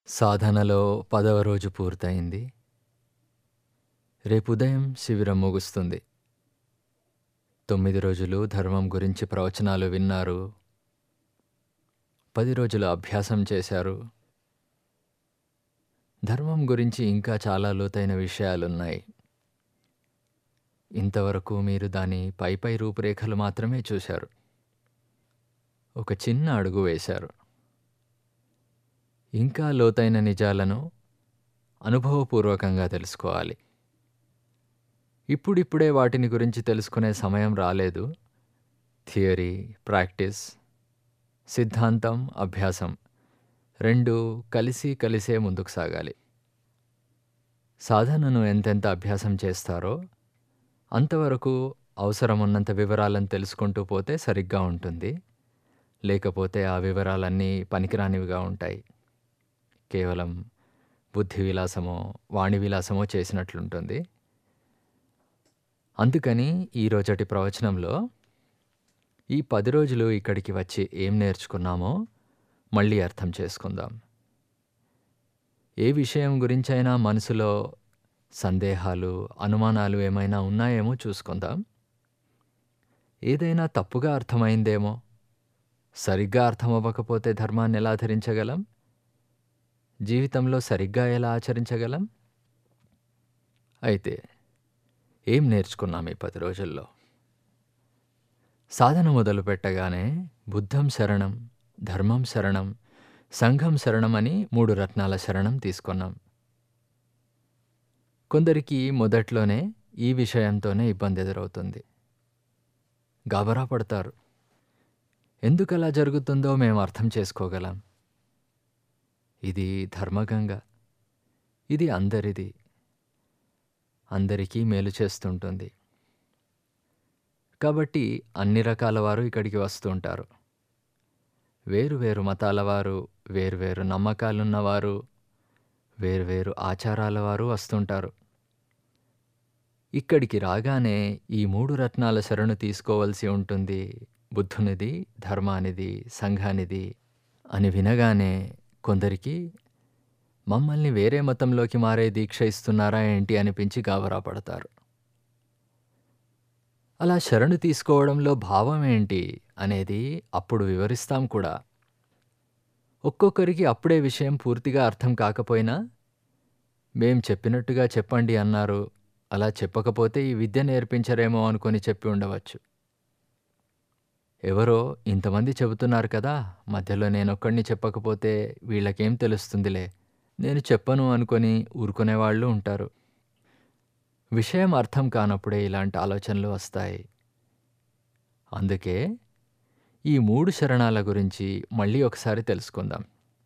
సాధనలో పదవ రోజు పూర్తయింది. రేపుదయం శిబిరం ముగుస్తుంది. తొమ్మిది రోజులు ధర్మం గురించి ప్రవచనాలు విన్నారు. పది రోజులు అభ్యాసం చేశారు. ధర్మం గురించి ఇంకా చాలా లోతైన విషయాలున్నాయి. ఇంతవరకు మీరు దాని పైపై రూపురేఖలు మాత్రమే చూశారు. ఒక చిన్న అడుగు వేశారు. ఇంకా లోతైన నిజాలను అనుభవపూర్వకంగా తెలుసుకోవాలి. ఇప్పుడిప్పుడే వాటిని గురించి తెలుసుకునే సమయం రాలేదు. థియరీ, ప్రాక్టీస్, సిద్ధాంతం, అభ్యాసం రెండూ కలిసి కలిసే ముందుకు సాగాలి. సాధనను ఎంతెంత అభ్యాసం చేస్తారో అంతవరకు అవసరమున్నంత వివరాలను తెలుసుకుంటూ పోతే సరిగ్గా ఉంటుంది. లేకపోతే ఆ వివరాలన్నీ పనికిరానివిగా ఉంటాయి. కేవలం బుద్ధి విలాసమో, వాణి విలాసమో చేసినట్లుంటుంది. అందుకని ఈ రోజటి ప్రవచనంలో ఈ పది రోజులు ఇక్కడికి వచ్చి ఏం నేర్చుకున్నామో మళ్ళీ అర్థం చేసుకుందాం. ఏ విషయం గురించైనా మనసులో సందేహాలు, అనుమానాలు ఏమైనా ఉన్నాయేమో చూసుకుందాం. ఏదైనా తప్పుగా అర్థమైందేమో, సరిగ్గా అర్థమవ్వకపోతే ధర్మాన్ని ఎలా ధరించగలం? జీవితంలో సరిగ్గా ఎలా ఆచరించగలం? అయితే ఏం నేర్చుకున్నాం ఈ పది రోజుల్లో? సాధన మొదలుపెట్టగానే బుద్ధం శరణం, ధర్మం శరణం, సంఘం శరణం అని మూడు రత్నాల శరణం తీసుకున్నాం. కొందరికి మొదట్లోనే ఈ విషయంతోనే ఇబ్బంది ఎదురవుతుంది. గాబరా పడతారు. ఎందుకలా జరుగుతుందో మేము అర్థం చేసుకోగలం. ఇది ధర్మగంగ. ఇది అందరిది. అందరికీ మేలు చేస్తుంటుంది. కాబట్టి అన్ని రకాల వారు ఇక్కడికి వస్తుంటారు. వేరు వేరు మతాల వారు, వేర్వేరు నమ్మకాలున్నవారు, వేర్వేరు ఆచారాల వారు వస్తుంటారు. ఇక్కడికి రాగానే ఈ మూడు రత్నాల శరణు తీసుకోవలసి ఉంటుంది. బుద్ధునిది, ధర్మానిది, సంఘానిది అని వినగానే కొందరికి మమ్మల్ని వేరే మతంలోకి మారే దీక్ష ఇస్తున్నారా ఏంటి అనిపించి గాబరా పడతారు. అలా శరణు తీసుకోవడంలో భావం ఏంటి అనేది అప్పుడు వివరిస్తాం కూడా. ఒక్కొక్కరికి అప్పుడే విషయం పూర్తిగా అర్థం కాకపోయినా మేం చెప్పినట్టుగా చెప్పండి అన్నారు. అలా చెప్పకపోతే ఈ విద్య నేర్పించరేమో అనుకొని చెప్పి ఉండవచ్చు. ఎవరో ఇంతమంది చెబుతున్నారు కదా, మధ్యలో నేనొక్కడిని చెప్పకపోతే వీళ్ళకేం తెలుస్తుందిలే, నేను చెప్పను అనుకొని ఊరుకునేవాళ్ళు ఉంటారు. విషయం అర్థం కానప్పుడే ఇలాంటి ఆలోచనలు వస్తాయి. అందుకే ఈ మూడు శరణాల గురించి మళ్ళీ ఒకసారి తెలుసుకుందాం.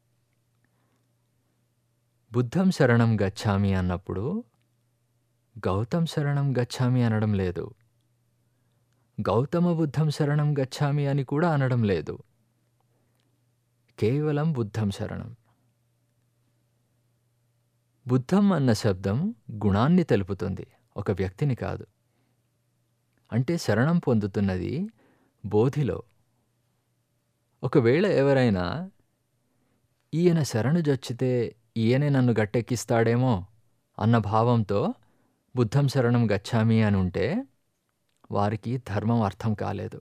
బుద్ధం శరణం గచ్ఛామి అన్నప్పుడు గౌతమ్ శరణం గచ్ఛామి అనడం లేదు. గౌతమ బుద్ధం శరణం గచ్ఛామి అని కూడా అనడం లేదు. కేవలం బుద్ధం శరణం. బుద్ధం అన్న శబ్దం గుణాన్ని తెలుపుతుంది, ఒక వ్యక్తిని కాదు. అంటే శరణం పొందుతున్నది బోధిలో. ఒకవేళ ఎవరైనా ఈయన శరణు జొచ్చితే ఈయనే నన్ను గట్టెక్కిస్తాడేమో అన్న భావంతో బుద్ధం శరణం గచ్ఛామి అని ఉంటే వారికి ధర్మం అర్థం కాలేదు.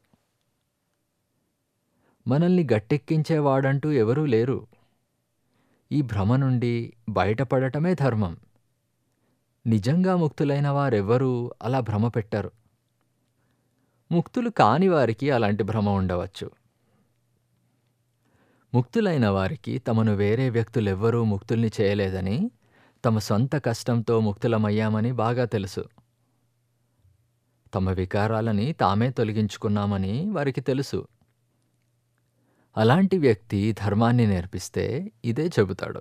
మనల్ని గట్టెక్కించేవాడంటూ ఎవరూ లేరు. ఈ భ్రమ నుండి బయటపడటమే ధర్మం. నిజంగా ముక్తులైన వారెవ్వరూ అలా భ్రమ పెట్టరు. ముక్తులు కాని వారికి అలాంటి భ్రమ ఉండవచ్చు. ముక్తులైన వారికి తమను వేరే వ్యక్తులెవ్వరూ ముక్తుల్ని చేయలేదని, తమ సొంత కష్టంతో ముక్తులమయ్యామని బాగా తెలుసు. తమ వికారాలని తామే తొలగించుకున్నామని వారికి తెలుసు. అలాంటి వ్యక్తి ధర్మాన్ని నేర్పిస్తే ఇదే చెబుతాడు.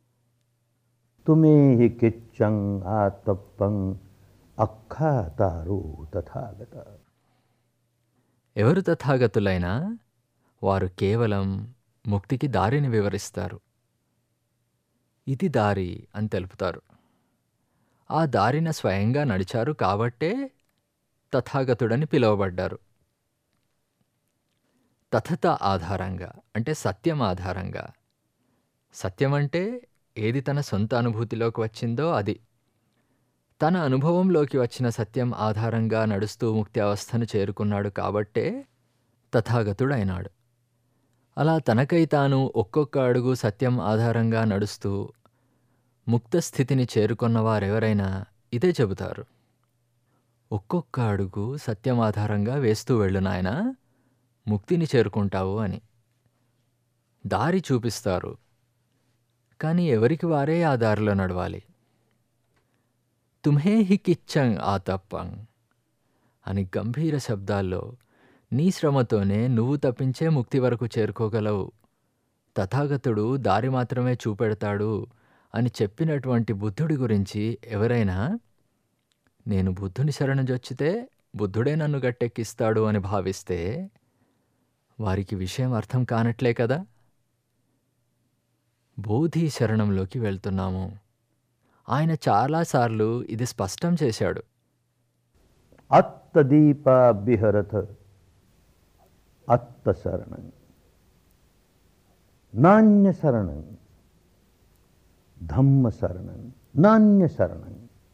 తుమేహి కిచ్చం ఆత్మప్పం అఖ్యాతారు తథాగత ఎవరు తథాగతులైనా వారు కేవలం ముక్తికి దారిని వివరిస్తారు. ఇది దారి అని తెలుపుతారు. ఆ దారిన స్వయంగా నడిచారు కాబట్టే తథాగతుడని పిలువబడ్డారు. తథత ఆధారంగా అంటే సత్యం ఆధారంగా సత్యం అంటే ఏది తన సొంత అనుభూతిలోకి వచ్చిందో అది తన అనుభవంలోకి వచ్చిన సత్యం ఆధారంగా నడుస్తూ ముక్తి అవస్థను చేరుకున్నాడు కాబట్టే తథాగతుడైనాడు అలా తనకై తాను ఒక్కొక్క అడుగు సత్యం ఆధారంగా నడుస్తూ ముక్త స్థితిని చేరుకున్న వారెవరైనా ఇదే చెబుతారు ఒక్కొక్క అడుగు సత్యం ఆధారంగా వేస్తూ వెళ్ళు నాయనా ముక్తిని చేరుకుంటావు అని దారి చూపిస్తారు కానీ ఎవరికి వారే ఆ దారిలో నడవాలి తుమ్హే హి కిచ్చంగ్ ఆ తప్పంగ్ అని గంభీర శబ్దాల్లో నీ శ్రమతోనే నువ్వు తప్పించే ముక్తి వరకు చేరుకోగలవు తథాగతుడు దారి మాత్రమే చూపెడతాడు అని చెప్పినటువంటి బుద్ధుడి గురించి ఎవరైనా నేను బుద్ధుని శరణజొచ్చితే బుద్ధుడే నన్ను గట్టెక్కిస్తాడు అని భావిస్తే వారికి విషయం అర్థం కానట్లే కదా బోధి శరణంలోకి వెళ్తున్నాము ఆయన చాలాసార్లు ఇది స్పష్టం చేశాడు అత్తదీప బిహరథ అత్త శరణం నాణ్య శరణం ధమ్మ శరణం నాణ్య శరణం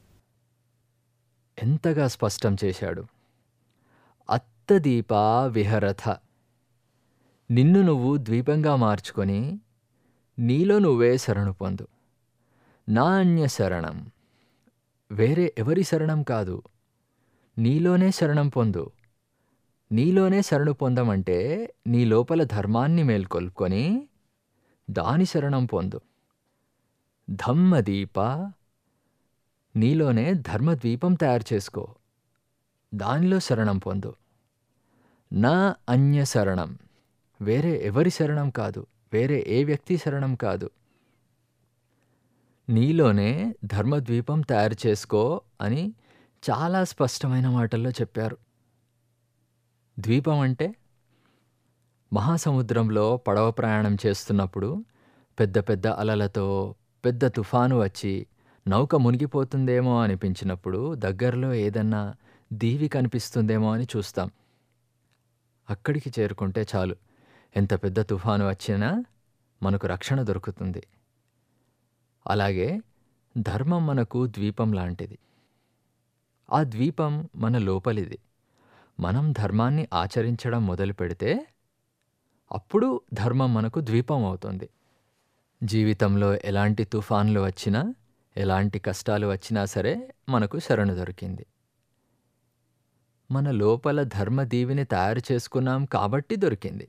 ఎంతగా స్పష్టం చేశాడు అత్తదీప విహరథ నిన్ను నువ్వు ద్వీపంగా మార్చుకొని నీలో నువ్వే శరణు పొందు నాణ్య శరణం వేరే ఎవరి శరణం కాదు నీలోనే శరణం పొందు నీలోనే శరణు పొందమంటే నీ లోపల ధర్మాన్ని మేల్కొల్పుకొని దాని శరణం పొందు ధమ్మదీప నీలోనే ధర్మద్వీపం తయారు చేసుకో దానిలో శరణం పొందు నా అన్య శరణం వేరే ఎవరి శరణం కాదు వేరే ఏ వ్యక్తి శరణం కాదు నీలోనే ధర్మద్వీపం తయారు చేసుకో అని చాలా స్పష్టమైన మాటల్లో చెప్పారు ద్వీపం అంటే మహాసముద్రంలో పడవ ప్రయాణం చేస్తున్నప్పుడు పెద్ద పెద్ద అలలతో పెద్ద తుఫాను వచ్చి నౌక మునిగిపోతుందేమో అనిపించినప్పుడు దగ్గరలో ఏదన్నా దీవి కనిపిస్తుందేమో అని చూస్తాం అక్కడికి చేరుకుంటే చాలు ఎంత పెద్ద తుఫాను వచ్చినా మనకు రక్షణ దొరుకుతుంది అలాగే ధర్మం మనకు ద్వీపం లాంటిది ఆ ద్వీపం మన లోపలిది మనం ధర్మాన్ని ఆచరించడం మొదలు పెడితే అప్పుడు ధర్మం మనకు ద్వీపం అవుతుంది జీవితంలో ఎలాంటి తుఫాన్లు వచ్చినా ఎలాంటి కష్టాలు వచ్చినా సరే మనకు శరణు దొరికింది మన లోపల ధర్మదీవిని తయారు చేసుకున్నాం కాబట్టి దొరికింది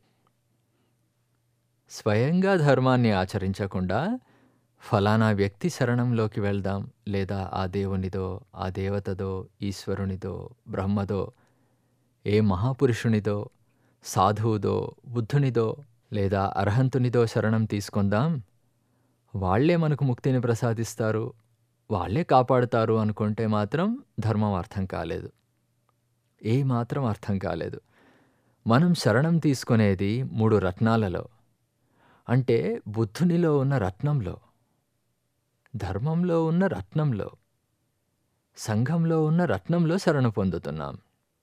స్వయంగా ధర్మాన్ని ఆచరించకుండా ఫలానా వ్యక్తి శరణంలోకి వెళ్దాం లేదా ఆ దేవునిదో ఆ దేవతదో ఈశ్వరునిదో బ్రహ్మదో ఏ మహాపురుషునిదో సాధువుదో బుద్ధునిదో లేదా అర్హంతునిదో శరణం తీసుకుందాం వాళ్లే మనకు ముక్తిని ప్రసాదిస్తారు వాళ్లే కాపాడుతారు అనుకుంటే మాత్రం ధర్మం అర్థం కాలేదు ఏ మాత్రం అర్థం కాలేదు మనం శరణం తీసుకునేది మూడు రత్నాలలో అంటే బుద్ధునిలో ఉన్న రత్నంలో ధర్మంలో ఉన్న రత్నంలో సంఘంలో ఉన్న రత్నంలో శరణు పొందుతున్నాం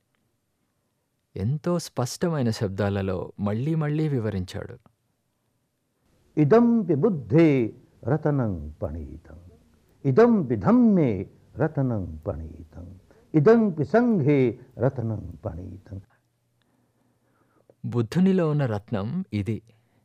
ఎంతో స్పష్టమైన శబ్దాలలో మళ్ళీ మళ్ళీ వివరించాడు ఇదంపి బుద్ధే రతనం పణీతం ఇదంపి ధమ్మే రతనం పణీతం ఇదంపి సంఘే రతనం పణీతం బుద్ధునిలో ఉన్న రత్నం ఇది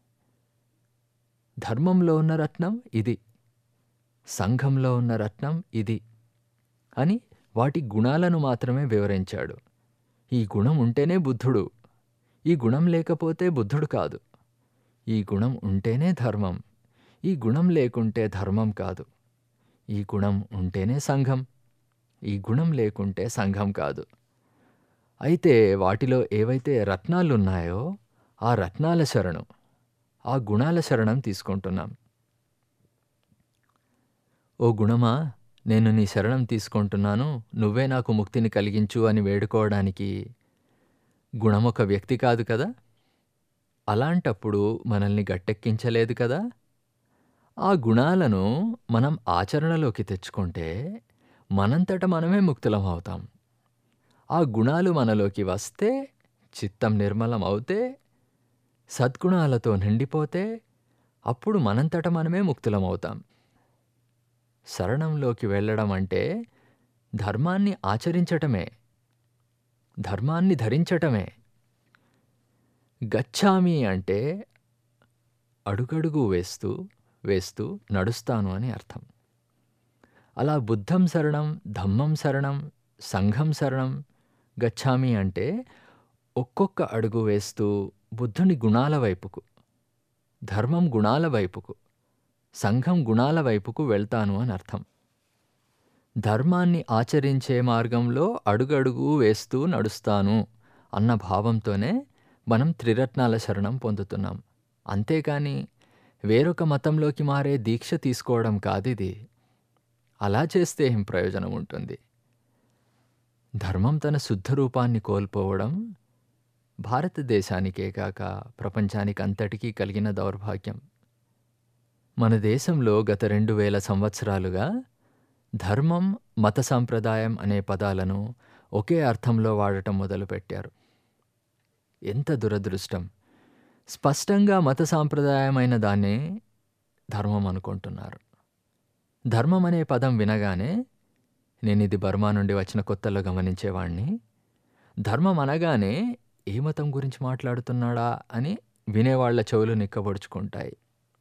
ధర్మంలో ఉన్న రత్నం ఇది సంఘంలో ఉన్న రత్నం ఇది అని వాటి గుణాలను మాత్రమే వివరించాడు ఈ గుణం ఉంటేనే బుద్ధుడు ఈ గుణం లేకపోతే బుద్ధుడు కాదు ఈ గుణం ఉంటేనే ధర్మం ఈ గుణం లేకుంటే ధర్మం కాదు ఈ గుణం ఉంటేనే సంఘం ఈ గుణం లేకుంటే సంఘం కాదు అయితే వాటిలో ఏవైతే రత్నాలున్నాయో ఆ రత్నాల శరణం ఆ గుణాల శరణం తీసుకుంటున్నాం ఓ గుణమా నేను నీ శరణం తీసుకుంటున్నాను నువ్వే నాకు ముక్తిని కలిగించు అని వేడుకోవడానికి గుణం ఒక వ్యక్తి కాదు కదా అలాంటప్పుడు మనల్ని గట్టెక్కించలేదు కదా ఆ గుణాలను మనం ఆచరణలోకి తెచ్చుకుంటే మనంతట మనమే ముక్తులం అవుతాం ఆ గుణాలు మనలోకి వస్తే చిత్తం నిర్మలం అవుతే సద్గుణాలతో నిండిపోతే అప్పుడు మనంతట మనమే ముక్తులం అవుతాం శరణంలోకి వెళ్ళడం అంటే ధర్మాన్ని ఆచరించటమే ధర్మాన్ని ధరించటమే గచ్చామి అంటే అడుగడుగు వేస్తూ వేస్తూ నడుస్తాను అని అర్థం అలా బుద్ధం శరణం ధమ్మం శరణం సంఘం శరణం గచ్చామి అంటే ఒక్కొక్క అడుగు వేస్తూ బుద్ధుని గుణాల వైపుకు ధర్మం గుణాల వైపుకు సంఘం గుణాల వైపుకు వెళ్తాను అని అర్థం ధర్మాన్ని ఆచరించే మార్గంలో అడుగడుగు వేస్తూ నడుస్తాను అన్న భావంతోనే మనం త్రిరత్నాల శరణం పొందుతున్నాం అంతేకాని వేరొక మతంలోకి మారే దీక్ష తీసుకోవడం కాదిది అలా చేస్తే ఏం ప్రయోజనం ఉంటుంది ధర్మం తన శుద్ధ రూపాన్ని కోల్పోవడం భారతదేశానికే కాక ప్రపంచానికి అంతటికీ కలిగిన దౌర్భాగ్యం మన దేశంలో గత రెండు వేల సంవత్సరాలుగా ధర్మం మత సాంప్రదాయం అనే పదాలను ఒకే అర్థంలో వాడటం మొదలుపెట్టారు ఎంత దురదృష్టం స్పష్టంగా మత సాంప్రదాయమైన దాన్నే ధర్మం అనుకుంటున్నారు ధర్మం అనే పదం వినగానే నేను ఇది బర్మా నుండి వచ్చిన కొత్తలో గమనించేవాణ్ణి ధర్మం అనగానే ఏ మతం గురించి మాట్లాడుతున్నాడా అని వినేవాళ్ల చెవులు నిక్కబొడుచుకుంటాయి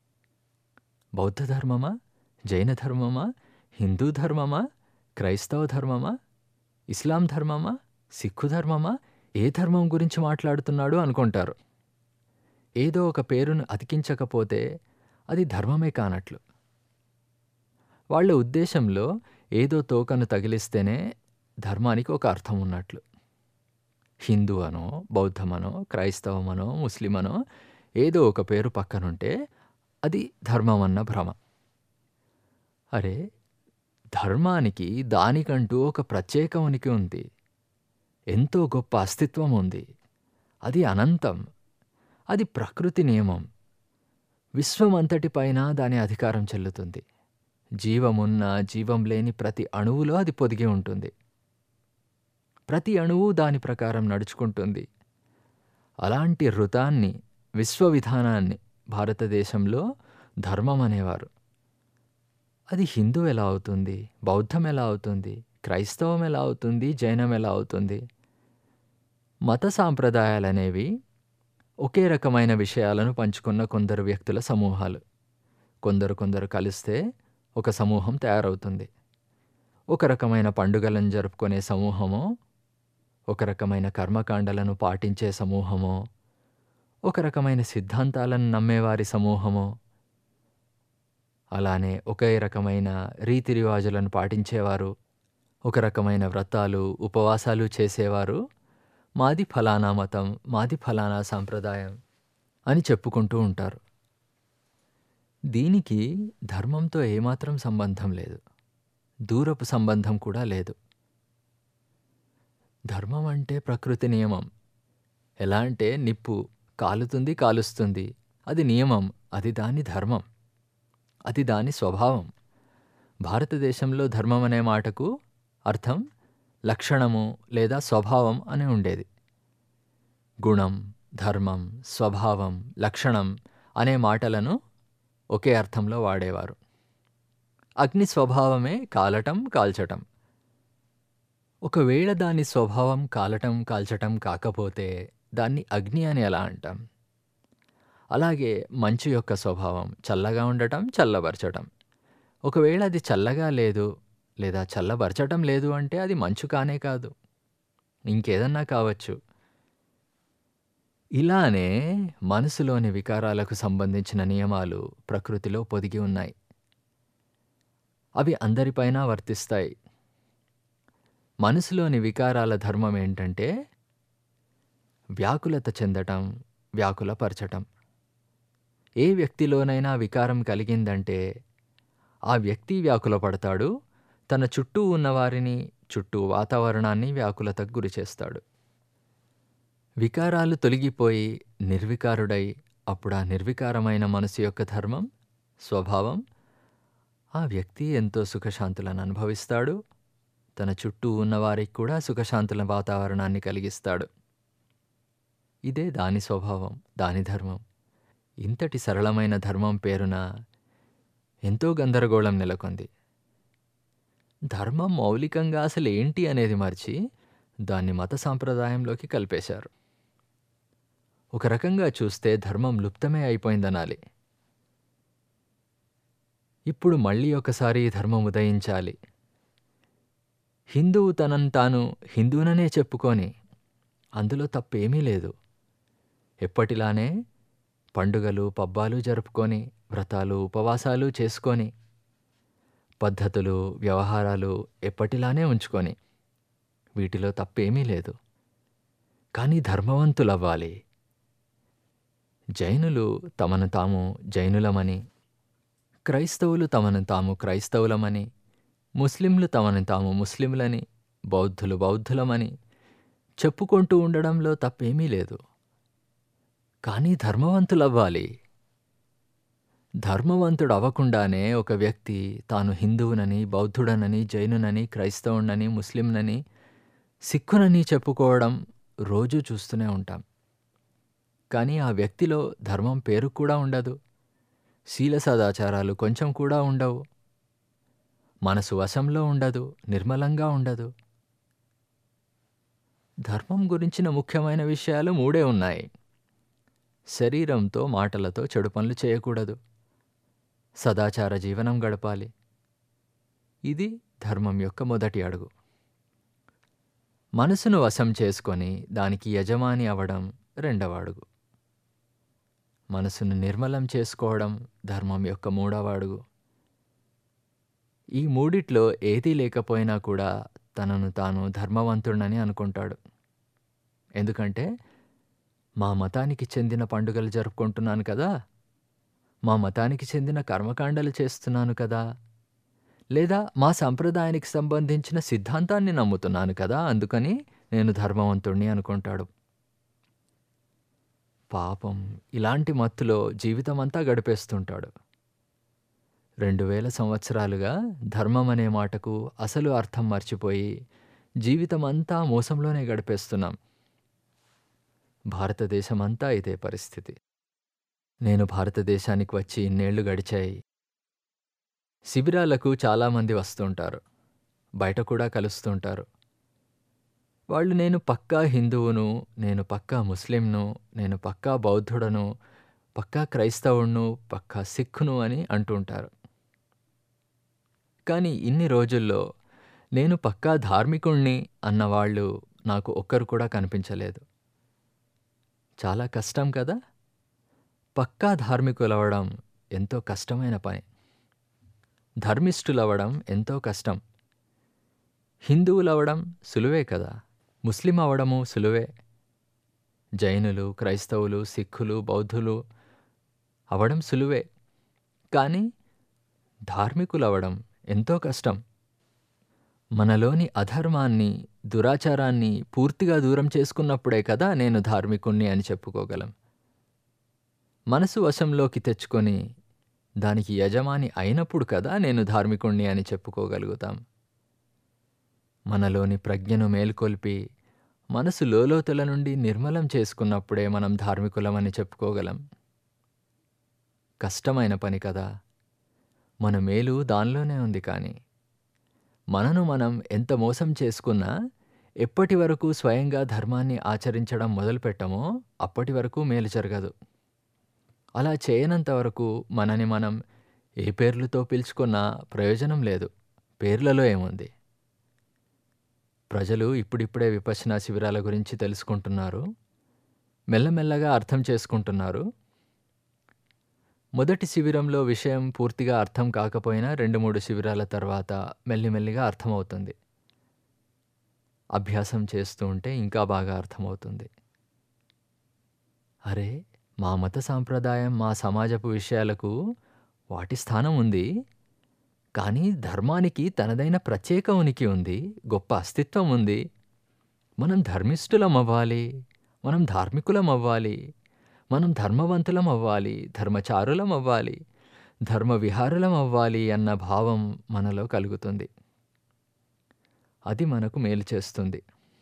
బౌద్ధ ధర్మమా జైన ధర్మమా హిందూ ధర్మమా క్రైస్తవ ధర్మమా ఇస్లాం ధర్మమా సిక్కు ధర్మమా ఏ ధర్మం గురించి మాట్లాడుతున్నాడు అనుకుంటారు ఏదో ఒక పేరును అతికించకపోతే అది ధర్మమే కానట్లు వాళ్ళ ఉద్దేశంలో ఏదో తోకను తగిలిస్తేనే ధర్మానికి ఒక అర్థం ఉన్నట్లు హిందూ అనో బౌద్ధమనో క్రైస్తవమనో ముస్లిమనో ఏదో ఒక పేరు పక్కనుంటే అది ధర్మం అన్న భ్రమ అరే ధర్మానికి దానికంటూ ఒక ప్రత్యేక ఉనికి ఉంది ఎంతో గొప్ప అస్తిత్వం ఉంది అది అనంతం అది ప్రకృతి నియమం విశ్వమంతటిపైన దాని అధికారం చెల్లుతుంది జీవమున్న జీవం లేని ప్రతి అణువులో అది పొదిగి ఉంటుంది ప్రతి అణువు దాని ప్రకారం నడుచుకుంటుంది అలాంటి ఋతాన్ని విశ్వ విధానాన్ని భారతదేశంలో ధర్మం అనేవారు అది హిందూ ఎలా అవుతుంది బౌద్ధం ఎలా అవుతుంది క్రైస్తవం ఎలా అవుతుంది జైనం ఎలా అవుతుంది మత సాంప్రదాయాలనేవి ఒకే రకమైన విషయాలను పంచుకున్న కొందరు వ్యక్తుల సమూహాలు కొందరు కొందరు కలిస్తే ఒక సమూహం తయారవుతుంది ఒక రకమైన పండుగలను జరుపుకునే సమూహమో ఒక రకమైన కర్మకాండలను పాటించే సమూహమో ఒక రకమైన సిద్ధాంతాలను నమ్మేవారి సమూహమో అలానే ఒకే రకమైన రీతి రివాజులను పాటించేవారు ఒక రకమైన వ్రతాలు ఉపవాసాలు చేసేవారు మాది ఫలానా మతం మాది ఫలానా సాంప్రదాయం అని చెప్పుకుంటూ ఉంటారు దీనికి ధర్మంతో ఏమాత్రం సంబంధం లేదు దూరపు సంబంధం కూడా లేదు ధర్మం అంటే ప్రకృతి నియమం ఎలా అంటే నిప్పు కాలుతుంది కాలుస్తుంది అది నియమం అది దాని ధర్మం అది దాని స్వభావం భారతదేశంలో ధర్మం అనే మాటకు అర్థం లక్షణము లేదా స్వభావం అని ఉండేది గుణం ధర్మం స్వభావం లక్షణం అనే మాటలను ఒకే అర్థంలో వాడేవారు అగ్ని స్వభావమే కాలటం కాల్చటం ఒకవేళ దాని స్వభావం కాలటం కాల్చటం కాకపోతే దాన్ని అగ్ని అని ఎలా అంటాం అలాగే మంచు యొక్క స్వభావం చల్లగా ఉండటం చల్లబరచటం ఒకవేళ అది చల్లగా లేదు లేదా చల్లబరచటం లేదు అంటే అది మంచు కానే కాదు ఇంకేదన్నా కావచ్చు ఇలానే మనసులోని వికారాలకు సంబంధించిన నియమాలు ప్రకృతిలో పొదిగి ఉన్నాయి అవి అందరిపైన వర్తిస్తాయి మనసులోని వికారాల ధర్మం ఏంటంటే వ్యాకులత చెందటం వ్యాకులపరచటం ఏ వ్యక్తిలోనైనా వికారం కలిగిందంటే ఆ వ్యక్తి వ్యాకులపడతాడు తన చుట్టూ ఉన్నవారిని చుట్టూ వాతావరణాన్ని వ్యాకులతకు గురి చేస్తాడు వికారాలు తొలగిపోయి నిర్వికారుడై అప్పుడు ఆ నిర్వికారమైన మనసు యొక్క ధర్మం స్వభావం ఆ వ్యక్తి ఎంతో సుఖశాంతులను అనుభవిస్తాడు తన చుట్టూ ఉన్నవారికి కూడా సుఖశాంతుల వాతావరణాన్ని కలిగిస్తాడు ఇదే దాని స్వభావం దాని ధర్మం ఇంతటి సరళమైన ధర్మం పేరున ఎంతో గందరగోళం నెలకొంది ధర్మం మౌలికంగా అసలు ఏంటి అనేది మర్చి దాన్ని మత సాంప్రదాయంలోకి కలిపేశారు ఒక రకంగా చూస్తే ధర్మం లుప్తమే అయిపోయిందనాలి ఇప్పుడు మళ్ళీ ఒకసారి ఈ ధర్మం ఉదయించాలి హిందువు తనను తాను హిందువుననే చెప్పుకొని అందులో తప్పేమీ లేదు ఎప్పటిలానే పండుగలు పబ్బాలు జరుపుకొని వ్రతాలు ఉపవాసాలు చేసుకొని పద్ధతులు వ్యవహారాలు ఎప్పటిలానే ఉంచుకొని వీటిలో తప్పేమీ లేదు కానీ ధర్మవంతులవ్వాలి జైనులు తమను తాము జైనులమని క్రైస్తవులు తమను తాము క్రైస్తవులమని ముస్లింలు తమను తాము ముస్లింలని బౌద్ధులు బౌద్ధులమని చెప్పుకుంటూ ఉండడంలో తప్పేమీ లేదు కానీ ధర్మవంతులవ్వాలి ధర్మవంతుడు అవ్వకుండానే ఒక వ్యక్తి తాను హిందువునని బౌద్ధుడనని జైనునని క్రైస్తవునని ముస్లింనని సిక్కునని చెప్పుకోవడం రోజూ చూస్తూనే ఉంటాం కానీ ఆ వ్యక్తిలో ధర్మం పేరు కూడా ఉండదు శీల సదాచారాలు కొంచెం కూడా ఉండవు మనసు వశంలో ఉండదు నిర్మలంగా ఉండదు ధర్మం గురించిన ముఖ్యమైన విషయాలు మూడే ఉన్నాయి శరీరంతో మాటలతో చెడు పనులు చేయకూడదు సదాచార జీవనం గడపాలి ఇది ధర్మం యొక్క మొదటి అడుగు మనసును వశం చేసుకొని దానికి యజమాని అవడం రెండవ అడుగు మనసును నిర్మలం చేసుకోవడం ధర్మం యొక్క మూడవ అడుగు ఈ మూడిట్లో ఏదీ లేకపోయినా కూడా తనను తాను ధర్మవంతుడని అనుకుంటాడు ఎందుకంటే మా మతానికి చెందిన పండుగలు జరుపుకుంటున్నాను కదా మా మతానికి చెందిన కర్మకాండలు చేస్తున్నాను కదా లేదా మా సంప్రదాయానికి సంబంధించిన సిద్ధాంతాన్ని నమ్ముతున్నాను కదా అందుకని నేను ధర్మవంతుణ్ణి అనుకుంటాడు పాపం ఇలాంటి మత్తులో జీవితమంతా గడిపేస్తుంటాడు రెండు వేల సంవత్సరాలుగా ధర్మం అనే మాటకు అసలు అర్థం మర్చిపోయి జీవితమంతా మోసంలోనే గడిపేస్తున్నాం భారతదేశమంతా ఇదే పరిస్థితి నేను భారతదేశానికి వచ్చి ఇన్నేళ్లు గడిచాయి శిబిరాలకు చాలామంది వస్తుంటారు బయట కూడా కలుస్తుంటారు వాళ్ళు నేను పక్కా హిందువును నేను పక్కా ముస్లింను నేను పక్కా బౌద్ధుడను పక్కా క్రైస్తవుణ్ణు పక్కా సిక్కును అని అంటుంటారు కానీ ఇన్ని రోజుల్లో నేను పక్కా ధార్మికుణ్ణి అన్నవాళ్ళు నాకు ఒక్కరు కూడా కనిపించలేదు చాలా కష్టం కదా పక్కా ధార్మికులవడం ఎంతో కష్టమైన పని ధర్మిష్ఠులవడం ఎంతో కష్టం హిందువులవడం సులువే కదా ముస్లిం అవడము సులువే జైనులు క్రైస్తవులు సిక్కులు బౌద్ధులు అవడం సులువే కానీ ధార్మికులవడం ఎంతో కష్టం మనలోని అధర్మాన్ని దురాచారాన్ని పూర్తిగా దూరం చేసుకున్నప్పుడే కదా నేను ధార్మికుణ్ణి అని చెప్పుకోగలం మనసు వశంలోకి తెచ్చుకొని దానికి యజమాని అయినప్పుడు కదా నేను ధార్మికుణ్ణి అని చెప్పుకోగలుగుతాం మనలోని ప్రజ్ఞను మేల్కొల్పి మనసు లోలోతుల నుండి నిర్మలం చేసుకున్నప్పుడే మనం ధార్మికులమని చెప్పుకోగలం కష్టమైన పని కదా మన మేలు దానిలోనే ఉంది కానీ మనను మనం ఎంత మోసం చేసుకున్నా ఎప్పటి వరకు స్వయంగా ధర్మాన్ని ఆచరించడం మొదలుపెట్టమో అప్పటి వరకు మేలు జరగదు అలా చేయనంత వరకు మనని మనం ఏ పేర్లతో పిలుచుకున్నా ప్రయోజనం లేదు పేర్లలో ఏముంది ప్రజలు ఇప్పుడిప్పుడే విపశ్యనా శిబిరాల గురించి తెలుసుకుంటున్నారు మెల్లమెల్లగా అర్థం చేసుకుంటున్నారు మొదటి శిబిరంలో విషయం పూర్తిగా అర్థం కాకపోయినా రెండు మూడు శిబిరాల తర్వాత మెల్లిమెల్లిగా అర్థమవుతుంది అభ్యాసం చేస్తూ ఉంటే ఇంకా బాగా అర్థమవుతుంది అరే మా మత సాంప్రదాయం మా సమాజపు విషయాలకు వాటి స్థానం ఉంది కానీ ధర్మానికి తనదైన ప్రత్యేక ఉనికి ఉంది గొప్ప అస్తిత్వం ఉంది మనం ధర్మిష్ఠులం అవ్వాలి మనం ధార్మికులం అవ్వాలి మనం ధర్మవంతులం అవ్వాలి ధర్మచారులం అవ్వాలి ధర్మ విహారులం అవ్వాలి అన్న భావం మనలో కలుగుతుంది అది మనకు మేలు చేస్తుంది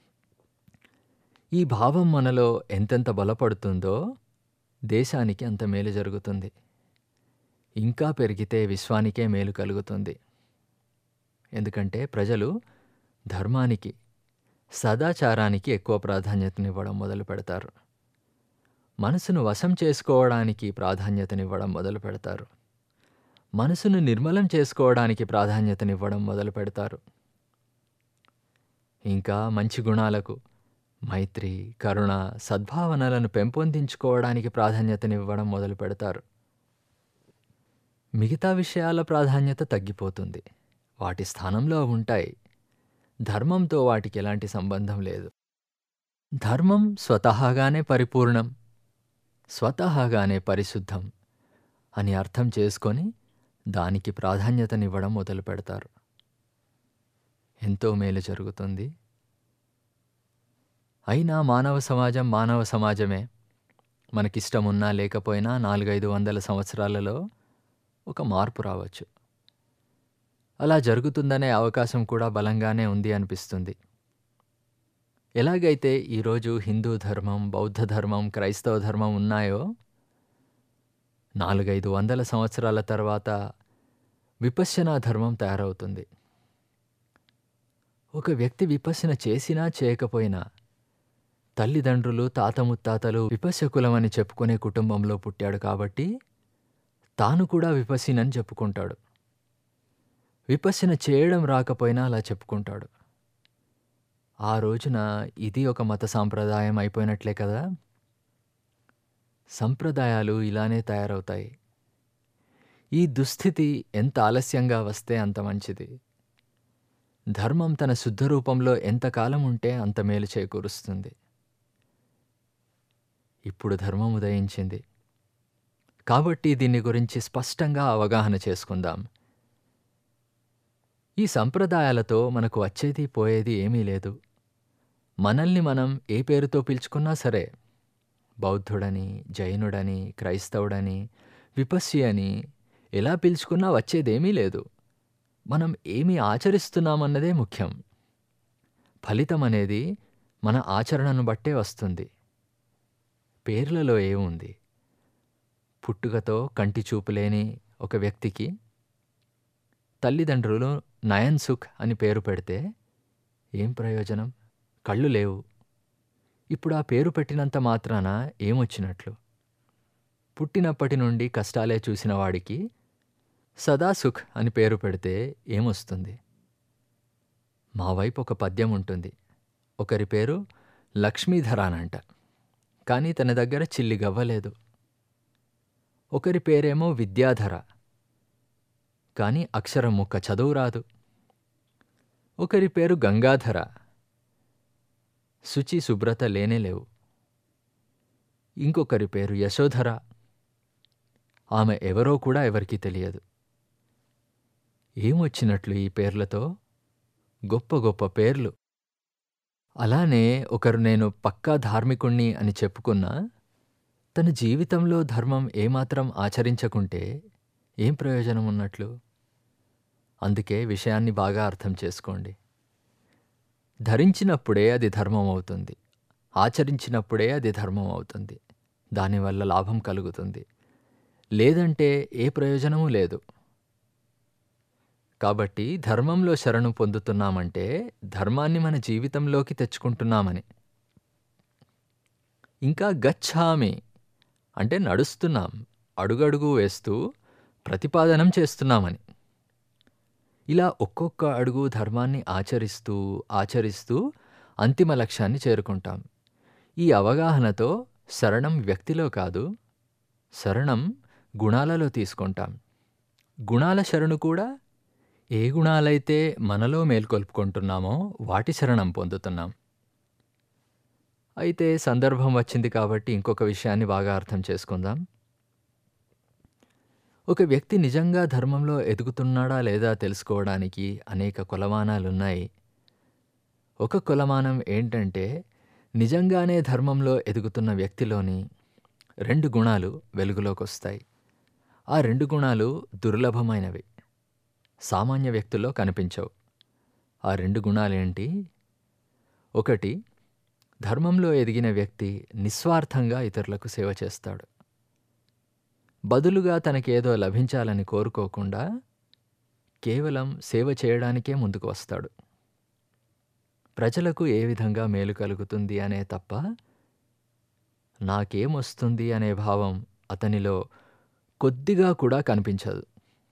ఈ భావం మనలో ఎంతెంత బలపడుతుందో దేశానికి అంత మేలు జరుగుతుంది ఇంకా పెరిగితే విశ్వానికే మేలు కలుగుతుంది ఎందుకంటే ప్రజలు ధర్మానికి సదాచారానికి ఎక్కువ ప్రాధాన్యతనివ్వడం మొదలు పెడతారు మనసును వశం చేసుకోవడానికి ప్రాధాన్యతనివ్వడం మొదలు పెడతారు మనసును నిర్మలం చేసుకోవడానికి ప్రాధాన్యతనివ్వడం మొదలు పెడతారు ఇంకా మంచి గుణాలకు మైత్రి కరుణ సద్భావనలను పెంపొందించుకోవడానికి ప్రాధాన్యతనివ్వడం మొదలు పెడతారు మిగతా విషయాల ప్రాధాన్యత తగ్గిపోతుంది వాటి స్థానంలో ఉంటాయి ధర్మంతో వాటికి ఎలాంటి సంబంధం లేదు ధర్మం స్వతహాగానే పరిపూర్ణం స్వతహాగానే పరిశుద్ధం అని అర్థం చేసుకొని దానికి ప్రాధాన్యతనివ్వడం మొదలు పెడతారు ఎంతో మేలు జరుగుతుంది అయినా మానవ సమాజం మానవ సమాజమే మనకిష్టం ఉన్నా లేకపోయినా నాలుగైదు వందల సంవత్సరాలలో ఒక మార్పు రావచ్చు అలా జరుగుతుందనే అవకాశం కూడా బలంగానే ఉంది అనిపిస్తుంది ఎలాగైతే ఈరోజు హిందూ ధర్మం బౌద్ధ ధర్మం క్రైస్తవ ధర్మం ఉన్నాయో నాలుగైదు వందల సంవత్సరాల తర్వాత విపశ్యనా ధర్మం తయారవుతుంది ఒక వ్యక్తి విపశ్యన చేసినా చేయకపోయినా తల్లిదండ్రులు తాత ముత్తాతలు విపశ్యకులమని చెప్పుకునే కుటుంబంలో పుట్టాడు కాబట్టి తాను కూడా విపశ్యనని చెప్పుకుంటాడు విపశ్యన చేయడం రాకపోయినా అలా చెప్పుకుంటాడు ఆ రోజున ఇది ఒక మత సాంప్రదాయం అయిపోయినట్లే కదా సంప్రదాయాలు ఇలానే తయారవుతాయి ఈ దుస్థితి ఎంత ఆలస్యంగా వస్తే అంత మంచిది ధర్మం తన శుద్ధ రూపంలో ఎంతకాలం ఉంటే అంత మేలు చేకూరుస్తుంది ఇప్పుడు ధర్మం ఉదయించింది కాబట్టి దీని గురించి స్పష్టంగా అవగాహన చేసుకుందాం ఈ సంప్రదాయాలతో మనకు వచ్చేది పోయేది ఏమీ లేదు మనల్ని మనం ఏ పేరుతో పిలుచుకున్నా సరే బౌద్ధుడని జైనుడని క్రైస్తవుడని విపస్సి అని ఎలా పిలుచుకున్నా వచ్చేదేమీ లేదు మనం ఏమి ఆచరిస్తున్నామన్నదే ముఖ్యం ఫలితం అనేది మన ఆచరణను బట్టే వస్తుంది పేర్లలో ఏముంది పుట్టుకతో కంటి చూపు లేని ఒక వ్యక్తికి తల్లిదండ్రులు నయన్ సుఖ్ అని పేరు పెడితే ఏం ప్రయోజనం కళ్ళు లేవు ఇప్పుడు ఆ పేరు పెట్టినంత మాత్రాన ఏమొచ్చినట్లు పుట్టినప్పటి నుండి కష్టాలే చూసిన వాడికి సదా సుఖ్ అని పేరు పెడితే ఏమొస్తుంది మా వైపు ఒక పద్యం ఉంటుంది ఒకరి పేరు లక్ష్మీధరానంట కానీ తన దగ్గర చిల్లి గవ్వలేదు ఒకరి పేరేమో విద్యాధర కానీ అక్షరం ముక్క చదువు రాదు ఒకరి పేరు గంగాధర శుచి శుభ్రత లేనే లేవు ఇంకొకరి పేరు యశోధర ఆమె ఎవరో కూడా ఎవరికీ తెలియదు ఏమొచ్చినట్లు ఈ పేర్లతో గొప్ప గొప్ప పేర్లు అలానే ఒకరు నేను పక్కా ధార్మికుణ్ణి అని చెప్పుకున్నా తన జీవితంలో ధర్మం ఏమాత్రం ఆచరించకుంటే ఏం ప్రయోజనం ఉన్నట్లు అందుకే విషయాన్ని బాగా అర్థం చేసుకోండి ధరించినప్పుడే అది ధర్మం అవుతుంది ఆచరించినప్పుడే అది ధర్మం అవుతుంది దానివల్ల లాభం కలుగుతుంది లేదంటే ఏ ప్రయోజనమూ లేదు కాబట్టి ధర్మంలో శరణు పొందుతున్నామంటే ధర్మాన్ని మన జీవితంలోకి తెచ్చుకుంటున్నామని ఇంకా గచ్ఛామి అంటే నడుస్తున్నాం అడుగడుగు వేస్తూ ప్రతిపాదనం చేస్తున్నామని ఇలా ఒక్కొక్క అడుగు ధర్మాన్ని ఆచరిస్తూ ఆచరిస్తూ అంతిమ లక్ష్యాన్ని చేరుకుంటాం ఈ అవగాహనతో శరణం వ్యక్తిలో కాదు శరణం గుణాలలో తీసుకుంటాం గుణాల శరణు కూడా ఏ గుణాలైతే మనలో మేల్కొల్పుకుంటున్నామో వాటి శరణం పొందుతున్నాం అయితే సందర్భం వచ్చింది కాబట్టి ఇంకొక విషయాన్ని బాగా అర్థం చేసుకుందాం ఒక వ్యక్తి నిజంగా ధర్మంలో ఎదుగుతున్నాడా లేదా తెలుసుకోవడానికి అనేక కొలమానాలున్నాయి ఒక కొలమానం ఏంటంటే నిజంగానే ధర్మంలో ఎదుగుతున్న వ్యక్తిలోని రెండు గుణాలు వెలుగులోకి వస్తాయి ఆ రెండు గుణాలు దుర్లభమైనవి సామాన్య వ్యక్తుల్లో కనిపించవు ఆ రెండు గుణాలేంటి ఒకటి ధర్మంలో ఎదిగిన వ్యక్తి నిస్వార్థంగా ఇతరులకు సేవ చేస్తాడు బదులుగా తనకేదో లభించాలని కోరుకోకుండా కేవలం సేవ చేయడానికే ముందుకు వస్తాడు ప్రజలకు ఏ విధంగా మేలు కలుగుతుంది అనే తప్ప నాకేమొస్తుంది అనే భావం అతనిలో కొద్దిగా కూడా కనిపించదు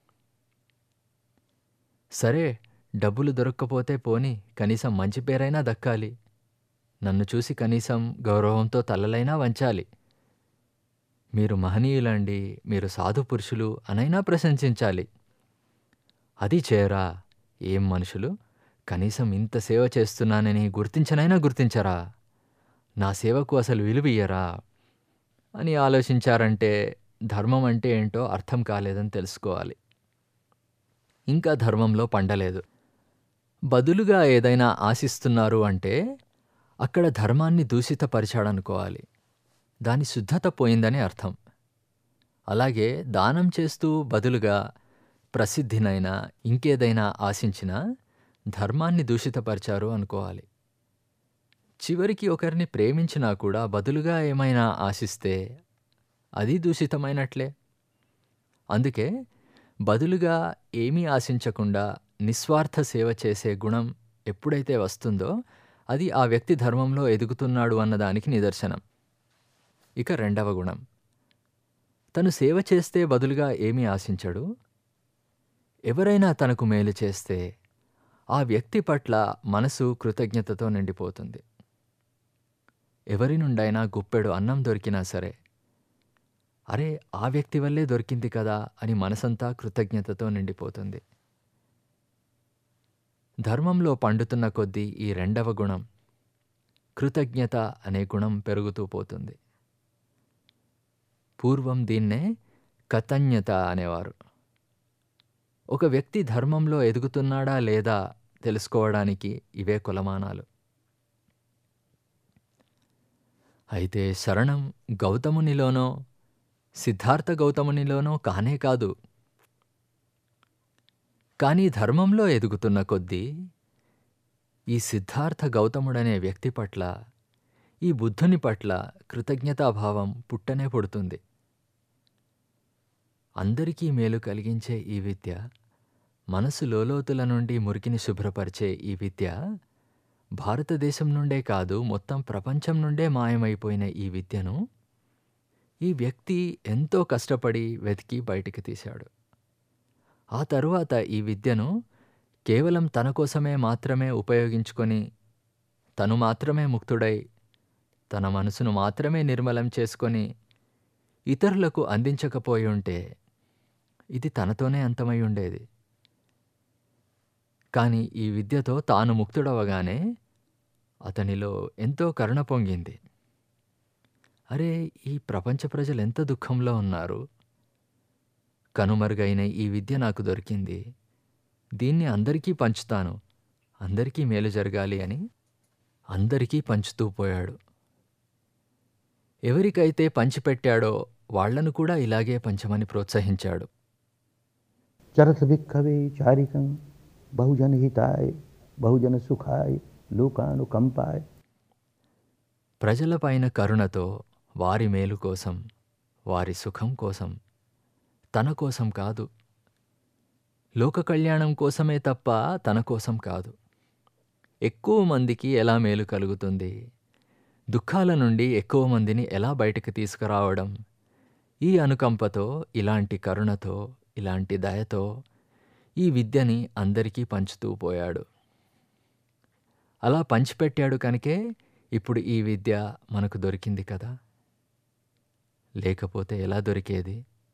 సరే డబ్బులు దొరక్కపోతే పోని కనీసం మంచి పేరైనా దక్కాలి నన్ను చూసి కనీసం గౌరవంతో తలలైనా వంచాలి మీరు మహనీయులండి మీరు సాధు పురుషులు అనైనా ప్రశంసించాలి అది చేరా ఏం మనుషులు కనీసం ఇంత సేవ చేస్తున్నానని గుర్తించనైనా గుర్తించరా నా సేవకు అసలు విలువియ్యరా అని ఆలోచించారంటే ధర్మం అంటే ఏంటో అర్థం కాలేదని తెలుసుకోవాలి ఇంకా ధర్మంలో పండలేదు బదులుగా ఏదైనా ఆశిస్తున్నారు అంటే అక్కడ ధర్మాన్ని దూషితపరిచాడనుకోవాలి దాని శుద్ధత పోయిందని అర్థం అలాగే దానం చేస్తూ బదులుగా ప్రసిద్ధినైనా ఇంకేదైనా ఆశించినా ధర్మాన్ని దూషితపరిచారు అనుకోవాలి చివరికి ఒకరిని ప్రేమించినా కూడా బదులుగా ఏమైనా ఆశిస్తే అది దూషితమైనట్లే అందుకే బదులుగా ఏమీ ఆశించకుండా నిస్వార్థ సేవ చేసే గుణం ఎప్పుడైతే వస్తుందో అది ఆ వ్యక్తి ధర్మంలో ఎదుగుతున్నాడు అన్నదానికి నిదర్శనం ఇక రెండవ గుణం తను సేవ చేస్తే బదులుగా ఏమీ ఆశించడు ఎవరైనా తనకు మేలు చేస్తే ఆ వ్యక్తి పట్ల మనసు కృతజ్ఞతతో నిండిపోతుంది ఎవరి నుండైనా గుప్పెడు అన్నం దొరికినా సరే అరే ఆ వ్యక్తి వల్లే దొరికింది కదా అని మనసంతా కృతజ్ఞతతో నిండిపోతుంది ధర్మంలో పండుతున్న కొద్దీ ఈ రెండవ గుణం కృతజ్ఞత అనే గుణం పెరుగుతూ పోతుంది పూర్వం దీన్నే కతజ్ఞత అనేవారు ఒక వ్యక్తి ధర్మంలో ఎదుగుతున్నాడా లేదా తెలుసుకోవడానికి ఇవే కులమానాలు అయితే శరణం గౌతమునిలోనో సిద్ధార్థ గౌతమునిలోనో కానే కాదు కానీ ధర్మంలో ఎదుగుతున్న కొద్దీ ఈ సిద్ధార్థ గౌతముడనే వ్యక్తి పట్ల ఈ బుద్ధుని పట్ల కృతజ్ఞతాభావం పుట్టనే పుడుతుంది అందరికీ మేలు కలిగించే ఈ విద్య మనసు లోలోతుల నుండి మురికిని శుభ్రపరిచే ఈ విద్య భారతదేశం నుండే కాదు మొత్తం ప్రపంచం నుండే మాయమైపోయిన ఈ విద్యను ఈ వ్యక్తి ఎంతో కష్టపడి వెతికి బయటికి తీశాడు ఆ తరువాత ఈ విద్యను కేవలం తన కోసమే మాత్రమే ఉపయోగించుకొని తను మాత్రమే ముక్తుడై తన మనసును మాత్రమే నిర్మలం చేసుకొని ఇతరులకు అందించకపోయి ఉంటే ఇది తనతోనే అంతమై ఉండేది కానీ ఈ విద్యతో తాను ముక్తుడవగానే అతనిలో ఎంతో కరుణ పొంగింది అరే ఈ ప్రపంచ ప్రజలు ఎంత దుఃఖంలో ఉన్నారు కనుమరుగైన ఈ విద్య నాకు దొరికింది దీన్ని అందరికీ పంచుతాను అందరికీ మేలు జరగాలి అని అందరికీ పంచుతూ పోయాడు ఎవరికైతే పంచిపెట్టాడో వాళ్లను కూడా ఇలాగే పంచమని ప్రోత్సహించాడు चरथ भिक्खवे चारिकं बहुजन हिताय बहुजन सुखाय लोकानुकंपाय ప్రజలపైన కరుణతో వారి మేలు కోసం వారి సుఖం కోసం తన కోసం కాదు లోక కళ్యాణం కోసమే తప్ప తన కోసం కాదు ఎక్కువ మందికి ఎలా మేలు కలుగుతుంది దుఃఖాల నుండి ఎక్కువ మందిని ఎలా బయటకు తీసుకురావడం ఈ అనుకంపతో ఇలాంటి కరుణతో ఇలాంటి దయతో ఈ విద్యని అందరికీ పంచుతూ పోయాడు అలా పంచిపెట్టాడు కనుకే ఇప్పుడు ఈ విద్య మనకు దొరికింది కదా లేకపోతే ఎలా దొరికేది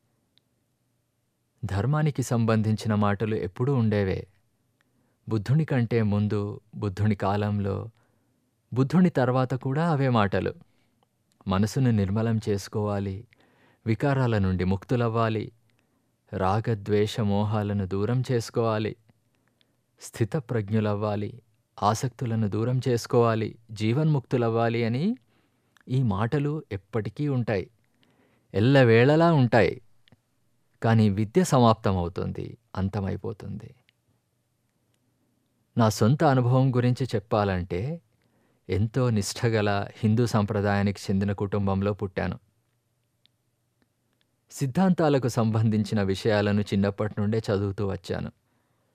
ధర్మానికి సంబంధించిన మాటలు ఎప్పుడూ ఉండేవే బుద్ధుని కంటే ముందు బుద్ధుని కాలంలో బుద్ధుని తర్వాత కూడా అవే మాటలు మనసును నిర్మలం చేసుకోవాలి వికారాల నుండి ముక్తులవ్వాలి రాగద్వేష మోహాలను దూరం చేసుకోవాలి స్థితప్రజ్ఞులవ్వాలి ఆసక్తులను దూరం చేసుకోవాలి జీవన్ముక్తులవ్వాలి అని ఈ మాటలు ఎప్పటికీ ఉంటాయి ఎల్లవేళలా ఉంటాయి కానీ విద్య సమాప్తమవుతుంది అంతమైపోతుంది నా సొంత అనుభవం గురించి చెప్పాలంటే ఎంతో నిష్ఠగల హిందూ సంప్రదాయానికి చెందిన కుటుంబంలో పుట్టాను సిద్ధాంతాలకు సంబంధించిన విషయాలను చిన్నప్పటి నుండే చదువుతూ వచ్చాను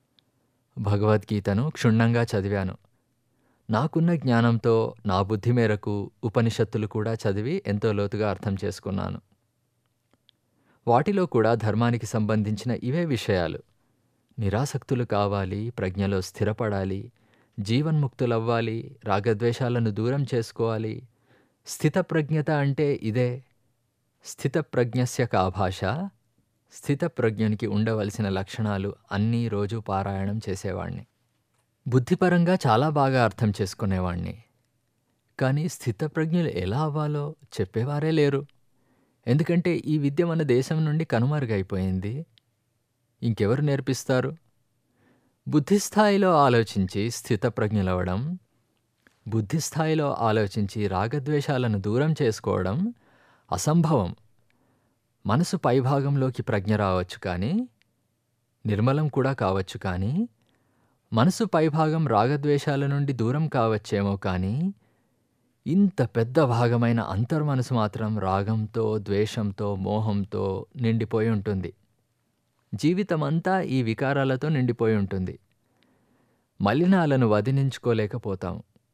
భగవద్గీతను క్షుణ్ణంగా చదివాను నాకున్న జ్ఞానంతో నా బుద్ధి మేరకు ఉపనిషత్తులు కూడా చదివి ఎంతో లోతుగా అర్థం చేసుకున్నాను వాటిలో కూడా ధర్మానికి సంబంధించిన ఇవే విషయాలు నిరాసక్తులు కావాలి ప్రజ్ఞలో స్థిరపడాలి జీవన్ముక్తులవ్వాలి రాగద్వేషాలను దూరం చేసుకోవాలి స్థితప్రజ్ఞత అంటే ఇదే స్థితప్రజ్ఞస్య కా భాష స్థితప్రజ్ఞునికి ఉండవలసిన లక్షణాలు అన్నీ రోజు పారాయణం చేసేవాణ్ణి బుద్ధిపరంగా చాలా బాగా అర్థం చేసుకునేవాణ్ణి కానీ స్థితప్రజ్ఞులు ఎలా అవ్వాలో చెప్పేవారే లేరు ఎందుకంటే ఈ విద్య మన దేశం నుండి కనుమరుగైపోయింది ఇంకెవరు నేర్పిస్తారు బుద్ధిస్థాయిలో ఆలోచించి స్థితప్రజ్ఞులవడం బుద్ధిస్థాయిలో ఆలోచించి రాగద్వేషాలను దూరం చేసుకోవడం అసంభవం మనసు పైభాగంలోకి ప్రజ్ఞ రావచ్చు కానీ నిర్మలం కూడా కావచ్చు కానీ మనసు పైభాగం రాగద్వేషాల నుండి దూరం కావచ్చేమో కానీ ఇంత పెద్ద భాగమైన అంతర్మనసు మాత్రం రాగంతో ద్వేషంతో మోహంతో నిండిపోయి ఉంటుంది జీవితమంతా ఈ వికారాలతో నిండిపోయి ఉంటుంది మలినాలను వదిలించుకోలేకపోతాం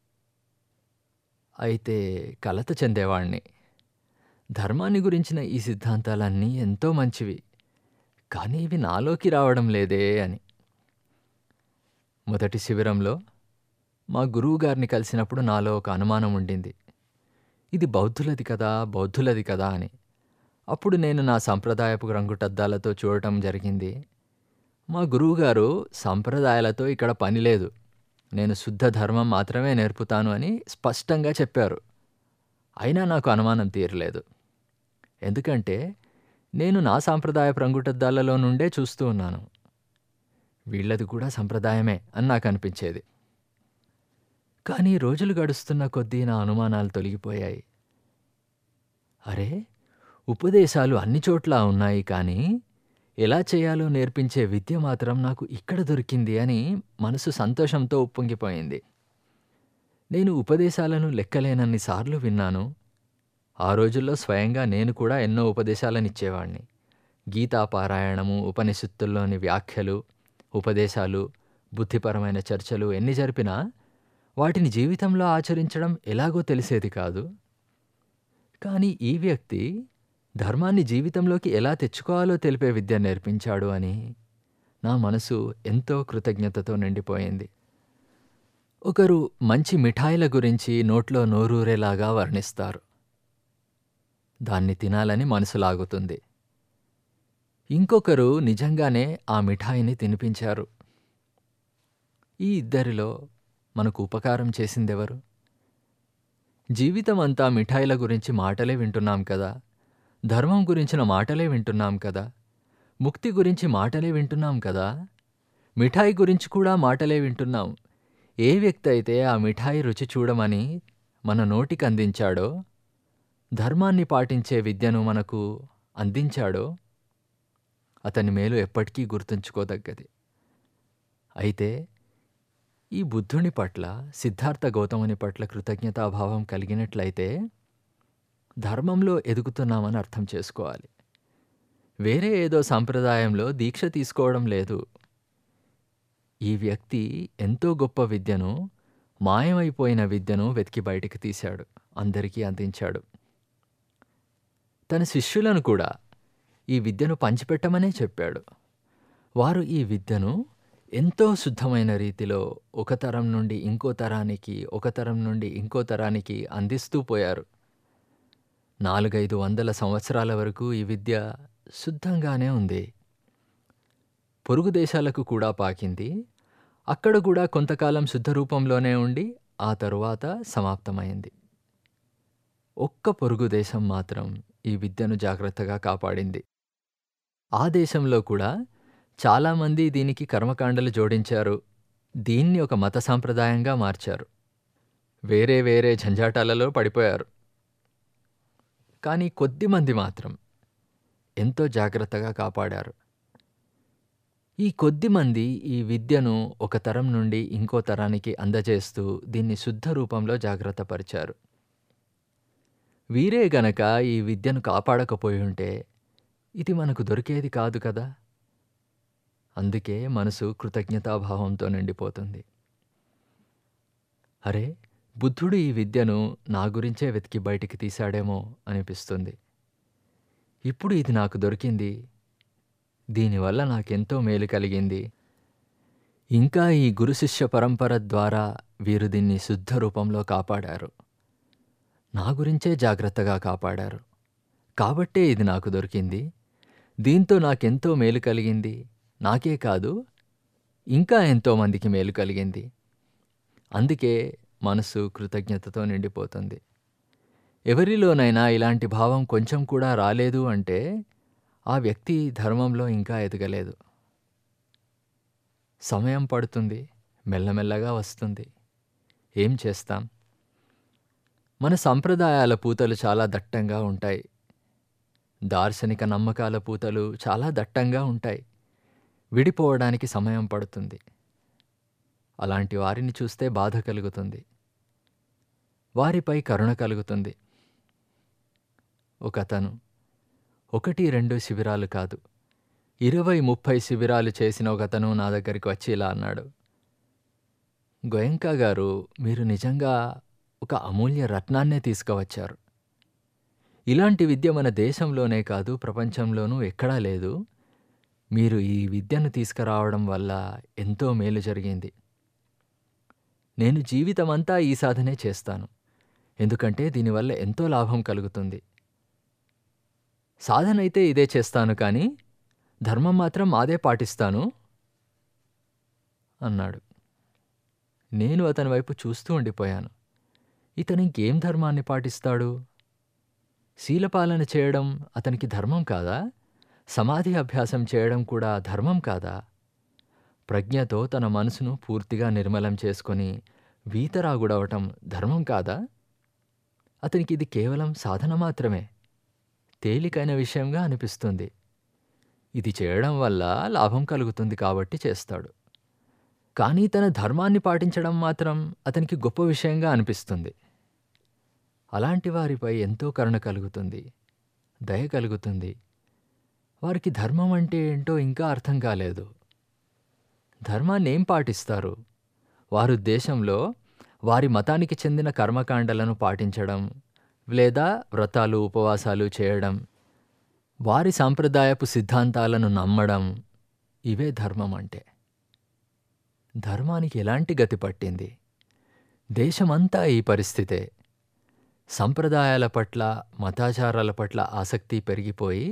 అయితే కలత చెందేవాణ్ణి ధర్మాన్ని గురించిన ఈ సిద్ధాంతాలన్నీ ఎంతో మంచివి కానీ ఇవి నాలోకి రావడం లేదే అని మొదటి శిబిరంలో మా గురువు గారిని కలిసినప్పుడు నాలో ఒక అనుమానం ఉండింది ఇది బౌద్ధులది కదా బౌద్ధులది కదా అని అప్పుడు నేను నా సంప్రదాయపు రంగుటద్దాలతో చూడటం జరిగింది మా గురువుగారు సంప్రదాయాలతో ఇక్కడ పని లేదు నేను శుద్ధ ధర్మం మాత్రమే నేర్పుతాను అని స్పష్టంగా చెప్పారు అయినా నాకు అనుమానం తీరలేదు ఎందుకంటే నేను నా సాంప్రదాయపు రంగుటద్దాలలో నుండే చూస్తూ ఉన్నాను వీళ్ళది కూడా సంప్రదాయమే అని నాకు అనిపించేది కానీ రోజులు గడుస్తున్న కొద్దీ నా అనుమానాలు తొలగిపోయాయి అరే ఉపదేశాలు అన్ని చోట్ల ఉన్నాయి కానీ ఎలా చేయాలో నేర్పించే విద్య మాత్రం నాకు ఇక్కడ దొరికింది అని మనసు సంతోషంతో ఉప్పొంగిపోయింది నేను ఉపదేశాలను లెక్కలేనన్ని సార్లు విన్నాను ఆ రోజుల్లో స్వయంగా నేను కూడా ఎన్నో ఉపదేశాలను ఇచ్చేవాడిని గీతా పారాయణము ఉపనిషత్తుల్లోని వ్యాఖ్యలు ఉపదేశాలు బుద్ధిపరమైన చర్చలు ఎన్ని జరిపినా వాటిని జీవితంలో ఆచరించడం ఎలాగో తెలిసేది కాదు కానీ ఈ వ్యక్తి ధర్మాన్ని జీవితంలోకి ఎలా తెచ్చుకోవాలో తెలిపే విద్య నేర్పించాడు అని నా మనసు ఎంతో కృతజ్ఞతతో నిండిపోయింది ఒకరు మంచి మిఠాయిల గురించి నోట్లో నోరూరేలాగా వర్ణిస్తారు దాన్ని తినాలని మనసు లాగుతుంది ఇంకొకరు నిజంగానే ఆ మిఠాయిని తినిపించారు ఈ ఇద్దరిలో మనకు ఉపకారం చేసిందెవరు జీవితం అంతా మిఠాయిల గురించి మాటలే వింటున్నాం కదా ధర్మం గురించిన మాటలే వింటున్నాం కదా ముక్తి గురించి మాటలే వింటున్నాం కదా మిఠాయి గురించి కూడా మాటలే వింటున్నాం ఏ వ్యక్తి అయితే ఆ మిఠాయి రుచి చూడమని మన నోటికి అందించాడో ధర్మాన్ని పాటించే విద్యను మనకు అందించాడో అతని మేలు ఎప్పటికీ గుర్తుంచుకోదగ్గది అయితే ఈ బుద్ధుని పట్ల సిద్ధార్థ గౌతముని పట్ల కృతజ్ఞతాభావం కలిగినట్లయితే ధర్మంలో ఎదుగుతున్నామని అర్థం చేసుకోవాలి వేరే ఏదో సంప్రదాయంలో దీక్ష తీసుకోవడం లేదు ఈ వ్యక్తి ఎంతో గొప్ప విద్యను మాయమైపోయిన విద్యను వెతికి బయటికి తీశాడు అందరికీ అందించాడు తన శిష్యులను కూడా ఈ విద్యను పంచిపెట్టమనే చెప్పాడు వారు ఈ విద్యను ఎంతో శుద్ధమైన రీతిలో ఒక తరం నుండి ఇంకో తరానికి ఒక తరం నుండి ఇంకో తరానికి అందిస్తూ పోయారు నాలుగైదు వందల సంవత్సరాల వరకు ఈ విద్య శుద్ధంగానే ఉంది పొరుగు దేశాలకు కూడా పాకింది అక్కడ కూడా కొంతకాలం శుద్ధ రూపంలోనే ఉండి ఆ తరువాత సమాప్తమైంది ఒక్క పొరుగు దేశం మాత్రం ఈ విద్యను జాగ్రత్తగా కాపాడింది ఆ దేశంలో కూడా చాలామంది దీనికి కర్మకాండలు జోడించారు దీన్ని ఒక మత సాంప్రదాయంగా మార్చారు వేరే వేరే జంజాటాలలో పడిపోయారు కానీ కొద్దిమంది మాత్రం ఎంతో జాగ్రత్తగా కాపాడారు ఈ కొద్దిమంది ఈ విద్యను ఒక తరం నుండి ఇంకో తరానికి అందజేస్తూ దీన్ని శుద్ధ రూపంలో జాగ్రత్తపరిచారు వీరే గనక ఈ విద్యను కాపాడకపోయి ఉంటే ఇది మనకు దొరికేది కాదు కదా అందుకే మనసు కృతజ్ఞతాభావంతో నిండిపోతుంది అరే బుద్ధుడు ఈ విద్యను నా గురించే వెతికి బయటికి తీశాడేమో అనిపిస్తుంది ఇప్పుడు ఇది నాకు దొరికింది దీనివల్ల నాకెంతో మేలు కలిగింది ఇంకా ఈ గురు శిష్య పరంపర ద్వారా వీరు దీన్ని శుద్ధ రూపంలో కాపాడారు నా గురించే జాగ్రత్తగా కాపాడారు కాబట్టే ఇది నాకు దొరికింది దీంతో నాకెంతో మేలు కలిగింది నాకే కాదు ఇంకా ఎంతోమందికి మేలు కలిగింది అందుకే మనసు కృతజ్ఞతతో నిండిపోతుంది ఎవరిలోనైనా ఇలాంటి భావం కొంచెం కూడా రాలేదు అంటే ఆ వ్యక్తి ధర్మంలో ఇంకా ఎదగలేదు సమయం పడుతుంది మెల్లమెల్లగా వస్తుంది ఏం చేస్తాం మన సంప్రదాయాల పూతలు చాలా దట్టంగా ఉంటాయి దార్శనిక నమ్మకాల పూతలు చాలా దట్టంగా ఉంటాయి విడిపోవడానికి సమయం పడుతుంది అలాంటి వారిని చూస్తే బాధ కలుగుతుంది వారిపై కరుణ కలుగుతుంది ఒకతను ఒకటి రెండు శిబిరాలు కాదు ఇరవై ముప్పై శిబిరాలు చేసిన ఒకతను నా దగ్గరికి వచ్చి ఇలా అన్నాడు గోయంకా గారు మీరు నిజంగా ఒక అమూల్య రత్నాన్నే తీసుకువచ్చారు ఇలాంటి విద్య మన దేశంలోనే కాదు ప్రపంచంలోనూ ఎక్కడా లేదు మీరు ఈ విద్యను తీసుకురావడం వల్ల ఎంతో మేలు జరిగింది నేను జీవితమంతా ఈ సాధనే చేస్తాను ఎందుకంటే దీనివల్ల ఎంతో లాభం కలుగుతుంది సాధన అయితే ఇదే చేస్తాను కానీ ధర్మం మాత్రం మాదే పాటిస్తాను అన్నాడు నేను అతని వైపు చూస్తూ ఉండిపోయాను ఇతను ఇంకేం ధర్మాన్ని పాటిస్తాడు శీలపాలన చేయడం అతనికి ధర్మం కాదా సమాధి అభ్యాసం చేయడం కూడా ధర్మం కాదా ప్రజ్ఞతో తన మనసును పూర్తిగా నిర్మలం చేసుకొని వీతరాగుడవటం ధర్మం కాదా అతనికి ఇది కేవలం సాధన మాత్రమే తేలికైన విషయంగా అనిపిస్తుంది ఇది చేయడం వల్ల లాభం కలుగుతుంది కాబట్టి చేస్తాడు కానీ తన ధర్మాన్ని పాటించడం మాత్రం అతనికి గొప్ప విషయంగా అనిపిస్తుంది అలాంటి వారిపై ఎంతో కరుణ కలుగుతుంది దయ కలుగుతుంది వారికి ధర్మం అంటే ఏంటో ఇంకా అర్థం కాలేదు ధర్మాన్ని ఏం పాటిస్తారు వారు దేశంలో వారి మతానికి చెందిన కర్మకాండలను పాటించడం లేదా వ్రతాలు ఉపవాసాలు చేయడం వారి సాంప్రదాయపు సిద్ధాంతాలను నమ్మడం ఇవే ధర్మం అంటే ధర్మానికి ఎలాంటి గతి పట్టింది దేశమంతా ఈ పరిస్థితే సంప్రదాయాల పట్ల మతాచారాల పట్ల ఆసక్తి పెరిగిపోయి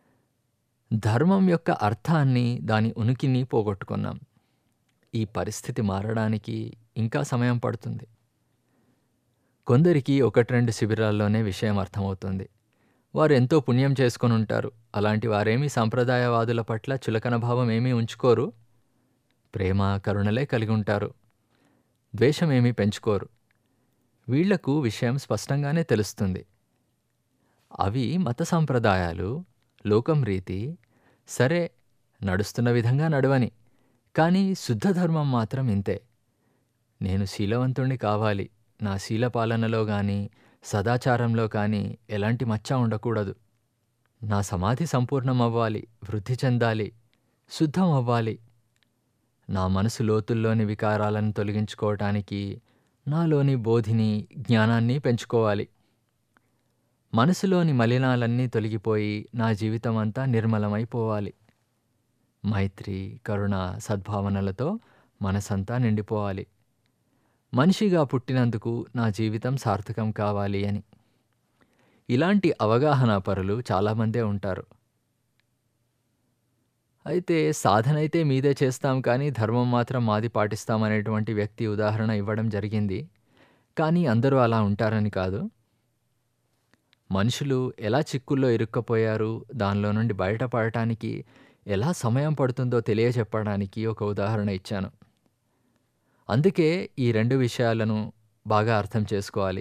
ధర్మం యొక్క అర్థాన్ని దాని ఉనికిని పోగొట్టుకున్నాం ఈ పరిస్థితి మారడానికి ఇంకా సమయం పడుతుంది కొందరికి ఒకటి రెండు శిబిరాల్లోనే విషయం అర్థమవుతుంది వారు ఎంతో పుణ్యం చేసుకొని ఉంటారు అలాంటి వారేమీ సాంప్రదాయవాదుల పట్ల చులకన భావం ఏమీ ఉంచుకోరు ప్రేమ కరుణలే కలిగి ఉంటారు ద్వేషం ఏమీ పెంచుకోరు వీళ్లకు విషయం స్పష్టంగానే తెలుస్తుంది అవి మత సంప్రదాయాలు లోకం రీతి సరే నడుస్తున్న విధంగా నడవని కానీ శుద్ధ ధర్మం మాత్రం ఇంతే నేను శీలవంతుణ్ణి కావాలి నా శీల పాలనలో కానీ సదాచారంలో కానీ ఎలాంటి మచ్చ ఉండకూడదు నా సమాధి సంపూర్ణం అవ్వాలి వృద్ధి చెందాలి శుద్ధం అవ్వాలి నా మనసు లోతుల్లోని వికారాలను తొలగించుకోవటానికి నాలోని బోధిని జ్ఞానాన్ని పెంచుకోవాలి మనసులోని మలినాలన్నీ తొలగిపోయి నా జీవితం అంతా నిర్మలమైపోవాలి మైత్రి కరుణ సద్భావనలతో మనసంతా నిండిపోవాలి మనిషిగా పుట్టినందుకు నా జీవితం సార్థకం కావాలి అని ఇలాంటి అవగాహన పరులు చాలామందే ఉంటారు అయితే సాధన అయితే మీదే చేస్తాం కానీ ధర్మం మాత్రం మాది పాటిస్తామనేటువంటి వ్యక్తి ఉదాహరణ ఇవ్వడం జరిగింది కానీ అందరూ అలా ఉంటారని కాదు మనుషులు ఎలా చిక్కుల్లో ఇరుక్కపోయారు దానిలో నుండి బయటపడటానికి ఎలా సమయం పడుతుందో తెలియచెప్పడానికి ఒక ఉదాహరణ ఇచ్చాను అందుకే ఈ రెండు విషయాలను బాగా అర్థం చేసుకోవాలి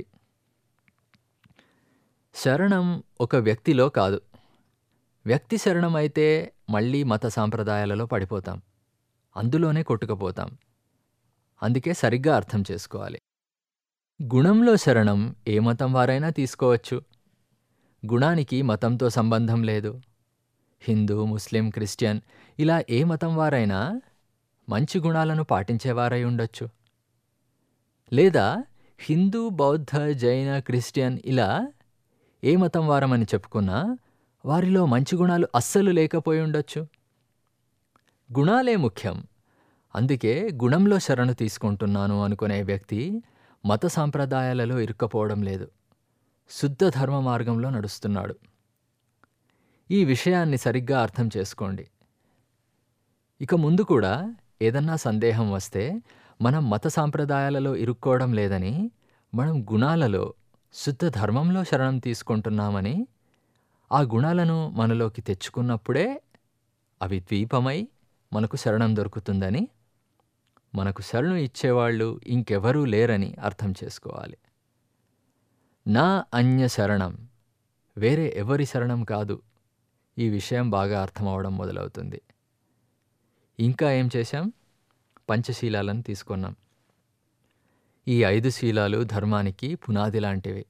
శరణం ఒక వ్యక్తిలో కాదు వ్యక్తి శరణం అయితే మళ్ళీ మత సాంప్రదాయాలలో పడిపోతాం అందులోనే కొట్టుకుపోతాం అందుకే సరిగ్గా అర్థం చేసుకోవాలి గుణంలో శరణం ఏ మతం వారైనా తీసుకోవచ్చు గుణానికి మతంతో సంబంధం లేదు హిందూ ముస్లిం క్రిస్టియన్ ఇలా ఏ మతం వారైనా మంచి గుణాలను పాటించేవారై ఉండొచ్చు లేదా హిందూ బౌద్ధ జైన క్రిస్టియన్ ఇలా ఏ మతం వారమని చెప్పుకున్నా వారిలో మంచి గుణాలు అస్సలు లేకపోయి ఉండొచ్చు గుణాలే ముఖ్యం అందుకే గుణంలో శరణు తీసుకుంటున్నాను అనుకునే వ్యక్తి మత సాంప్రదాయాలలో ఇరుక్కపోవడం లేదు శుద్ధ ధర్మ మార్గంలో నడుస్తున్నాడు ఈ విషయాన్ని సరిగ్గా అర్థం చేసుకోండి ఇక ముందు కూడా ఏదన్నా సందేహం వస్తే మనం మత సాంప్రదాయాలలో ఇరుక్కోవడం లేదని మనం గుణాలలో శుద్ధ ధర్మంలో శరణం తీసుకుంటున్నామని ఆ గుణాలను మనలోకి తెచ్చుకున్నప్పుడే అవి ద్వీపమై మనకు శరణం దొరుకుతుందని మనకు శరణు ఇచ్చేవాళ్ళు ఇంకెవరూ లేరని అర్థం చేసుకోవాలి నా అన్య శరణం వేరే ఎవరి శరణం కాదు ఈ విషయం బాగా అర్థమవడం మొదలవుతుంది ఇంకా ఏం చేశాం పంచశీలాలను తీసుకున్నాం ఈ ఐదు శీలాలు ధర్మానికి పునాది లాంటివి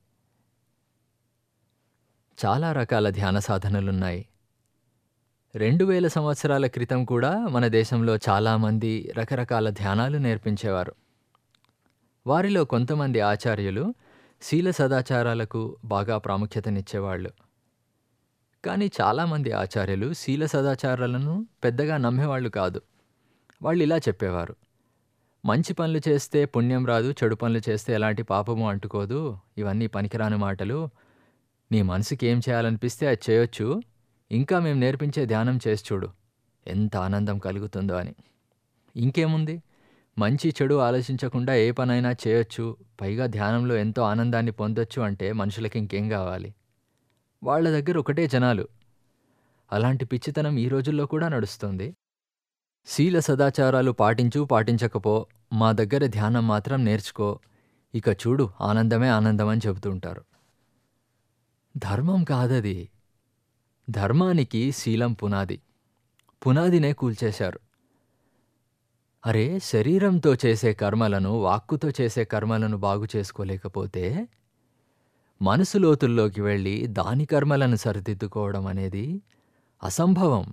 చాలా రకాల ధ్యాన సాధనలున్నాయి రెండు వేల సంవత్సరాల క్రితం కూడా మన దేశంలో చాలామంది రకరకాల ధ్యానాలు నేర్పించేవారు వారిలో కొంతమంది ఆచార్యులు శీల సదాచారాలకు బాగా ప్రాముఖ్యతనిచ్చేవాళ్ళు కానీ చాలామంది ఆచార్యులు శీల సదాచారాలను పెద్దగా నమ్మేవాళ్ళు కాదు వాళ్ళు ఇలా చెప్పేవారు మంచి పనులు చేస్తే పుణ్యం రాదు చెడు పనులు చేస్తే ఎలాంటి పాపము అంటుకోదు ఇవన్నీ పనికిరాని మాటలు నీ మనసుకి ఏం చేయాలనిపిస్తే అది చేయొచ్చు ఇంకా మేము నేర్పించే ధ్యానం చేసి చూడు ఎంత ఆనందం కలుగుతుందో అని ఇంకేముంది మంచి చెడు ఆలోచించకుండా ఏ పనైనా చేయొచ్చు పైగా ధ్యానంలో ఎంతో ఆనందాన్ని పొందొచ్చు అంటే మనుషులకి ఇంకేం కావాలి వాళ్ళ దగ్గర ఒకటే జనాలు అలాంటి పిచ్చితనం ఈ రోజుల్లో కూడా నడుస్తుంది శీల సదాచారాలు పాటించు పాటించకపో మా దగ్గర ధ్యానం మాత్రం నేర్చుకో ఇక చూడు ఆనందమే ఆనందం అని చెబుతుంటారు ధర్మం కాదది ధర్మానికి శీలం పునాది పునాదినే కూల్చేశారు అరే శరీరంతో చేసే కర్మలను వాక్కుతో చేసే కర్మలను బాగు చేసుకోలేకపోతే మనసు లోతుల్లోకి వెళ్ళి దాని కర్మలను సరిదిద్దుకోవడం అనేది అసంభవం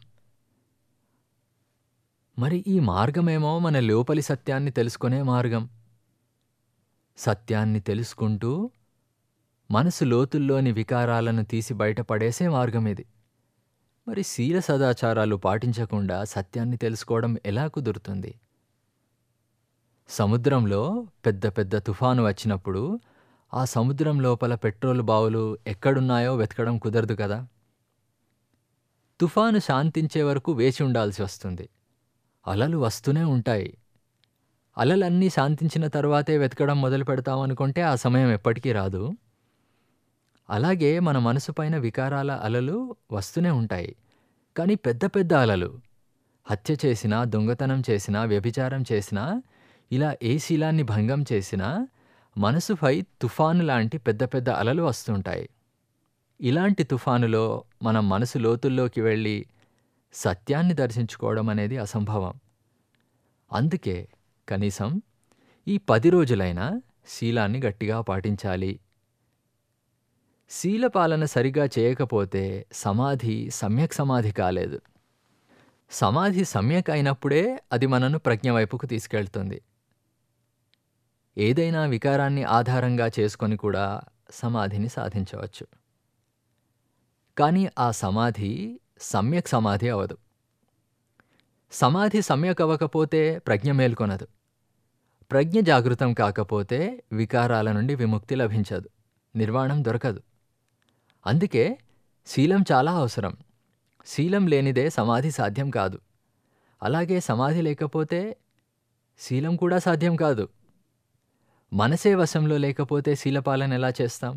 మరి ఈ మార్గమేమో మన లోపలి సత్యాన్ని తెలుసుకునే మార్గం సత్యాన్ని తెలుసుకుంటూ మనసు లోతుల్లోని వికారాలను తీసి బయటపడేసే మార్గం ఇది మరి శీల సదాచారాలు పాటించకుండా సత్యాన్ని తెలుసుకోవడం ఎలా కుదురుతుంది సముద్రంలో పెద్ద పెద్ద తుఫాను వచ్చినప్పుడు ఆ సముద్రం లోపల పెట్రోల్ బావులు ఎక్కడున్నాయో వెతకడం కుదరదు కదా తుఫాను శాంతించే వరకు వేచి ఉండాల్సి వస్తుంది అలలు వస్తూనే ఉంటాయి అలలన్నీ శాంతించిన తర్వాతే వెతకడం మొదలు పెడతామనుకుంటే ఆ సమయం ఎప్పటికీ రాదు అలాగే మన మనసు పైన వికారాల అలలు వస్తూనే ఉంటాయి కానీ పెద్ద పెద్ద అలలు హత్య చేసినా దొంగతనం చేసినా వ్యభిచారం చేసినా ఇలా ఏ శీలాన్ని భంగం చేసినా మనసుపై తుఫాను లాంటి పెద్ద పెద్ద అలలు వస్తుంటాయి ఇలాంటి తుఫానులో మనం మనసు లోతుల్లోకి వెళ్ళి సత్యాన్ని దర్శించుకోవడం అనేది అసంభవం అందుకే కనీసం ఈ పది రోజులైనా శీలాన్ని గట్టిగా పాటించాలి శీల పాలన సరిగా చేయకపోతే సమాధి సమ్యక్ సమాధి కాలేదు సమాధి సమ్యక్ అయినప్పుడే అది మనను ప్రజ్ఞ వైపుకు తీసుకెళ్తుంది ఏదైనా వికారాన్ని ఆధారంగా చేసుకొని కూడా సమాధిని సాధించవచ్చు కానీ ఆ సమాధి సమ్యక్ సమాధి అవదు సమాధి సమ్యక్ అవ్వకపోతే ప్రజ్ఞ మేల్కొనదు ప్రజ్ఞ జాగృతం కాకపోతే వికారాల నుండి విముక్తి లభించదు నిర్వాణం దొరకదు అందుకే శీలం చాలా అవసరం శీలం లేనిదే సమాధి సాధ్యం కాదు అలాగే సమాధి లేకపోతే శీలం కూడా సాధ్యం కాదు మనసే వశంలో లేకపోతే శీలపాలన ఎలా చేస్తాం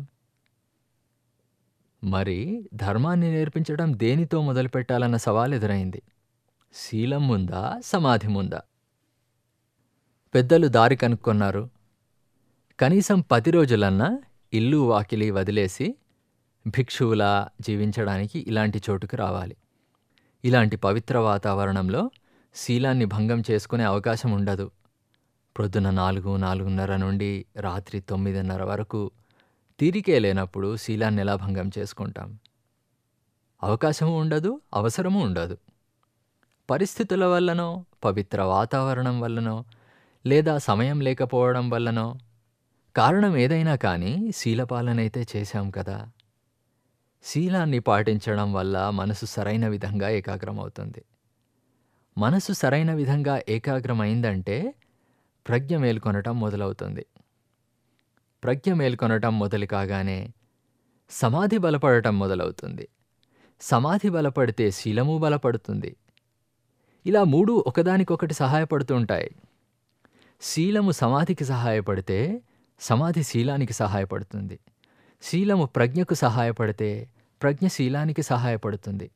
మరి ధర్మాన్ని నేర్పించడం దేనితో మొదలుపెట్టాలన్న సవాల్ ఎదురైంది శీలం ముందా సమాధి ముందా పెద్దలు దారి కనుక్కొన్నారు కనీసం పది రోజులన్నా ఇల్లు వాకిలి వదిలేసి భిక్షువులా జీవించడానికి ఇలాంటి చోటుకు రావాలి ఇలాంటి పవిత్ర వాతావరణంలో శీలాన్ని భంగం చేసుకునే అవకాశం ఉండదు ప్రొద్దున నాలుగు నాలుగున్నర నుండి రాత్రి తొమ్మిదిన్నర వరకు తీరికే లేనప్పుడు శీలాన్ని ఎలా భంగం చేసుకుంటాం అవకాశము ఉండదు అవసరము ఉండదు పరిస్థితుల వల్లనో పవిత్ర వాతావరణం వల్లనో లేదా సమయం లేకపోవడం వల్లనో కారణం ఏదైనా కానీ శీలపాలనైతే చేశాం కదా శీలాన్ని పాటించడం వల్ల మనసు సరైన విధంగా ఏకాగ్రమవుతుంది మనసు సరైన విధంగా ఏకాగ్రమైందంటే ప్రజ్ఞ మేల్కొనటం మొదలవుతుంది ప్రజ్ఞ మేల్కొనటం మొదలు కాగానే సమాధి బలపడటం మొదలవుతుంది సమాధి బలపడితే శీలము బలపడుతుంది ఇలా మూడు ఒకదానికొకటి సహాయపడుతూ ఉంటాయి శీలము సమాధికి సహాయపడితే సమాధి శీలానికి సహాయపడుతుంది శీలము ప్రజ్ఞకు సహాయపడితే ప్రజ్ఞ శీలానికి సహాయపడుతుంది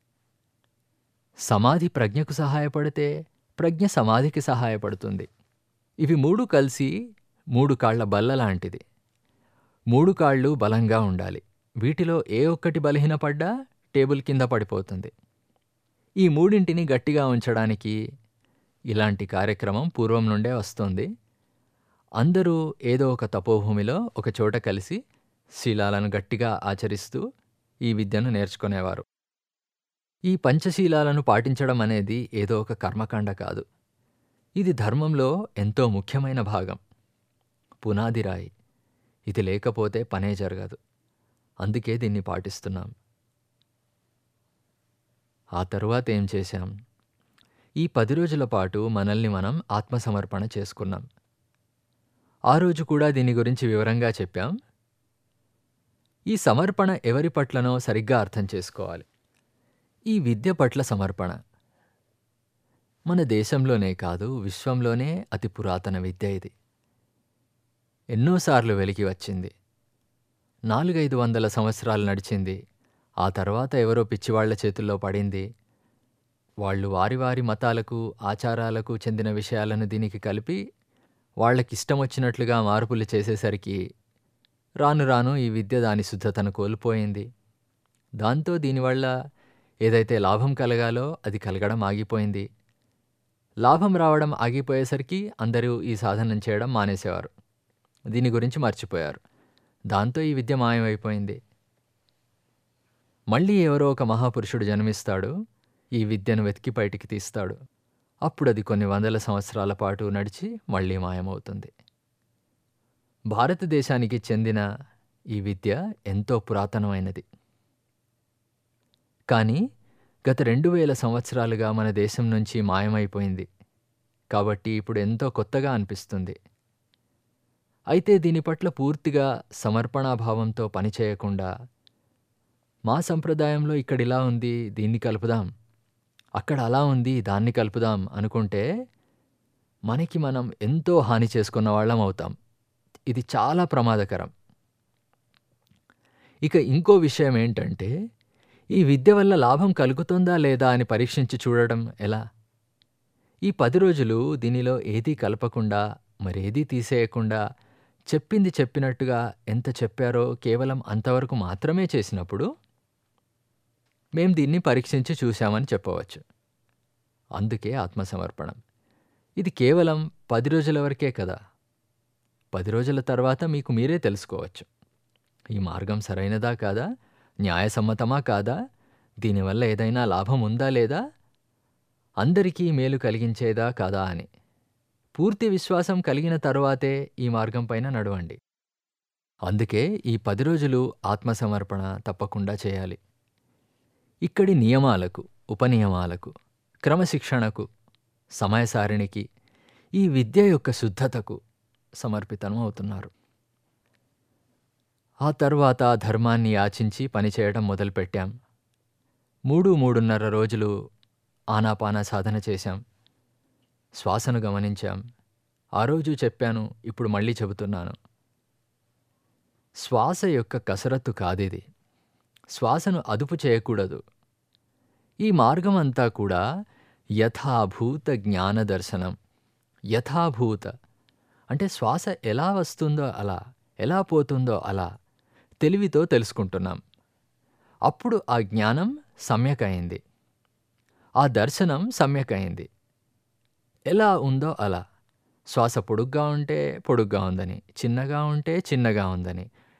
సమాధి ప్రజ్ఞకు సహాయపడితే ప్రజ్ఞ సమాధికి సహాయపడుతుంది ఇవి మూడు కలిసి మూడు కాళ్ల బల్ల లాంటిది మూడు కాళ్ళు బలంగా ఉండాలి వీటిలో ఏ ఒక్కటి బలహీనపడ్డా టేబుల్ కింద పడిపోతుంది ఈ మూడింటిని గట్టిగా ఉంచడానికి ఇలాంటి కార్యక్రమం పూర్వం నుండే వస్తుంది అందరూ ఏదో ఒక తపోభూమిలో ఒక చోట కలిసి శీలాలను గట్టిగా ఆచరిస్తూ ఈ విద్యను నేర్చుకునేవారు ఈ పంచశీలాలను పాటించడం అనేది ఏదో ఒక కర్మకాండ కాదు ఇది ధర్మంలో ఎంతో ముఖ్యమైన భాగం పునాది రాయి ఇది లేకపోతే పనే జరగదు అందుకే దీన్ని పాటిస్తున్నాం ఆ తరువాత ఏం చేశాం ఈ పది రోజుల పాటు మనల్ని మనం ఆత్మసమర్పణ చేసుకున్నాం ఆ రోజు కూడా దీని గురించి వివరంగా చెప్పాం ఈ సమర్పణ ఎవరి పట్లనో సరిగ్గా అర్థం చేసుకోవాలి ఈ విద్య పట్ల సమర్పణ మన దేశంలోనే కాదు విశ్వంలోనే అతి పురాతన విద్య ఇది ఎన్నోసార్లు వెలికి వచ్చింది నాలుగైదు వందల సంవత్సరాలు నడిచింది ఆ తర్వాత ఎవరో పిచ్చివాళ్ల చేతుల్లో పడింది వాళ్ళు వారి వారి మతాలకు ఆచారాలకు చెందిన విషయాలను దీనికి కలిపి వాళ్ళకిష్టం వచ్చినట్లుగా మార్పులు చేసేసరికి రాను రాను ఈ విద్య దాని శుద్ధతను కోల్పోయింది దాంతో దీనివల్ల ఏదైతే లాభం కలగాలో అది కలగడం ఆగిపోయింది లాభం రావడం ఆగిపోయేసరికి అందరూ ఈ సాధనం చేయడం మానేసేవారు దీని గురించి మర్చిపోయారు దాంతో ఈ విద్య మాయమైపోయింది మళ్ళీ ఎవరో ఒక మహాపురుషుడు జన్మిస్తాడు ఈ విద్యను వెతికి బయటికి తీస్తాడు అప్పుడు అది కొన్ని వందల సంవత్సరాల పాటు నడిచి మళ్ళీ మాయమవుతుంది భారతదేశానికి చెందిన ఈ విద్య ఎంతో పురాతనమైనది కానీ గత రెండు వేల సంవత్సరాలుగా మన దేశం నుంచి మాయమైపోయింది కాబట్టి ఇప్పుడు ఎంతో కొత్తగా అనిపిస్తుంది అయితే దీని పట్ల పూర్తిగా సమర్పణాభావంతో పనిచేయకుండా మా సంప్రదాయంలో ఇక్కడ ఇలా ఉంది దీన్ని కలుపుదాం అక్కడ అలా ఉంది దాన్ని కలుపుదాం అనుకుంటే మనకి మనం ఎంతో హాని చేసుకున్న వాళ్ళం అవుతాం ఇది చాలా ప్రమాదకరం ఇక ఇంకో విషయం ఏంటంటే ఈ విద్య వల్ల లాభం కలుగుతుందా లేదా అని పరీక్షించి చూడడం ఎలా ఈ పది రోజులు దీనిలో ఏదీ కలపకుండా మరేదీ తీసేయకుండా చెప్పింది చెప్పినట్టుగా ఎంత చెప్పారో కేవలం అంతవరకు మాత్రమే చేసినప్పుడు మేం దీన్ని పరీక్షించి చూశామని చెప్పవచ్చు అందుకే ఆత్మసమర్పణం ఇది కేవలం పది రోజుల వరకే కదా పది రోజుల తర్వాత మీకు మీరే తెలుసుకోవచ్చు ఈ మార్గం సరైనదా కాదా న్యాయసమ్మతమా కాదా దీనివల్ల ఏదైనా లాభం ఉందా లేదా అందరికీ మేలు కలిగించేదా కాదా అని పూర్తి విశ్వాసం కలిగిన తరువాతే ఈ మార్గం పైన నడవండి అందుకే ఈ పది రోజులు ఆత్మసమర్పణ తప్పకుండా చేయాలి ఇక్కడి నియమాలకు ఉపనియమాలకు క్రమశిక్షణకు సమయసారిణికి ఈ విద్య యొక్క శుద్ధతకు సమర్పితం అవుతున్నారు ఆ తర్వాత ధర్మాన్ని యాచించి పనిచేయడం మొదలుపెట్టాం మూడు మూడున్నర రోజులు ఆనాపానా సాధన చేశాం శ్వాసను గమనించాం ఆ రోజు చెప్పాను ఇప్పుడు మళ్ళీ చెబుతున్నాను శ్వాస యొక్క కసరత్తు కాదిది శ్వాసను అదుపు చేయకూడదు ఈ మార్గం అంతా కూడా యథాభూత జ్ఞాన దర్శనం యథాభూత అంటే శ్వాస ఎలా వస్తుందో అలా ఎలా పోతుందో అలా తెలివితో తెలుసుకుంటున్నాం అప్పుడు ఆ జ్ఞానం సమ్యక్ అయింది ఆ దర్శనం సమ్యక్ అయింది ఎలా ఉందో అలా శ్వాస పొడుగ్గా ఉంటే పొడుగ్గా ఉందని చిన్నగా ఉంటే చిన్నగా ఉందని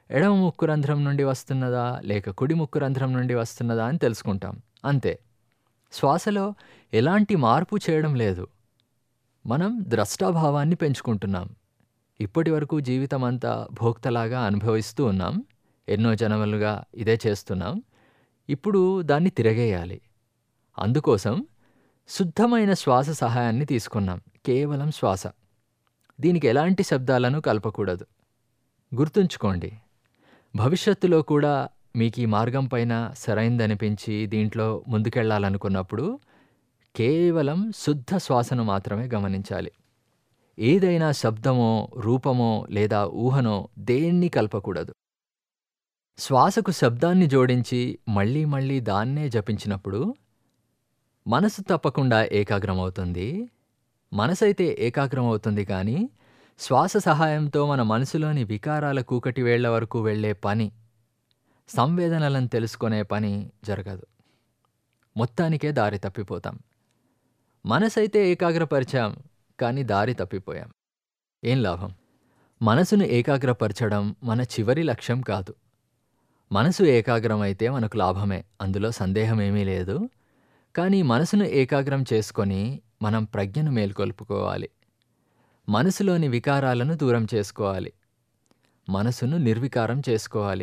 ఎడమ ముక్కు రంధ్రం నుండి వస్తున్నదా లేక కుడి ముక్కు రంధ్రం నుండి వస్తున్నదా అని తెలుసుకుంటాం అంతే శ్వాసలో ఎలాంటి మార్పు చేయడం లేదు మనం ద్రష్టాభావాన్ని పెంచుకుంటున్నాం ఇప్పటి వరకు జీవితం అంతా భోక్తలాగా అనుభవిస్తూ ఉన్నాం ఎన్నో జనములుగా ఇదే చేస్తున్నాం ఇప్పుడు దాన్ని తిరగేయాలి అందుకోసం శుద్ధమైన శ్వాస సహాయాన్ని తీసుకున్నాం కేవలం శ్వాస దీనికి ఎలాంటి శబ్దాలను కలపకూడదు గుర్తుంచుకోండి భవిష్యత్తులో కూడా మీకు ఈ మార్గం పైన సరైందనిపించి దీంట్లో ముందుకెళ్ళాలనుకున్నప్పుడు కేవలం శుద్ధ శ్వాసను మాత్రమే గమనించాలి ఏదైనా శబ్దమో రూపమో లేదా ఊహనో దేన్ని కలపకూడదు శ్వాసకు శబ్దాన్ని జోడించి మళ్ళీ మళ్ళీ దాన్నే జపించినప్పుడు మనసు తప్పకుండా ఏకాగ్రమవుతుంది మనసైతే ఏకాగ్రమవుతుంది కానీ శ్వాస సహాయంతో మన మనసులోని వికారాల కూకటి వేళ్ల వరకు వెళ్ళే పని సంవేదనలను తెలుసుకునే పని జరగదు మొత్తానికే దారి తప్పిపోతాం మనసైతే ఏకాగ్రపరిచాం కానీ దారి తప్పిపోయాం ఏం లాభం మనసును ఏకాగ్రపరచడం మన చివరి లక్ష్యం కాదు మనసు ఏకాగ్రమైతే మనకు లాభమే అందులో సందేహమేమీ లేదు కానీ మనసును ఏకాగ్రం చేసుకొని మనం ప్రజ్ఞను మేల్కొల్పుకోవాలి మనసులోని వికారాలను దూరం చేసుకోవాలి మనసును నిర్వికారం చేసుకోవాలి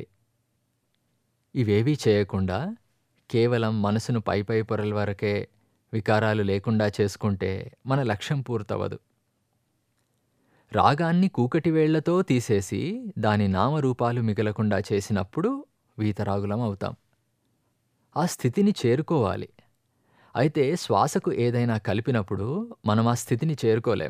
ఇవేవీ చేయకుండా కేవలం మనసును పై పై పొరల వరకే వికారాలు లేకుండా చేసుకుంటే మన లక్ష్యం పూర్తవదు రాగాన్ని కూకటి వేళ్లతో తీసేసి దాని నామరూపాలు మిగలకుండా చేసినప్పుడు వీతరాగులం అవుతాం ఆ స్థితిని చేరుకోవాలి అయితే శ్వాసకు ఏదైనా కలిపినప్పుడు మనం ఆ స్థితిని చేరుకోలేం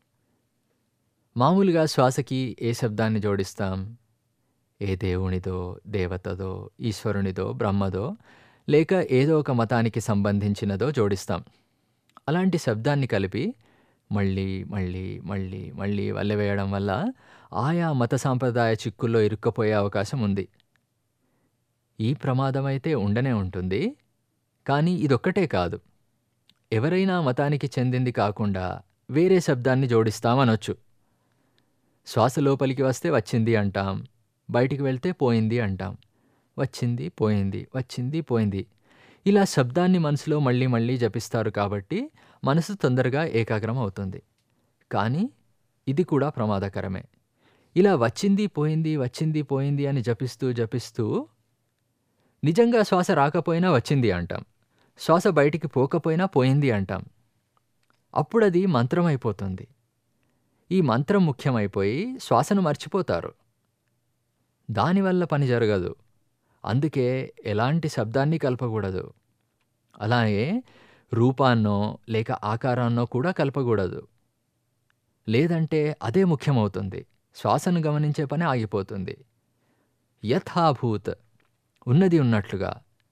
మామూలుగా శ్వాసకి ఏ శబ్దాన్ని జోడిస్తాం ఏ దేవునిదో దేవతదో ఈశ్వరునిదో బ్రహ్మదో లేక ఏదో ఒక మతానికి సంబంధించినదో జోడిస్తాం అలాంటి శబ్దాన్ని కలిపి మళ్ళీ మళ్ళీ మళ్ళీ మళ్ళీ వల్లెవేయడం వల్ల ఆయా మత సాంప్రదాయ చిక్కుల్లో ఇరుక్కపోయే అవకాశం ఉంది ఈ ప్రమాదం అయితే ఉండనే ఉంటుంది కానీ ఇదొక్కటే కాదు ఎవరైనా మతానికి చెందింది కాకుండా వేరే శబ్దాన్ని జోడిస్తామనొచ్చు శ్వాస లోపలికి వస్తే వచ్చింది అంటాం బయటికి వెళ్తే పోయింది అంటాం వచ్చింది పోయింది వచ్చింది పోయింది ఇలా శబ్దాన్ని మనసులో మళ్ళీ మళ్ళీ జపిస్తారు కాబట్టి మనసు తొందరగా ఏకాగ్రం అవుతుంది కానీ ఇది కూడా ప్రమాదకరమే ఇలా వచ్చింది పోయింది వచ్చింది పోయింది అని జపిస్తూ జపిస్తూ నిజంగా శ్వాస రాకపోయినా వచ్చింది అంటాం శ్వాస బయటికి పోకపోయినా పోయింది అంటాం అప్పుడది మంత్రం అయిపోతుంది ఈ మంత్రం ముఖ్యమైపోయి శ్వాసను మర్చిపోతారు దానివల్ల పని జరగదు అందుకే ఎలాంటి శబ్దాన్ని కలపకూడదు అలాగే రూపాన్నో లేక ఆకారాన్నో కూడా కలపకూడదు లేదంటే అదే ముఖ్యమవుతుంది శ్వాసను గమనించే పని ఆగిపోతుంది యథాభూత్ ఉన్నది ఉన్నట్లుగా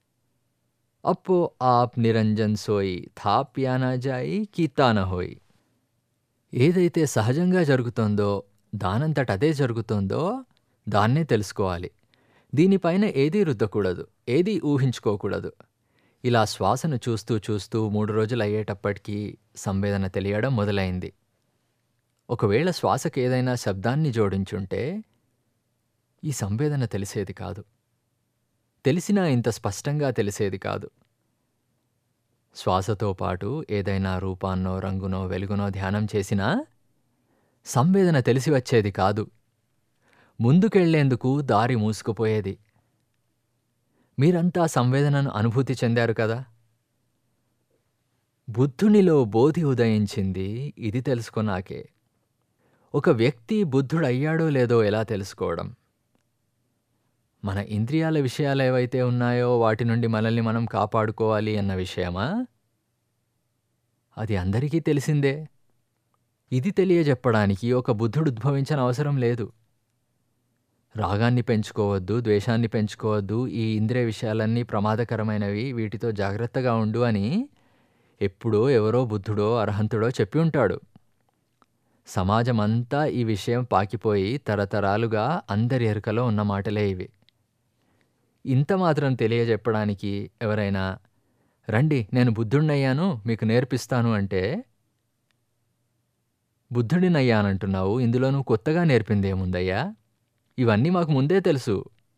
అప్పో ఆప్ నిరంజన్ సోయి థాప్యానా జాయి కీతాన హోయి ఏదైతే సహజంగా జరుగుతుందో దానంతట అదే జరుగుతుందో దాన్నే తెలుసుకోవాలి దీనిపైన ఏదీ రుద్దకూడదు ఏదీ ఊహించుకోకూడదు ఇలా శ్వాసను చూస్తూ చూస్తూ మూడు రోజులు అయ్యేటప్పటికీ సంవేదన తెలియడం మొదలైంది ఒకవేళ శ్వాసకు ఏదైనా శబ్దాన్ని జోడించుంటే ఈ సంవేదన తెలిసేది కాదు తెలిసినా ఇంత స్పష్టంగా తెలిసేది కాదు శ్వాసతో పాటు ఏదైనా రూపాన్నో రంగునో వెలుగునో ధ్యానం చేసినా సంవేదన తెలిసి వచ్చేది కాదు ముందుకెళ్లేందుకు దారి మూసుకుపోయేది మీరంతా సంవేదనను అనుభూతి చెందారు కదా బుద్ధునిలో బోధి ఉదయించింది ఇది తెలుసుకున్నాకే ఒక వ్యక్తి బుద్ధుడయ్యాడో లేదో ఎలా తెలుసుకోవడం మన ఇంద్రియాల విషయాలు ఏవైతే ఉన్నాయో వాటి నుండి మనల్ని మనం కాపాడుకోవాలి అన్న విషయమా అది అందరికీ తెలిసిందే ఇది తెలియజెప్పడానికి ఒక బుద్ధుడు ఉద్భవించిన అవసరం లేదు రాగాన్ని పెంచుకోవద్దు ద్వేషాన్ని పెంచుకోవద్దు ఈ ఇంద్రియ విషయాలన్నీ ప్రమాదకరమైనవి వీటితో జాగ్రత్తగా ఉండు అని ఎప్పుడో ఎవరో బుద్ధుడో అర్హంతుడో చెప్పి ఉంటాడు సమాజమంతా ఈ విషయం పాకిపోయి తరతరాలుగా అందరి ఎరుకలో ఉన్న మాటలే ఇవి ఇంత మాత్రం తెలియజెప్పడానికి ఎవరైనా రండి నేను బుద్ధుడినయ్యాను మీకు నేర్పిస్తాను అంటే బుద్ధుడినయ్యానంటున్నావు ఇందులో నువ్వు కొత్తగా నేర్పిందేముందయ్యా ఇవన్నీ మాకు ముందే తెలుసు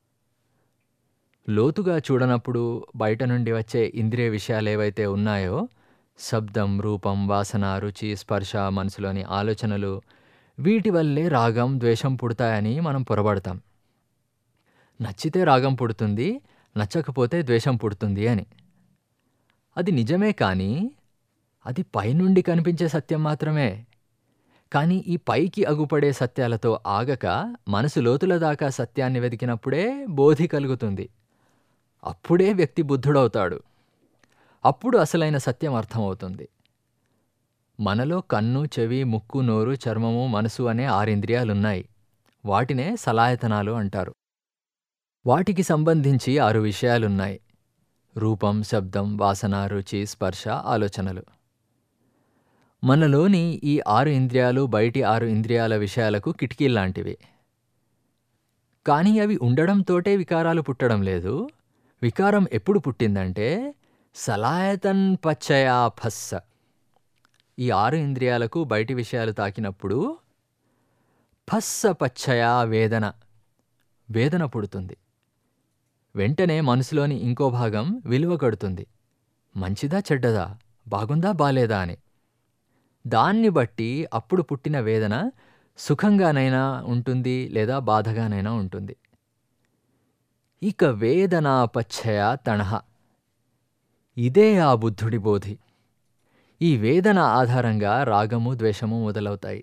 లోతుగా చూడనప్పుడు బయట నుండి వచ్చే ఇంద్రియ విషయాలు ఏవైతే ఉన్నాయో శబ్దం రూపం వాసన రుచి స్పర్శ మనసులోని ఆలోచనలు వీటి వల్లే రాగం ద్వేషం పుడతాయని మనం పొరబడతాం నచ్చితే రాగం పుడుతుంది నచ్చకపోతే ద్వేషం పుడుతుంది అని అది నిజమే కానీ అది పైనుండి కనిపించే సత్యం మాత్రమే కానీ ఈ పైకి అగుపడే సత్యాలతో ఆగక మనసు లోతుల దాకా సత్యాన్ని వెతికినప్పుడే బోధి కలుగుతుంది అప్పుడే వ్యక్తి బుద్ధుడవుతాడు అప్పుడు అసలైన సత్యం అర్థమవుతుంది మనలో కన్ను చెవి ముక్కు నోరు చర్మము మనసు అనే ఆరింద్రియాలున్నాయి వాటినే సలాయతనాలు అంటారు వాటికి సంబంధించి ఆరు విషయాలున్నాయి రూపం శబ్దం వాసన రుచి స్పర్శ ఆలోచనలు మనలోని ఈ ఆరు ఇంద్రియాలు బయటి ఆరు ఇంద్రియాల విషయాలకు కిటికీల్లాంటివి కానీ అవి ఉండడంతోటే వికారాలు పుట్టడం లేదు వికారం ఎప్పుడు పుట్టిందంటే సలాయతన్ పచ్చయా ఫస్స ఈ ఆరు ఇంద్రియాలకు బయటి విషయాలు తాకినప్పుడు ఫస్స పచ్చయా వేదన వేదన పుడుతుంది వెంటనే మనసులోని ఇంకో భాగం విలువ కడుతుంది మంచిదా చెడ్డదా బాగుందా బాలేదా అని దాన్ని బట్టి అప్పుడు పుట్టిన వేదన సుఖంగానైనా ఉంటుంది లేదా బాధగానైనా ఉంటుంది ఇక వేదన పచ్చయ తణహ ఇదే ఆ బుద్ధుడి బోధి ఈ వేదన ఆధారంగా రాగము ద్వేషము మొదలవుతాయి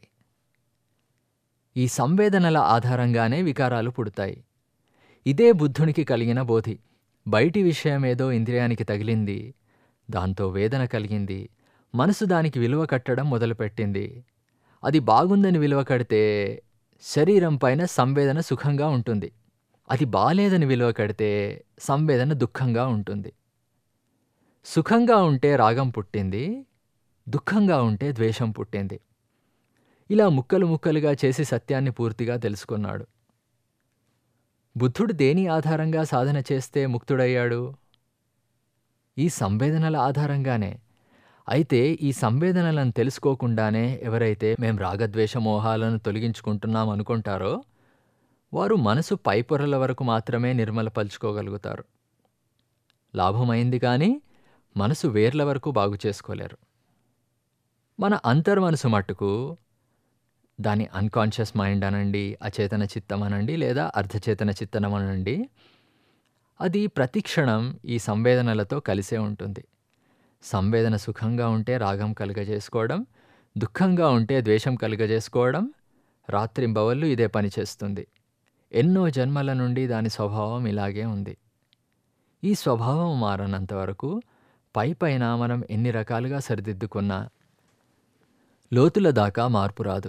ఈ సంవేదనల ఆధారంగానే వికారాలు పుడతాయి ఇదే బుద్ధునికి కలిగిన బోధి బయటి విషయమేదో ఇంద్రియానికి తగిలింది దాంతో వేదన కలిగింది మనసు దానికి విలువ కట్టడం మొదలుపెట్టింది అది బాగుందని విలువ కడితే శరీరం పైన సంవేదన సుఖంగా ఉంటుంది అది బాలేదని విలువ కడితే సంవేదన దుఃఖంగా ఉంటుంది సుఖంగా ఉంటే రాగం పుట్టింది దుఃఖంగా ఉంటే ద్వేషం పుట్టింది ఇలా ముక్కలు ముక్కలుగా చేసి సత్యాన్ని పూర్తిగా తెలుసుకున్నాడు బుద్ధుడు దేని ఆధారంగా సాధన చేస్తే ముక్తుడయ్యాడు ఈ సంవేదనల ఆధారంగానే అయితే ఈ సంవేదనలను తెలుసుకోకుండానే ఎవరైతే మేం రాగద్వేష మోహాలను తొలగించుకుంటున్నాం అనుకుంటారో వారు మనసు పైపొరల వరకు మాత్రమే నిర్మలపరుచుకోగలుగుతారు లాభమైంది కానీ మనసు వేర్ల వరకు బాగు చేసుకోలేరు మన అంతర్మనసు మట్టుకు దాని అన్కాన్షియస్ మైండ్ అనండి అచేతన చిత్తం అనండి లేదా అర్ధచేతన చిత్తనం అనండి అది ప్రతిక్షణం ఈ సంవేదనలతో కలిసే ఉంటుంది సంవేదన సుఖంగా ఉంటే రాగం కలుగజేసుకోవడం దుఃఖంగా ఉంటే ద్వేషం కలుగజేసుకోవడం రాత్రింబవళ్ళు ఇదే పని చేస్తుంది ఎన్నో జన్మల నుండి దాని స్వభావం ఇలాగే ఉంది ఈ స్వభావం మారనంత వరకు పై పైన మనం ఎన్ని రకాలుగా సరిదిద్దుకున్నా లోతుల దాకా మార్పు రాదు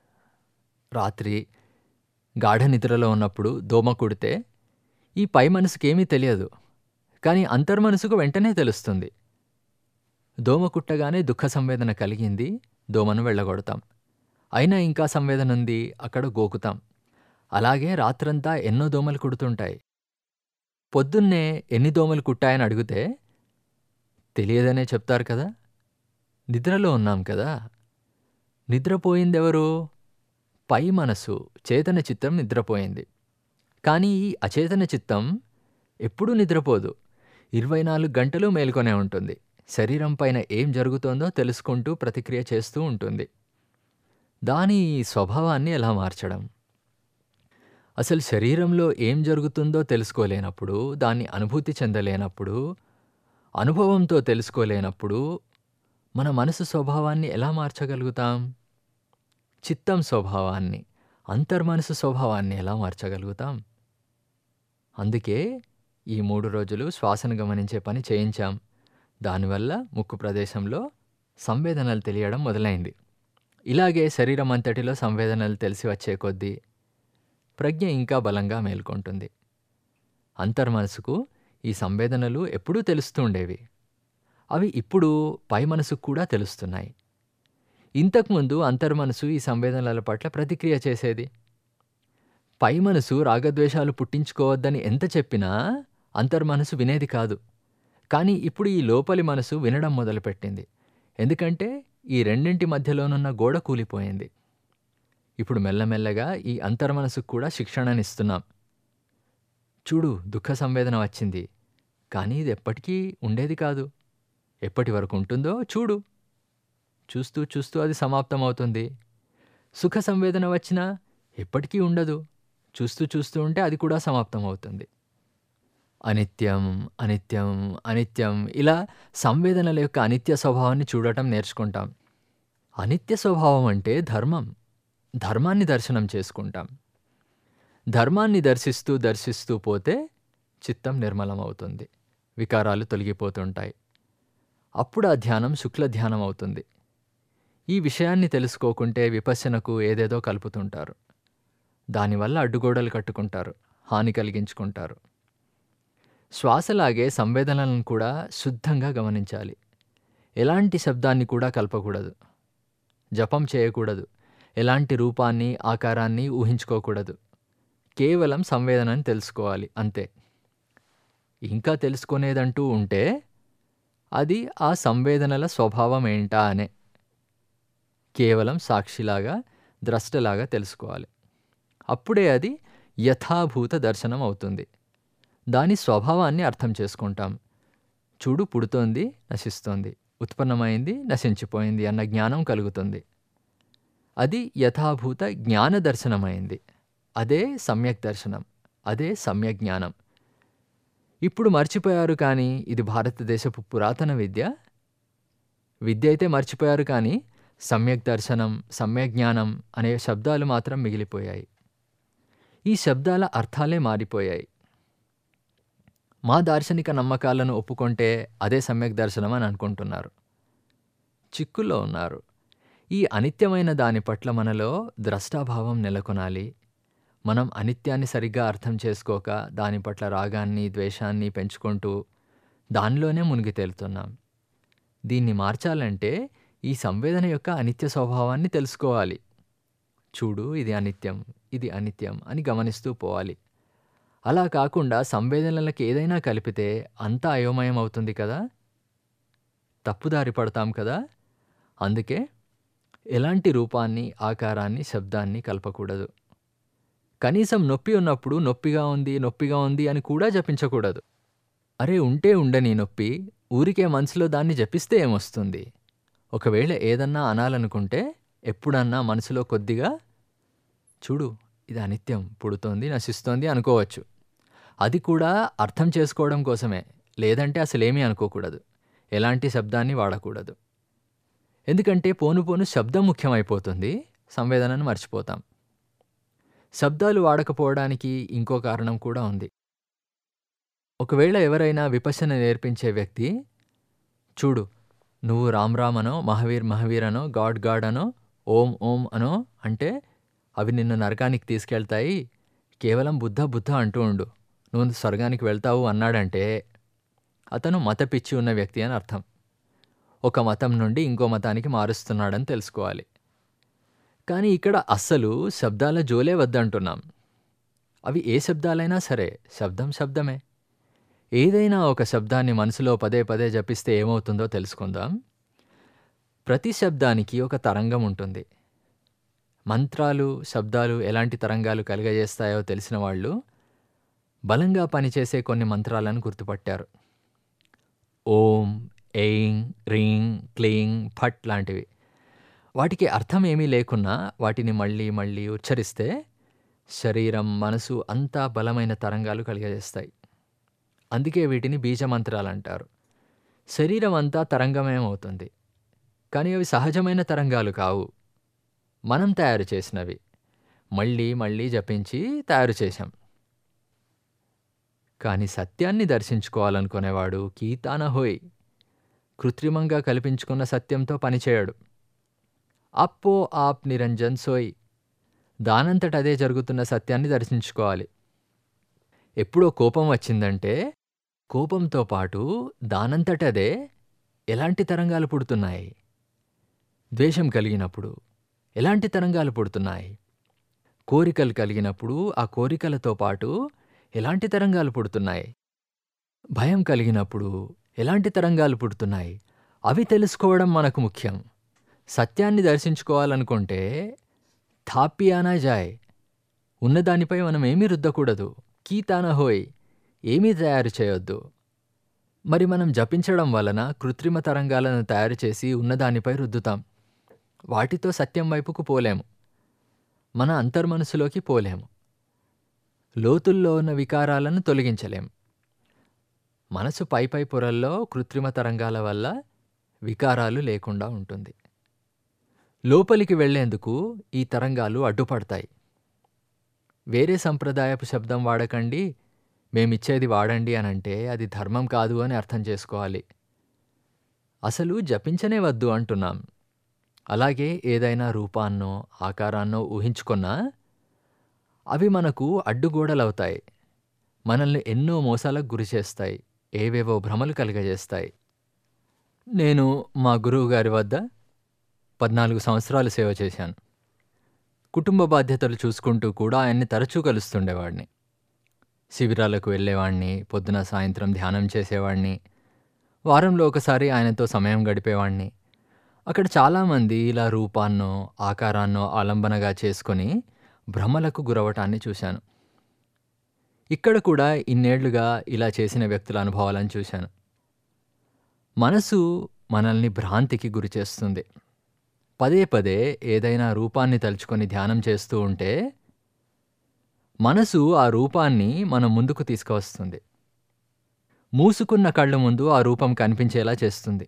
రాత్రి గాఢ నిద్రలో ఉన్నప్పుడు దోమ కుడితే ఈ పై మనసుకేమీ తెలియదు కానీ అంతర్మనసుకు వెంటనే తెలుస్తుంది దోమ కుట్టగానే దుఃఖ సంవేదన కలిగింది దోమను వెళ్ళగొడతాం అయినా ఇంకా సంవేదన ఉంది అక్కడ గోకుతాం అలాగే రాత్రంతా ఎన్నో దోమలు కుడుతుంటాయి పొద్దున్నే ఎన్ని దోమలు కుట్టాయని అడిగితే తెలియదనే చెప్తారు కదా నిద్రలో ఉన్నాం కదా నిద్రపోయిందెవరు పై మనసు చేతన చిత్తం నిద్రపోయింది కానీ ఈ అచేతన చిత్తం ఎప్పుడూ నిద్రపోదు ఇరవై నాలుగు గంటలు మేల్కొనే ఉంటుంది శరీరం పైన ఏం జరుగుతోందో తెలుసుకుంటూ ప్రతిక్రియ చేస్తూ ఉంటుంది దాని స్వభావాన్ని ఎలా మార్చడం అసలు శరీరంలో ఏం జరుగుతుందో తెలుసుకోలేనప్పుడు దాన్ని అనుభూతి చెందలేనప్పుడు అనుభవంతో తెలుసుకోలేనప్పుడు మన మనసు స్వభావాన్ని ఎలా మార్చగలుగుతాం చిత్తం స్వభావాన్ని అంతర్మనసు స్వభావాన్ని ఎలా మార్చగలుగుతాం అందుకే ఈ మూడు రోజులు శ్వాసను గమనించే పని చేయించాం దానివల్ల ముక్కు ప్రదేశంలో సంవేదనలు తెలియడం మొదలైంది ఇలాగే శరీరం అంతటిలో సంవేదనలు తెలిసి వచ్చే కొద్దీ ప్రజ్ఞ ఇంకా బలంగా మేల్కొంటుంది అంతర్మనసుకు ఈ సంవేదనలు ఎప్పుడూ తెలుస్తూ ఉండేవి అవి ఇప్పుడు పై మనసుకు కూడా తెలుస్తున్నాయి ఇంతకుముందు అంతర్మనసు ఈ సంవేదనల పట్ల ప్రతిక్రియ చేసేది పై మనసు రాగద్వేషాలు పుట్టించుకోవద్దని ఎంత చెప్పినా అంతర్మనసు వినేది కాదు కానీ ఇప్పుడు ఈ లోపలి మనసు వినడం మొదలుపెట్టింది ఎందుకంటే ఈ రెండింటి మధ్యలోనున్న గోడ కూలిపోయింది ఇప్పుడు మెల్లమెల్లగా ఈ అంతర్మనసుకు కూడా శిక్షణనిస్తున్నాం చూడు దుఃఖ సంవేదన వచ్చింది కానీ ఇది ఎప్పటికీ ఉండేది కాదు ఎప్పటి వరకు ఉంటుందో చూడు చూస్తూ చూస్తూ అది సమాప్తమవుతుంది సుఖ సంవేదన వచ్చినా ఎప్పటికీ ఉండదు చూస్తూ చూస్తూ ఉంటే అది కూడా సమాప్తమవుతుంది అనిత్యం అనిత్యం అనిత్యం ఇలా సంవేదనల యొక్క అనిత్య స్వభావాన్ని చూడటం నేర్చుకుంటాం అనిత్య స్వభావం అంటే ధర్మం ధర్మాన్ని దర్శనం చేసుకుంటాం ధర్మాన్ని దర్శిస్తూ దర్శిస్తూ పోతే చిత్తం నిర్మలమవుతుంది వికారాలు తొలగిపోతుంటాయి అప్పుడు ఆ ధ్యానం శుక్ల ధ్యానం అవుతుంది ఈ విషయాన్ని తెలుసుకోకుంటే విపశ్యనకు ఏదేదో కలుపుతుంటారు దానివల్ల అడ్డుగోడలు కట్టుకుంటారు హాని కలిగించుకుంటారు శ్వాసలాగే సంవేదనలను కూడా శుద్ధంగా గమనించాలి ఎలాంటి శబ్దాన్ని కూడా కలపకూడదు జపం చేయకూడదు ఎలాంటి రూపాన్ని ఆకారాన్ని ఊహించుకోకూడదు కేవలం సంవేదనని తెలుసుకోవాలి అంతే ఇంకా తెలుసుకునేదంటూ ఉంటే అది ఆ సంవేదనల స్వభావం ఏంటా అనే కేవలం సాక్షిలాగా ద్రష్టలాగా తెలుసుకోవాలి అప్పుడే అది యథాభూత దర్శనం అవుతుంది దాని స్వభావాన్ని అర్థం చేసుకుంటాం చూడు పుడుతోంది నశిస్తోంది ఉత్పన్నమైంది నశించిపోయింది అన్న జ్ఞానం కలుగుతుంది అది యథాభూత జ్ఞాన దర్శనమైంది అదే సమ్యక్ దర్శనం అదే సమ్యక్ జ్ఞానం ఇప్పుడు మర్చిపోయారు కానీ ఇది భారతదేశపు పురాతన విద్య విద్య అయితే మర్చిపోయారు కానీ సమ్యక్ దర్శనం సమ్యక్ జ్ఞానం అనే శబ్దాలు మాత్రం మిగిలిపోయాయి ఈ శబ్దాల అర్థాలే మారిపోయాయి మా దార్శనిక నమ్మకాలను ఒప్పుకుంటే అదే సమ్యక్ దర్శనం అని అనుకుంటున్నారు చిక్కుల్లో ఉన్నారు ఈ అనిత్యమైన దాని పట్ల మనలో ద్రష్టాభావం నెలకొనాలి మనం అనిత్యాన్ని సరిగ్గా అర్థం చేసుకోక దాని పట్ల రాగాన్ని ద్వేషాన్ని పెంచుకుంటూ దానిలోనే మునిగి తేలుతున్నాం దీన్ని మార్చాలంటే ఈ సంవేదన యొక్క అనిత్య స్వభావాన్ని తెలుసుకోవాలి చూడు ఇది అనిత్యం ఇది అనిత్యం అని గమనిస్తూ పోవాలి అలా కాకుండా సంవేదనలకు ఏదైనా కలిపితే అంతా అయోమయం అవుతుంది కదా తప్పుదారి పడతాం కదా అందుకే ఎలాంటి రూపాన్ని ఆకారాన్ని శబ్దాన్ని కలపకూడదు కనీసం నొప్పి ఉన్నప్పుడు నొప్పిగా ఉంది నొప్పిగా ఉంది అని కూడా జపించకూడదు అరే ఉంటే ఉండని నొప్పి ఊరికే మనసులో దాన్ని జపిస్తే ఏమొస్తుంది ఒకవేళ ఏదన్నా అనాలనుకుంటే ఎప్పుడన్నా మనసులో కొద్దిగా చూడు ఇది అనిత్యం పుడుతోంది నశిస్తోంది అనుకోవచ్చు అది కూడా అర్థం చేసుకోవడం కోసమే లేదంటే అసలేమీ అనుకోకూడదు ఎలాంటి శబ్దాన్ని వాడకూడదు ఎందుకంటే పోను పోను శబ్దం ముఖ్యమైపోతుంది సంవేదనను మర్చిపోతాం శబ్దాలు వాడకపోవడానికి ఇంకో కారణం కూడా ఉంది ఒకవేళ ఎవరైనా విపశన నేర్పించే వ్యక్తి చూడు నువ్వు రామ్ రామ్ అనో మహావీర్ మహావీర్ అనో గాడ్ గాడ్ అనో ఓం ఓం అనో అంటే అవి నిన్ను నరకానికి తీసుకెళ్తాయి కేవలం బుద్ధ బుద్ధ అంటూ ఉండు నువ్వు స్వర్గానికి వెళ్తావు అన్నాడంటే అతను మత పిచ్చి ఉన్న వ్యక్తి అని అర్థం ఒక మతం నుండి ఇంకో మతానికి మారుస్తున్నాడని తెలుసుకోవాలి కానీ ఇక్కడ అస్సలు శబ్దాల జోలే వద్దంటున్నాం అవి ఏ శబ్దాలైనా సరే శబ్దం శబ్దమే ఏదైనా ఒక శబ్దాన్ని మనసులో పదే పదే జపిస్తే ఏమవుతుందో తెలుసుకుందాం ప్రతి శబ్దానికి ఒక తరంగం ఉంటుంది మంత్రాలు శబ్దాలు ఎలాంటి తరంగాలు కలిగజేస్తాయో తెలిసిన వాళ్ళు బలంగా పనిచేసే కొన్ని మంత్రాలను గుర్తుపట్టారు ఓం ఎయింగ్ రీంగ్ క్లీంగ్ ఫట్ లాంటివి వాటికి అర్థం ఏమీ లేకున్నా వాటిని మళ్ళీ మళ్ళీ ఉచ్చరిస్తే శరీరం మనసు అంతా బలమైన తరంగాలు కలిగజేస్తాయి అందుకే వీటిని బీజమంత్రాలు అంటారు శరీరం అంతా తరంగమేమవుతుంది కానీ అవి సహజమైన తరంగాలు కావు మనం తయారు చేసినవి మళ్ళీ మళ్ళీ జపించి తయారు చేశాం కానీ సత్యాన్ని దర్శించుకోవాలనుకునేవాడు కీతాన హోయ్ కృత్రిమంగా కల్పించుకున్న సత్యంతో పనిచేయడు అప్పో ఆప్ నిరంజన్ సోయ్ దానంతట అదే జరుగుతున్న సత్యాన్ని దర్శించుకోవాలి ఎప్పుడో కోపం వచ్చిందంటే కోపంతో పాటు దానంతటదే ఎలాంటి తరంగాలు పుడుతున్నాయి ద్వేషం కలిగినప్పుడు ఎలాంటి తరంగాలు పుడుతున్నాయి కోరికలు కలిగినప్పుడు ఆ కోరికలతో పాటు ఎలాంటి తరంగాలు పుడుతున్నాయి భయం కలిగినప్పుడు ఎలాంటి తరంగాలు పుడుతున్నాయి అవి తెలుసుకోవడం మనకు ముఖ్యం సత్యాన్ని దర్శించుకోవాలనుకుంటే థాపియానా జాయ్ ఉన్నదానిపై మనం ఏమీ రుద్దకూడదు కీతాన హోయ్ ఏమీ తయారు చేయొద్దు మరి మనం జపించడం వలన కృత్రిమ తరంగాలను తయారు చేసి ఉన్నదానిపై రుద్దుతాం వాటితో సత్యం వైపుకు పోలేము మన అంతర్మనసులోకి పోలేము లోతుల్లో ఉన్న వికారాలను తొలగించలేం మనసు పై పై పొరల్లో కృత్రిమ తరంగాల వల్ల వికారాలు లేకుండా ఉంటుంది లోపలికి వెళ్లేందుకు ఈ తరంగాలు అడ్డుపడతాయి వేరే సంప్రదాయపు శబ్దం వాడకండి మేమిచ్చేది వాడండి అనంటే అది ధర్మం కాదు అని అర్థం చేసుకోవాలి అసలు జపించనే వద్దు అంటున్నాం అలాగే ఏదైనా రూపాన్నో ఆకారాన్నో ఊహించుకున్నా అవి మనకు అడ్డుగోడలవుతాయి మనల్ని ఎన్నో మోసాలకు గురి చేస్తాయి ఏవేవో భ్రమలు కలుగజేస్తాయి నేను మా గురువు గారి వద్ద పద్నాలుగు సంవత్సరాలు సేవ చేశాను కుటుంబ బాధ్యతలు చూసుకుంటూ కూడా ఆయన్ని తరచూ కలుస్తుండేవాడిని శిబిరాలకు వెళ్ళేవాడిని పొద్దున సాయంత్రం ధ్యానం చేసేవాడిని వారంలో ఒకసారి ఆయనతో సమయం గడిపేవాడిని అక్కడ చాలామంది ఇలా రూపాన్నో ఆకారాన్నో ఆలంబనగా చేసుకొని భ్రమలకు గురవటాన్ని చూశాను ఇక్కడ కూడా ఇన్నేళ్లుగా ఇలా చేసిన వ్యక్తుల అనుభవాలను చూశాను మనసు మనల్ని భ్రాంతికి గురి చేస్తుంది పదే పదే ఏదైనా రూపాన్ని తలుచుకొని ధ్యానం చేస్తూ ఉంటే మనసు ఆ రూపాన్ని మన ముందుకు తీసుకువస్తుంది మూసుకున్న కళ్ళ ముందు ఆ రూపం కనిపించేలా చేస్తుంది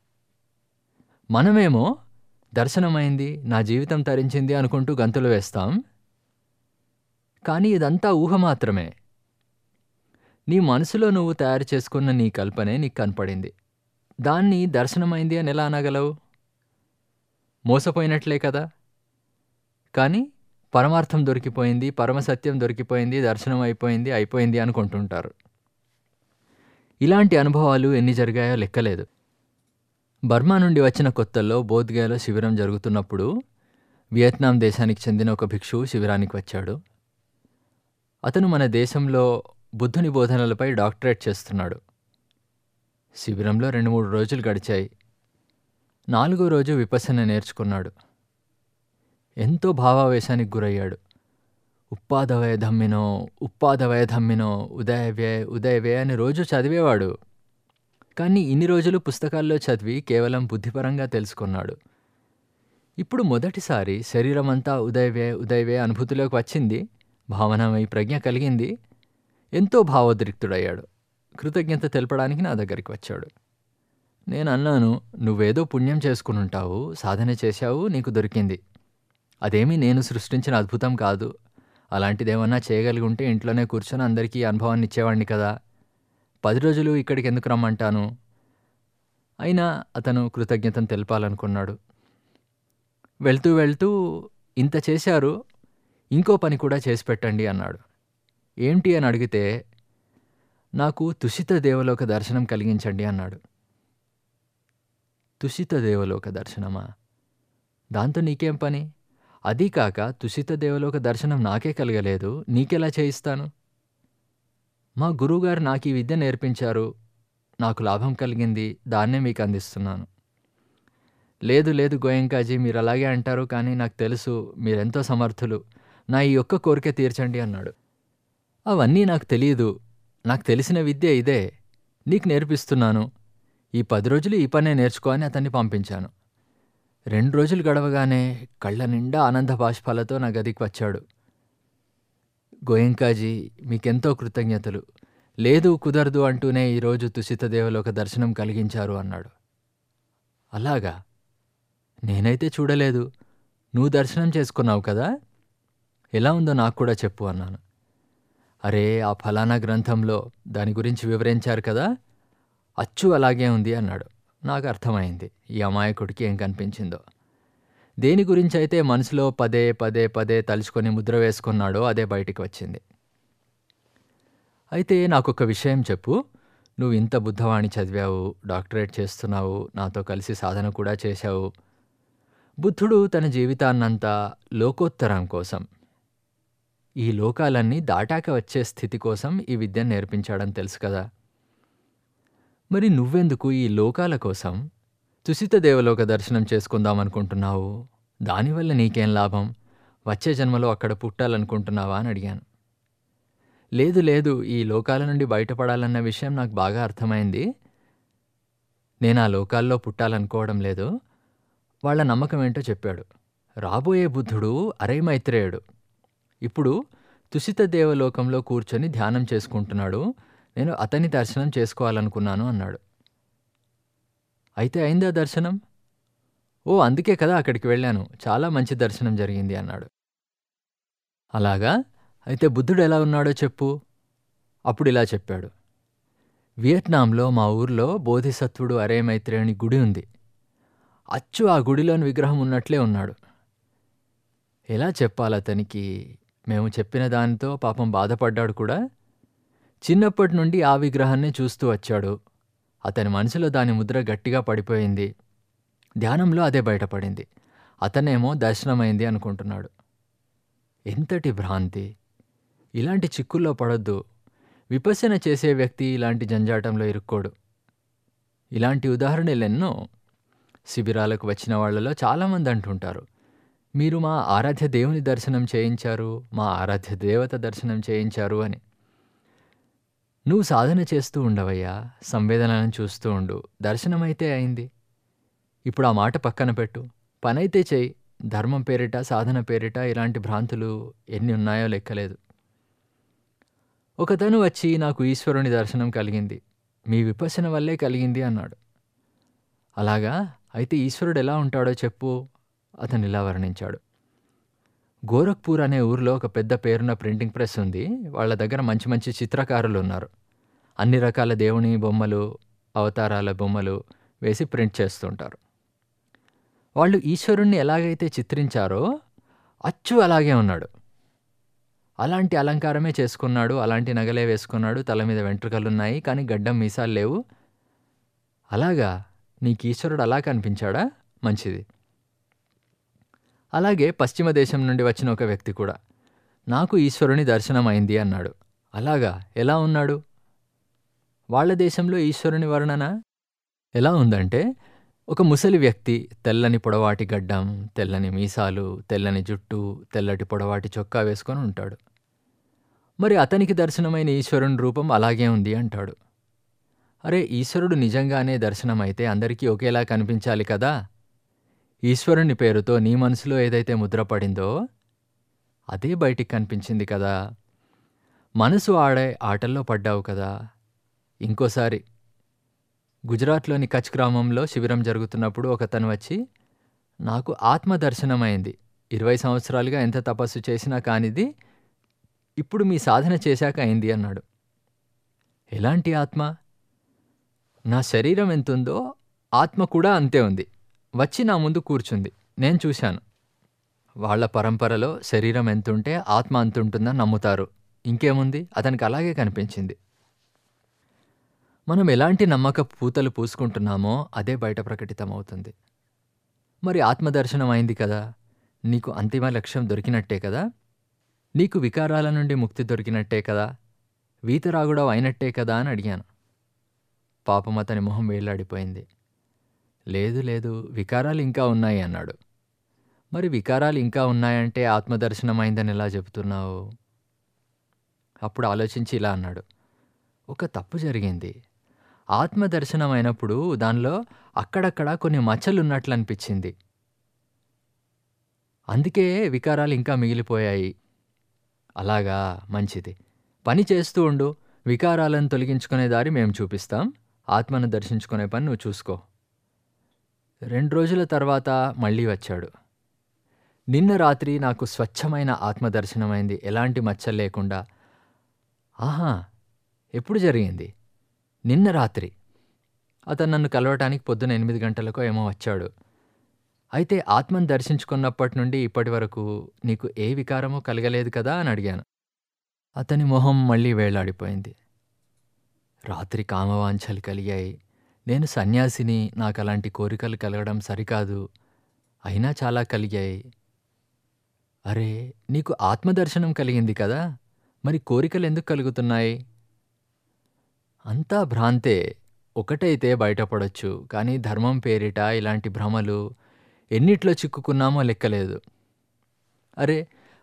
మనమేమో దర్శనమైంది నా జీవితం తరించింది అనుకుంటూ గంతులు వేస్తాం కానీ ఇదంతా ఊహ మాత్రమే నీ మనసులో నువ్వు తయారు చేసుకున్న నీ కల్పనే నీకు కనపడింది దాన్ని దర్శనమైంది అని ఎలా అనగలవు మోసపోయినట్లే కదా కానీ పరమార్థం దొరికిపోయింది పరమసత్యం దొరికిపోయింది దర్శనం అయిపోయింది అయిపోయింది అనుకుంటుంటారు ఇలాంటి అనుభవాలు ఎన్ని జరిగాయో లెక్కలేదు బర్మా నుండి వచ్చిన కొత్తల్లో బోధ్గయాలో శిబిరం జరుగుతున్నప్పుడు వియత్నాం దేశానికి చెందిన ఒక భిక్షువు శిబిరానికి వచ్చాడు అతను మన దేశంలో బుద్ధుని బోధనలపై డాక్టరేట్ చేస్తున్నాడు శిబిరంలో రెండు మూడు రోజులు గడిచాయి నాలుగో రోజు విపసన నేర్చుకున్నాడు ఎంతో భావావేశానికి గురయ్యాడు ఉప్పాదవయ ధమ్మినో ఉప్పాదవయ ధమ్మినో ఉదయవ్యయ ఉదయవ్యయ అని రోజు చదివేవాడు కానీ ఇన్ని రోజులు పుస్తకాల్లో చదివి కేవలం బుద్ధిపరంగా తెలుసుకున్నాడు ఇప్పుడు మొదటిసారి శరీరమంతా ఉదయవ్యయ ఉదయవ్యయ అనుభూతిలోకి వచ్చింది భావనమై ప్రజ్ఞ కలిగింది ఎంతో భావోద్రిక్తుడయ్యాడు కృతజ్ఞత తెలపడానికి నా దగ్గరికి వచ్చాడు నేను అన్నాను నువ్వేదో పుణ్యం చేసుకుని ఉంటావు సాధన చేశావు నీకు దొరికింది అదేమీ నేను సృష్టించిన అద్భుతం కాదు అలాంటిదేమన్నా చేయగలిగి ఉంటే ఇంట్లోనే కూర్చొని అందరికీ ఈ అనుభవాన్ని ఇచ్చేవాడిని కదా పది రోజులు ఇక్కడికి ఎందుకు రమ్మంటాను అయినా అతను కృతజ్ఞతను తెలపాలనుకున్నాడు వెళ్తూ వెళ్తూ ఇంత చేశారు ఇంకో పని కూడా చేసి పెట్టండి అన్నాడు ఏంటి అని అడిగితే నాకు తుషిత దేవలోక దర్శనం కలిగించండి అన్నాడు తుషిత దేవలోక దర్శనమా దాంతో నీకేం పని అదీ కాక తుషిత దేవలోక దర్శనం నాకే కలగలేదు నీకెలా చేయిస్తాను మా గురువుగారు నాకు ఈ విద్య నేర్పించారు నాకు లాభం కలిగింది దాన్నే మీకు అందిస్తున్నాను లేదు లేదు గోయంకాజీ మీరు అలాగే అంటారు కానీ నాకు తెలుసు మీరెంతో సమర్థులు నా ఈ ఒక్క కోరిక తీర్చండి అన్నాడు అవన్నీ నాకు తెలియదు నాకు తెలిసిన విద్య ఇదే నీకు నేర్పిస్తున్నాను ఈ పది రోజులు ఈ పనే నేర్చుకో అని అతన్ని పంపించాను రెండు రోజులు గడవగానే కళ్ళ నిండా ఆనంద బాష్పాలతో నా గదికి వచ్చాడు గోయంకాజీ మీకెంతో కృతజ్ఞతలు లేదు కుదరదు అంటూనే ఈరోజు తుషిత దేవలోక దర్శనం కలిగించారు అన్నాడు అలాగా నేనైతే చూడలేదు నువ్వు దర్శనం చేసుకున్నావు కదా ఎలా ఉందో నాకు కూడా చెప్పు అన్నాను అరే ఆ ఫలానా గ్రంథంలో దాని గురించి వివరించారు కదా అచ్చు అలాగే ఉంది అన్నాడు నాకు అర్థమైంది ఈ అమాయకుడికి ఏం కనిపించిందో దేని గురించి అయితే మనసులో పదే పదే పదే తలుచుకొని ముద్ర వేసుకున్నాడో అదే బయటికి వచ్చింది అయితే నాకొక విషయం చెప్పు నువ్వు ఇంత బుద్ధవాణి చదివావు డాక్టరేట్ చేస్తున్నావు నాతో కలిసి సాధన కూడా చేశావు బుద్ధుడు తన జీవితాన్నంతా లోకోత్తరం కోసం ఈ లోకాలన్నీ దాటాక వచ్చే స్థితి కోసం ఈ విద్యను నేర్పించాడని తెలుసు కదా మరి నువ్వెందుకు ఈ లోకాల కోసం తుసిత దేవలోక దర్శనం చేసుకుందాం అనుకుంటున్నావు దానివల్ల నీకేం లాభం వచ్చే జన్మలో అక్కడ పుట్టాలనుకుంటున్నావా అని అడిగాను లేదు లేదు ఈ లోకాల నుండి బయటపడాలన్న విషయం నాకు బాగా అర్థమైంది నేను ఆ లోకాల్లో పుట్టాలనుకోవడం లేదు వాళ్ళ నమ్మకం ఏంటో చెప్పాడు రాబోయే బుద్ధుడు అరై మైత్రేయుడు ఇప్పుడు తుసిత దేవలోకంలో కూర్చొని ధ్యానం చేసుకుంటున్నాడు నేను అతని దర్శనం చేసుకోవాలనుకున్నాను అన్నాడు అయితే అయిందా దర్శనం ఓ అందుకే కదా అక్కడికి వెళ్ళాను చాలా మంచి దర్శనం జరిగింది అన్నాడు అలాగా అయితే బుద్ధుడు ఎలా ఉన్నాడో చెప్పు అప్పుడు ఇలా చెప్పాడు వియట్నాంలో మా ఊర్లో బోధిసత్వుడు అరే మైత్రేయుని గుడి ఉంది అచ్చు ఆ గుడిలోని విగ్రహం ఉన్నట్లే ఉన్నాడు ఎలా చెప్పాలి అతనికి మేము చెప్పిన దానితో పాపం బాధపడ్డాడు కూడా చిన్నప్పటి నుండి ఆ విగ్రహాన్నే చూస్తూ వచ్చాడు అతని మనసులో దాని ముద్ర గట్టిగా పడిపోయింది ధ్యానంలో అదే బయటపడింది అతనేమో దర్శనమైంది అనుకుంటున్నాడు ఎంతటి భ్రాంతి ఇలాంటి చిక్కుల్లో పడొద్దు విపసన చేసే వ్యక్తి ఇలాంటి జంజాటంలో ఇరుక్కోడు ఇలాంటి ఉదాహరణలు ఎన్నో శిబిరాలకు వచ్చిన వాళ్ళలో చాలామంది అంటుంటారు మీరు మా ఆరాధ్య దేవుని దర్శనం చేయించారు మా ఆరాధ్య దేవత దర్శనం చేయించారు అని నువ్వు సాధన చేస్తూ ఉండవయ్యా సంవేదనలను చూస్తూ ఉండు దర్శనమైతే అయింది ఇప్పుడు ఆ మాట పక్కన పెట్టు పనైతే చెయ్యి ధర్మం పేరిట సాధన పేరిట ఇలాంటి భ్రాంతులు ఎన్ని ఉన్నాయో లెక్కలేదు ఒకతను వచ్చి నాకు ఈశ్వరుని దర్శనం కలిగింది మీ విపసన వల్లే కలిగింది అన్నాడు అలాగా అయితే ఈశ్వరుడు ఎలా ఉంటాడో చెప్పు అతను ఇలా వర్ణించాడు గోరఖ్పూర్ అనే ఊరిలో ఒక పెద్ద పేరున్న ప్రింటింగ్ ప్రెస్ ఉంది వాళ్ళ దగ్గర మంచి మంచి చిత్రకారులు ఉన్నారు అన్ని రకాల దేవుని బొమ్మలు అవతారాల బొమ్మలు వేసి ప్రింట్ చేస్తుంటారు వాళ్ళు ఈశ్వరుణ్ణి ఎలాగైతే చిత్రించారో అచ్చు అలాగే ఉన్నాడు అలాంటి అలంకారమే చేసుకున్నాడు అలాంటి నగలే వేసుకున్నాడు తల మీద వెంట్రుకలున్నాయి కానీ గడ్డం మీసాలు లేవు అలాగా నీకు ఈశ్వరుడు అలా కనిపించాడా మంచిది అలాగే పశ్చిమ దేశం నుండి వచ్చిన ఒక వ్యక్తి కూడా నాకు ఈశ్వరుని దర్శనం అయింది అన్నాడు అలాగా ఎలా ఉన్నాడు వాళ్ళ దేశంలో ఈశ్వరుని వర్ణన ఎలా ఉందంటే ఒక ముసలి వ్యక్తి తెల్లని పొడవాటి గడ్డం తెల్లని మీసాలు తెల్లని జుట్టు తెల్లటి పొడవాటి చొక్కా వేసుకొని ఉంటాడు మరి అతనికి దర్శనమైన ఈశ్వరుని రూపం అలాగే ఉంది అంటాడు అరే ఈశ్వరుడు నిజంగానే దర్శనమైతే అందరికీ ఒకేలా కనిపించాలి కదా ఈశ్వరుని పేరుతో నీ మనసులో ఏదైతే ముద్ర పడిందో అదే బయటికి కనిపించింది కదా మనసు ఆడే ఆటల్లో పడ్డావు కదా ఇంకోసారి గుజరాత్లోని కచ్ గ్రామంలో శిబిరం జరుగుతున్నప్పుడు ఒకతను వచ్చి నాకు ఆత్మ దర్శనమైంది ఇరవై సంవత్సరాలుగా ఎంత తపస్సు చేసినా కానిది ఇప్పుడు మీ సాధన చేశాక అయింది అన్నాడు ఎలాంటి ఆత్మ నా శరీరం ఎంతుందో ఆత్మ కూడా అంతే ఉంది వచ్చి నా ముందు కూర్చుంది నేను చూశాను వాళ్ళ పరంపరలో శరీరం ఎంతుంటే ఆత్మ అంతుంటుందని నమ్ముతారు ఇంకేముంది అతనికి అలాగే కనిపించింది మనం ఎలాంటి నమ్మక పూతలు పూసుకుంటున్నామో అదే బయట ప్రకటితమవుతుంది మరి ఆత్మదర్శనం అయింది కదా నీకు అంతిమ లక్ష్యం దొరికినట్టే కదా నీకు వికారాల నుండి ముక్తి దొరికినట్టే కదా వీతరాగుడవు అయినట్టే కదా అని అడిగాను పాపం అతని మొహం వేలాడిపోయింది లేదు లేదు వికారాలు ఇంకా ఉన్నాయి అన్నాడు మరి వికారాలు ఇంకా ఉన్నాయంటే ఆత్మదర్శనం అయిందని ఎలా చెబుతున్నావు అప్పుడు ఆలోచించి ఇలా అన్నాడు ఒక తప్పు జరిగింది ఆత్మదర్శనం అయినప్పుడు దానిలో అక్కడక్కడ కొన్ని మచ్చలు ఉన్నట్లు అనిపించింది అందుకే వికారాలు ఇంకా మిగిలిపోయాయి అలాగా మంచిది పని చేస్తూ ఉండు వికారాలను తొలగించుకునే దారి మేము చూపిస్తాం ఆత్మను దర్శించుకునే పని నువ్వు చూసుకో రెండు రోజుల తర్వాత మళ్ళీ వచ్చాడు నిన్న రాత్రి నాకు స్వచ్ఛమైన ఆత్మదర్శనమైంది ఎలాంటి మచ్చలు లేకుండా ఆహా ఎప్పుడు జరిగింది నిన్న రాత్రి అతను నన్ను కలవటానికి పొద్దున ఎనిమిది గంటలకో ఏమో వచ్చాడు అయితే ఆత్మను దర్శించుకున్నప్పటి నుండి ఇప్పటి వరకు నీకు ఏ వికారమూ కలగలేదు కదా అని అడిగాను అతని మొహం మళ్ళీ వేలాడిపోయింది రాత్రి కామవాంఛలు కలిగాయి నేను సన్యాసిని నాకు అలాంటి కోరికలు కలగడం సరికాదు అయినా చాలా కలిగాయి అరే నీకు ఆత్మదర్శనం కలిగింది కదా మరి కోరికలు ఎందుకు కలుగుతున్నాయి అంతా భ్రాంతే ఒకటైతే బయటపడొచ్చు కానీ ధర్మం పేరిట ఇలాంటి భ్రమలు ఎన్నిట్లో చిక్కుకున్నామో లెక్కలేదు అరే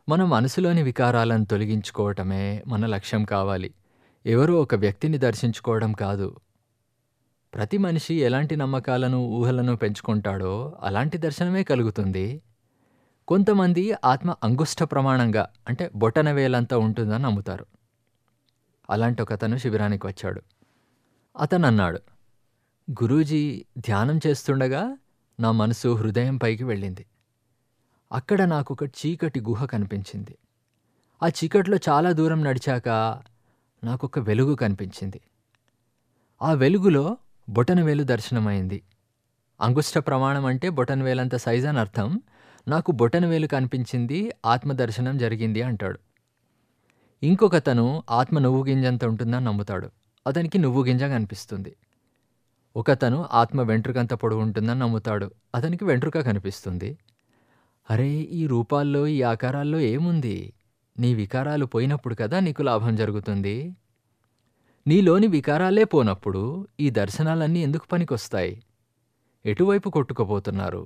మన మనసులోని వికారాలను తొలగించుకోవటమే మన లక్ష్యం కావాలి ఎవరో ఒక వ్యక్తిని దర్శించుకోవడం కాదు ప్రతి మనిషి ఎలాంటి నమ్మకాలను ఊహలను పెంచుకుంటాడో అలాంటి దర్శనమే కలుగుతుంది కొంతమంది ఆత్మ అంగుష్ట ప్రమాణంగా అంటే బొటన వేలంతా ఉంటుందని నమ్ముతారు అలాంటి ఒకతను శిబిరానికి వచ్చాడు అతను అన్నాడు గురూజీ ధ్యానం చేస్తుండగా నా మనసు హృదయం పైకి వెళ్ళింది అక్కడ నాకు ఒక చీకటి గుహ కనిపించింది ఆ చీకట్లో చాలా దూరం నడిచాక నాకు ఒక వెలుగు కనిపించింది ఆ వెలుగులో బొటనవేలు దర్శనమైంది అంగుష్ట ప్రమాణం అంటే బొటనవేలంత సైజ్ అని అర్థం నాకు బొటనవేలు కనిపించింది ఆత్మ దర్శనం జరిగింది అంటాడు ఇంకొకతను ఆత్మ నువ్వు గింజంత ఉంటుందని నమ్ముతాడు అతనికి నువ్వు గింజ కనిపిస్తుంది ఒకతను ఆత్మ వెంట్రుకంత పొడవు ఉంటుందని నమ్ముతాడు అతనికి వెంట్రుక కనిపిస్తుంది అరే ఈ రూపాల్లో ఈ ఆకారాల్లో ఏముంది నీ వికారాలు పోయినప్పుడు కదా నీకు లాభం జరుగుతుంది నీలోని వికారాలే పోనప్పుడు ఈ దర్శనాలన్నీ ఎందుకు పనికొస్తాయి ఎటువైపు కొట్టుకుపోతున్నారు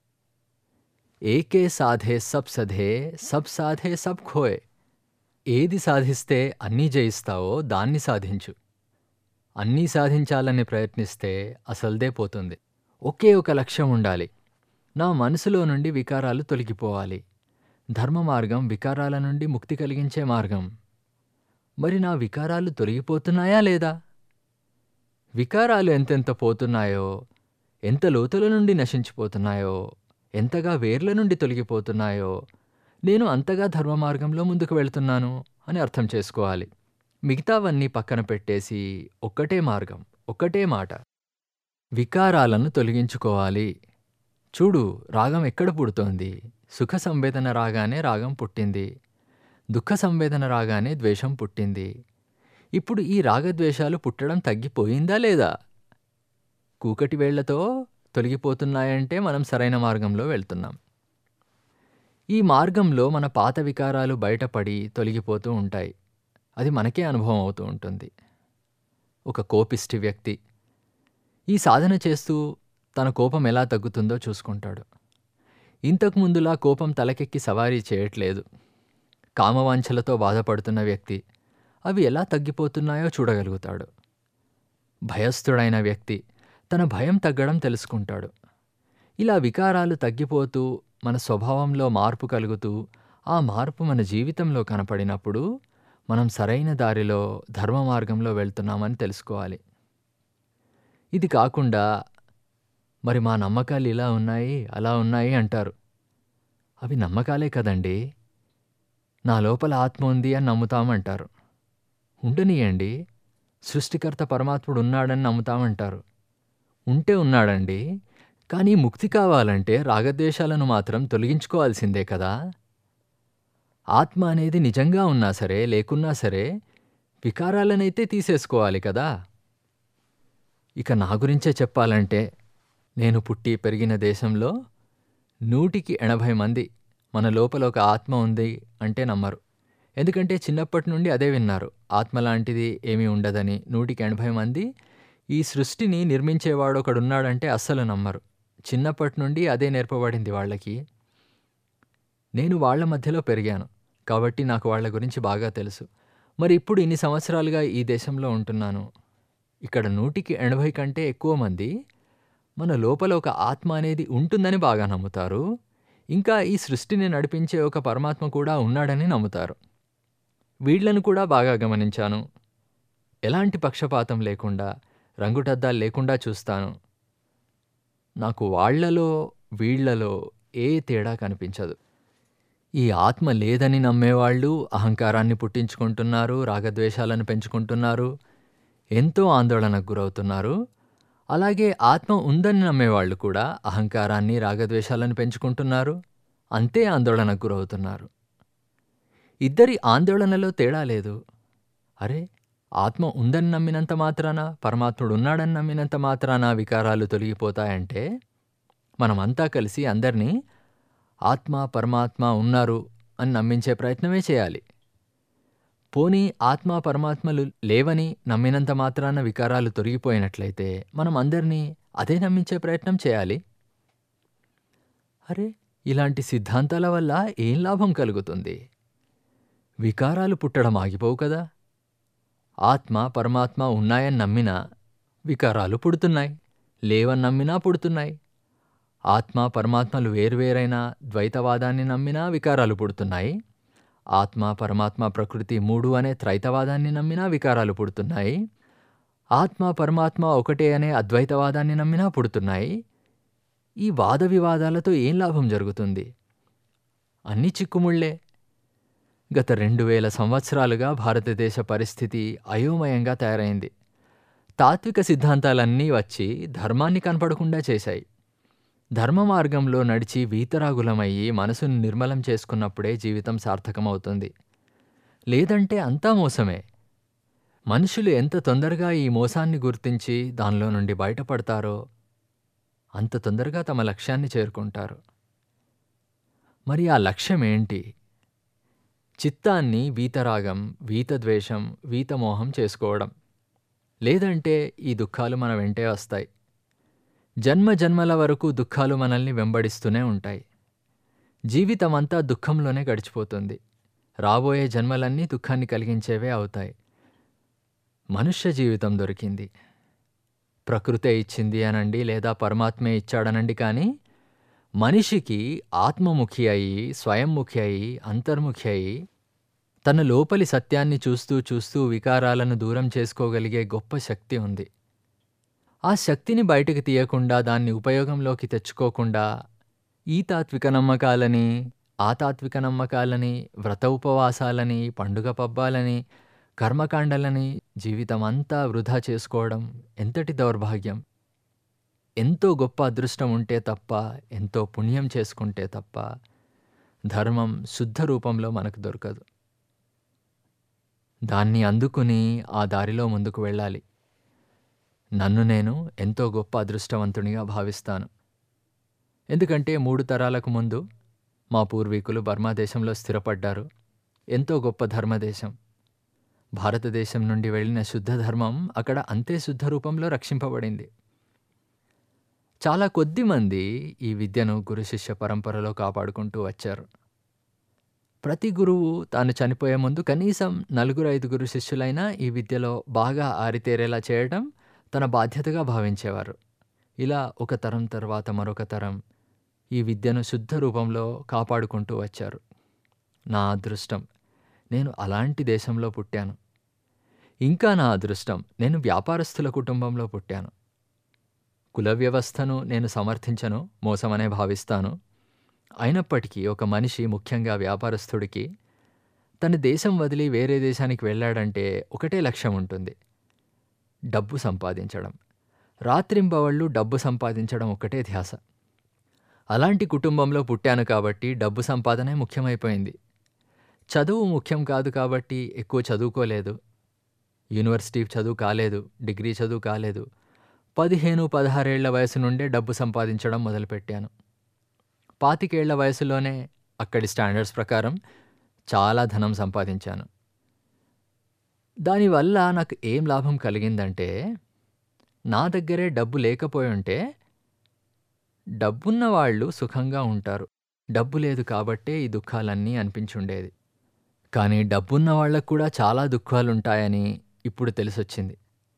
ఏకే సాధే సబ్ సధే సబ్ సాధే సబ్ ఖోయ్ ఏది సాధిస్తే అన్నీ జయిస్తావో దాన్ని సాధించు అన్నీ సాధించాలని ప్రయత్నిస్తే అసలుదే పోతుంది ఒకే ఒక లక్ష్యం ఉండాలి నా మనసులో నుండి వికారాలు తొలగిపోవాలి ధర్మ మార్గం వికారాల నుండి ముక్తి కలిగించే మార్గం మరి నా వికారాలు తొలగిపోతున్నాయా లేదా వికారాలు ఎంతెంత పోతున్నాయో ఎంత లోతుల నుండి నశించిపోతున్నాయో ఎంతగా వేర్ల నుండి తొలగిపోతున్నాయో నేను అంతగా ధర్మ మార్గంలో ముందుకు వెళ్తున్నాను అని అర్థం చేసుకోవాలి మిగతావన్నీ పక్కన పెట్టేసి ఒక్కటే మార్గం ఒక్కటే మాట వికారాలను తొలగించుకోవాలి చూడు రాగం ఎక్కడ పుడుతోంది సుఖ సంవేదన రాగానే రాగం పుట్టింది దుఃఖ సంవేదన రాగానే ద్వేషం పుట్టింది ఇప్పుడు ఈ రాగద్వేషాలు పుట్టడం తగ్గిపోయిందా లేదా కూకటి వేళ్లతో తొలగిపోతున్నాయంటే మనం సరైన మార్గంలో వెళ్తున్నాం ఈ మార్గంలో మన పాత వికారాలు బయటపడి తొలగిపోతూ ఉంటాయి అది మనకే అనుభవం అవుతూ ఉంటుంది ఒక కోపిష్టి వ్యక్తి ఈ సాధన చేస్తూ తన కోపం ఎలా తగ్గుతుందో చూసుకుంటాడు ఇంతకు ముందులా కోపం తలకెక్కి సవారీ చేయట్లేదు కామవాంఛలతో బాధపడుతున్న వ్యక్తి అవి ఎలా తగ్గిపోతున్నాయో చూడగలుగుతాడు భయస్థుడైన వ్యక్తి తన భయం తగ్గడం తెలుసుకుంటాడు ఇలా వికారాలు తగ్గిపోతూ మన స్వభావంలో మార్పు కలుగుతూ ఆ మార్పు మన జీవితంలో కనపడినప్పుడు మనం సరైన దారిలో ధర్మ మార్గంలో వెళ్తున్నామని తెలుసుకోవాలి ఇది కాకుండా మరి మా నమ్మకాలు ఇలా ఉన్నాయి అలా ఉన్నాయి అంటారు అవి నమ్మకాలే కదండి నా లోపల ఆత్మ ఉంది అని నమ్ముతామంటారు ఉండనియండి సృష్టికర్త పరమాత్ముడు ఉన్నాడని నమ్ముతామంటారు ఉంటే ఉన్నాడండి కానీ ముక్తి కావాలంటే రాగద్వేషాలను మాత్రం తొలగించుకోవాల్సిందే కదా ఆత్మ అనేది నిజంగా ఉన్నా సరే లేకున్నా సరే వికారాలనైతే తీసేసుకోవాలి కదా ఇక నా గురించే చెప్పాలంటే నేను పుట్టి పెరిగిన దేశంలో నూటికి ఎనభై మంది మన లోపల ఒక ఆత్మ ఉంది అంటే నమ్మరు ఎందుకంటే చిన్నప్పటి నుండి అదే విన్నారు ఆత్మ లాంటిది ఏమీ ఉండదని నూటికి ఎనభై మంది ఈ సృష్టిని నిర్మించేవాడు ఒకడున్నాడంటే అస్సలు నమ్మరు చిన్నప్పటి నుండి అదే నేర్పబడింది వాళ్ళకి నేను వాళ్ళ మధ్యలో పెరిగాను కాబట్టి నాకు వాళ్ళ గురించి బాగా తెలుసు మరి ఇప్పుడు ఇన్ని సంవత్సరాలుగా ఈ దేశంలో ఉంటున్నాను ఇక్కడ నూటికి ఎనభై కంటే ఎక్కువ మంది మన లోపల ఒక ఆత్మ అనేది ఉంటుందని బాగా నమ్ముతారు ఇంకా ఈ సృష్టిని నడిపించే ఒక పరమాత్మ కూడా ఉన్నాడని నమ్ముతారు వీళ్లను కూడా బాగా గమనించాను ఎలాంటి పక్షపాతం లేకుండా రంగుటద్దాలు లేకుండా చూస్తాను నాకు వాళ్లలో వీళ్లలో ఏ తేడా కనిపించదు ఈ ఆత్మ లేదని నమ్మేవాళ్ళు అహంకారాన్ని పుట్టించుకుంటున్నారు రాగద్వేషాలను పెంచుకుంటున్నారు ఎంతో ఆందోళనకు గురవుతున్నారు అలాగే ఆత్మ ఉందని నమ్మేవాళ్ళు కూడా అహంకారాన్ని రాగద్వేషాలను పెంచుకుంటున్నారు అంతే ఆందోళనకు గురవుతున్నారు ఇద్దరి ఆందోళనలో తేడా లేదు అరే ఆత్మ ఉందని నమ్మినంత మాత్రాన పరమాత్ముడు ఉన్నాడని నమ్మినంత మాత్రాన వికారాలు తొలగిపోతాయంటే మనమంతా కలిసి అందరినీ ఆత్మ పరమాత్మ ఉన్నారు అని నమ్మించే ప్రయత్నమే చేయాలి పోనీ ఆత్మ పరమాత్మలు లేవని నమ్మినంత మాత్రాన వికారాలు తొలగిపోయినట్లయితే మనం అందరినీ అదే నమ్మించే ప్రయత్నం చేయాలి అరే ఇలాంటి సిద్ధాంతాల వల్ల ఏం లాభం కలుగుతుంది వికారాలు పుట్టడం ఆగిపోవు కదా ఆత్మ పరమాత్మ ఉన్నాయని నమ్మినా వికారాలు పుడుతున్నాయి లేవని నమ్మినా పుడుతున్నాయి ఆత్మ పరమాత్మలు వేరువేరైన ద్వైతవాదాన్ని నమ్మినా వికారాలు పుడుతున్నాయి ఆత్మ పరమాత్మ ప్రకృతి మూడు అనే త్రైతవాదాన్ని నమ్మినా వికారాలు పుడుతున్నాయి ఆత్మ పరమాత్మ ఒకటే అనే అద్వైతవాదాన్ని నమ్మినా పుడుతున్నాయి ఈ వాద వివాదాలతో ఏం లాభం జరుగుతుంది అన్ని చిక్కుముళ్లే గత రెండు వేల సంవత్సరాలుగా భారతదేశ పరిస్థితి అయోమయంగా తయారైంది తాత్విక సిద్ధాంతాలన్నీ వచ్చి ధర్మాన్ని కనపడకుండా చేశాయి ధర్మ మార్గంలో నడిచి వీతరాగులమయ్యి మనసును నిర్మలం చేసుకున్నప్పుడే జీవితం సార్థకమవుతుంది లేదంటే అంతా మోసమే మనుషులు ఎంత తొందరగా ఈ మోసాన్ని గుర్తించి దానిలో నుండి బయటపడతారో అంత తొందరగా తమ లక్ష్యాన్ని చేరుకుంటారు మరి ఆ లక్ష్యం ఏంటి చిత్తాన్ని వీతరాగం వీతద్వేషం వీతమోహం చేసుకోవడం లేదంటే ఈ దుఃఖాలు మన వెంటే వస్తాయి జన్మ జన్మల వరకు దుఃఖాలు మనల్ని వెంబడిస్తూనే ఉంటాయి జీవితమంతా దుఃఖంలోనే గడిచిపోతుంది రాబోయే జన్మలన్నీ దుఃఖాన్ని కలిగించేవే అవుతాయి మనుష్య జీవితం దొరికింది ప్రకృతే ఇచ్చింది అనండి లేదా పరమాత్మే ఇచ్చాడనండి కానీ మనిషికి ఆత్మముఖి అయి స్వయంముఖి అయి అంతర్ముఖి అయి తన లోపలి సత్యాన్ని చూస్తూ చూస్తూ వికారాలను దూరం చేసుకోగలిగే గొప్ప శక్తి ఉంది ఆ శక్తిని బయటకు తీయకుండా దాన్ని ఉపయోగంలోకి తెచ్చుకోకుండా ఈ తాత్విక నమ్మకాలని ఆ తాత్విక నమ్మకాలని వ్రత ఉపవాసాలని పండుగ పబ్బాలని కర్మకాండలని జీవితమంతా వృధా చేసుకోవడం ఎంతటి దౌర్భాగ్యం ఎంతో గొప్ప అదృష్టం ఉంటే తప్ప ఎంతో పుణ్యం చేసుకుంటే తప్ప ధర్మం శుద్ధ రూపంలో మనకు దొరకదు దాన్ని అందుకుని ఆ దారిలో ముందుకు వెళ్ళాలి నన్ను నేను ఎంతో గొప్ప అదృష్టవంతునిగా భావిస్తాను ఎందుకంటే మూడు తరాలకు ముందు మా పూర్వీకులు బర్మా దేశంలో స్థిరపడ్డారు ఎంతో గొప్ప ధర్మదేశం భారతదేశం నుండి వెళ్ళిన శుద్ధ ధర్మం అక్కడ అంతే శుద్ధ రూపంలో రక్షింపబడింది చాలా కొద్ది మంది ఈ విద్యను గురు శిష్య పరంపరలో కాపాడుకుంటూ వచ్చారు ప్రతి గురువు తాను చనిపోయే ముందు కనీసం నలుగురు ఐదుగురు శిష్యులైనా ఈ విద్యలో బాగా ఆరితేరేలా చేయడం తన బాధ్యతగా భావించేవారు ఇలా ఒక తరం తర్వాత మరొక తరం ఈ విద్యను శుద్ధ రూపంలో కాపాడుకుంటూ వచ్చారు నా అదృష్టం నేను అలాంటి దేశంలో పుట్టాను ఇంకా నా అదృష్టం నేను వ్యాపారస్తుల కుటుంబంలో పుట్టాను కుల వ్యవస్థను నేను సమర్థించను మోసమనే భావిస్తాను అయినప్పటికీ ఒక మనిషి ముఖ్యంగా వ్యాపారస్తుడికి తన దేశం వదిలి వేరే దేశానికి వెళ్ళాడంటే ఒకటే లక్ష్యం ఉంటుంది డబ్బు సంపాదించడం రాత్రింబవళ్ళు డబ్బు సంపాదించడం ఒకటే ధ్యాస అలాంటి కుటుంబంలో పుట్టాను కాబట్టి డబ్బు సంపాదనే ముఖ్యమైపోయింది చదువు ముఖ్యం కాదు కాబట్టి ఎక్కువ చదువుకోలేదు యూనివర్సిటీ చదువు కాలేదు డిగ్రీ చదువు కాలేదు పదిహేను పదహారేళ్ల వయసు నుండే డబ్బు సంపాదించడం మొదలుపెట్టాను పాతికేళ్ల వయసులోనే అక్కడి స్టాండర్డ్స్ ప్రకారం చాలా ధనం సంపాదించాను దానివల్ల నాకు ఏం లాభం కలిగిందంటే నా దగ్గరే డబ్బు లేకపోయి ఉంటే డబ్బున్న వాళ్ళు సుఖంగా ఉంటారు డబ్బు లేదు కాబట్టే ఈ దుఃఖాలన్నీ అనిపించుండేది కానీ డబ్బున్న వాళ్ళకు కూడా చాలా దుఃఖాలుంటాయని ఇప్పుడు తెలిసొచ్చింది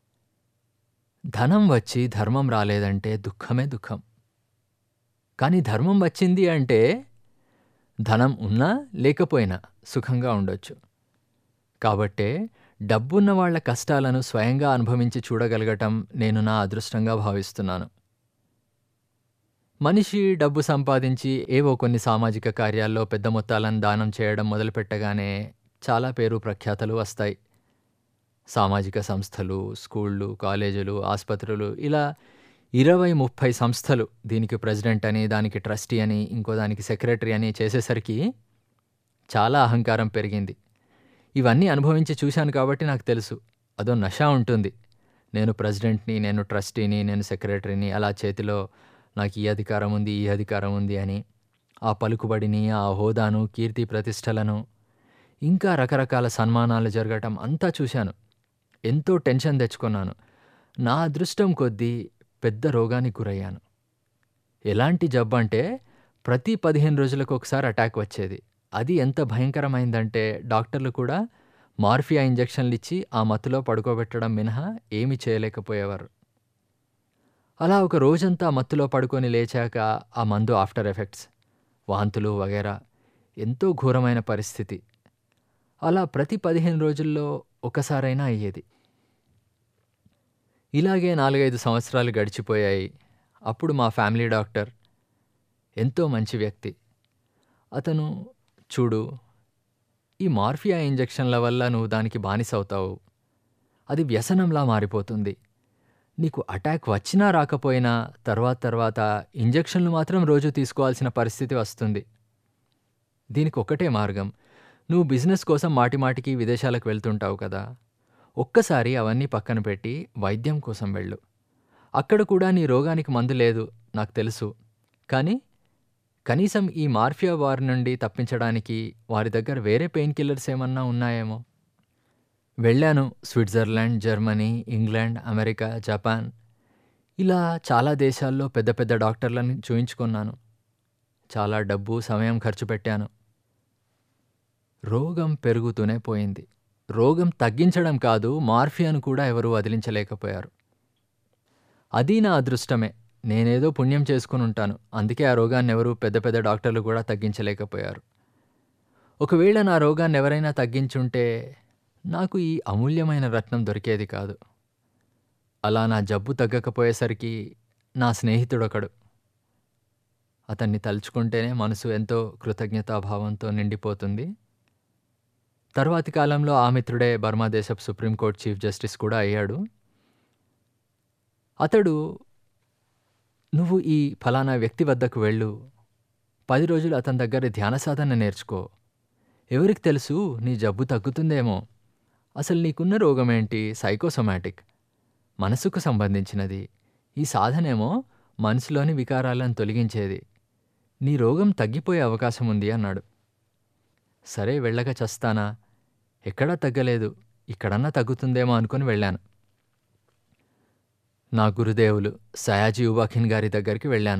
ధనం వచ్చి ధర్మం రాలేదంటే దుఃఖమే దుఃఖం కానీ ధర్మం వచ్చింది అంటే ధనం ఉన్నా లేకపోయినా సుఖంగా ఉండొచ్చు కాబట్టే డబ్బున్న వాళ్ళ కష్టాలను స్వయంగా అనుభవించి చూడగలగటం నేను నా అదృష్టంగా భావిస్తున్నాను మనిషి డబ్బు సంపాదించి ఏవో కొన్ని సామాజిక కార్యాల్లో పెద్ద మొత్తాలను దానం చేయడం మొదలుపెట్టగానే చాలా పేరు ప్రఖ్యాతలు వస్తాయి సామాజిక సంస్థలు స్కూళ్ళు కాలేజీలు ఆసుపత్రులు ఇలా ఇరవై ముప్పై సంస్థలు దీనికి ప్రెసిడెంట్ అని దానికి ట్రస్టీ అని ఇంకో దానికి సెక్రటరీ అని చేసేసరికి చాలా అహంకారం పెరిగింది ఇవన్నీ అనుభవించి చూశాను కాబట్టి నాకు తెలుసు అదో నష ఉంటుంది నేను ప్రెసిడెంట్ని నేను ట్రస్టీని నేను సెక్రటరీని అలా చేతిలో నాకు ఈ అధికారం ఉంది ఈ అధికారం ఉంది అని ఆ పలుకుబడిని ఆ హోదాను కీర్తి ప్రతిష్టలను ఇంకా రకరకాల సన్మానాలు జరగటం అంతా చూశాను ఎంతో టెన్షన్ తెచ్చుకున్నాను నా అదృష్టం కొద్దీ పెద్ద రోగానికి గురయ్యాను ఎలాంటి జబ్బు అంటే ప్రతి 15 రోజులకు ఒకసారి అటాక్ వచ్చేది. అది ఎంత భయంకరమైందంటే డాక్టర్లు కూడా మార్ఫియా ఇంజెక్షన్‌లిచ్చి ఆ మత్తులో పడుకోబెట్టడం మినహా ఏమీ చేయలేకపోయేవారు. అలా ఒక రోజంతా మత్తులో పడుకొని లేచాక ఆ మందు ఆఫ్టర్ ఎఫెక్ట్స్, వాంతులు వగైరా ఎంతో ఘోరమైన పరిస్థితి. అలా ప్రతి 15 రోజుల్లో ఒక్కసారైనా అయ్యేది. ఇలాగే 4, 5 సంవత్సరాలు గడిచిపోయాయి. అప్పుడు మా ఫ్యామిలీ డాక్టర్ ఎంతో మంచి వ్యక్తి. అతను చూడు ఈ మార్ఫియా ఇంజెక్షన్‌ల వల్ల నువ్వు దానికి బానిసవుతావు. అది వ్యసనంలా మారిపోతుంది. నీకు అటాక్ వచ్చినా రాకపోయినా తర్వాత తర్వాత ఇంజెక్షన్‌లు మాత్రం రోజూ తీసుకోవాల్సిన పరిస్థితి వస్తుంది. దీనికి ఒక్కటే మార్గం. నువ్వు బిజినెస్ కోసం మాటిమాటికి విదేశాలకు వెళ్తుంటావు కదా! ఒక్కసారి అవన్నీ పక్కన పెట్టి వైద్యం కోసం వెళ్ళు. అక్కడ కూడా నీ రోగానికి మందు లేదు నాకు తెలుసు. కానీ కనీసం ఈ మార్ఫియా బారి నుండి తప్పించడానికి వారి దగ్గర వేరే పెయిన్ కిల్లర్స్ ఏమన్నా ఉన్నాయేమో? వెళ్ళాను Switzerland, Germany, England, America, Japan ఇలా చాలా దేశాల్లో పెద్ద పెద్ద డాక్టర్లని చూయించుకున్నాను. చాలా డబ్బు, సమయం ఖర్చు పెట్టాను. రోగం పెరుగుతూనే పోయింది. రోగం తగ్గించడం కాదు మార్ఫియాను కూడా ఎవరూ వదిలించలేకపోయారు. అదీ నా అదృష్టమే. నేనేదో పుణ్యం చేసుకొనుంటాను. అందుకే ఆ రోగాన్నెవరూ పెద్ద పెద్ద డాక్టర్లు కూడా తగ్గించలేకపోయారు. ఒకవేళ నా రోగాన్ని ఎవరైనా తగ్గించుంటే నాకు ఈ అమూల్యమైన రత్నం దొరికేది కాదు. అలా నా జబ్బు తగ్గకపోయేసరికి నా స్నేహితుడొకడు. అతన్ని తలుచుకుంటేనే మనసు ఎంతో కృతజ్ఞతాభావంతో నిండిపోతుంది. తర్వాతి కాలంలో ఆ మిత్రుడే బర్మా దేశపు సుప్రీం కోర్ట్ చీఫ్ జస్టిస్ కూడా అయ్యాడు. అతడు నువ్వు ఈ ఫలానా వ్యక్తి వద్దకు వెళ్ళు. 10 రోజులు అతని దగ్గర ధ్యాన సాధన నేర్చుకో. ఎవరికి తెలుసు నీ జబ్బు తగ్గుతుందేమో. అసలు నీకున్న రోగమేంటి? సైకోసోమాటిక్. మనసుకు సంబంధించినది. ఈ సాధనేమో మనసులోని వికారాలను తొలగించేది. నీ రోగం తగ్గిపోయే అవకాశం ఉంది అన్నాడు. సరే వెళ్ళక చస్తానా? ఎక్కడా తగ్గలేదు. ఇక్కడన్నా తగ్గుతుందేమో అనుకుని వెళ్ళాను. నా గురుదేవులు సయాజీ ఉబాఖిన్ గారి దగ్గరికి వెళ్ళాను.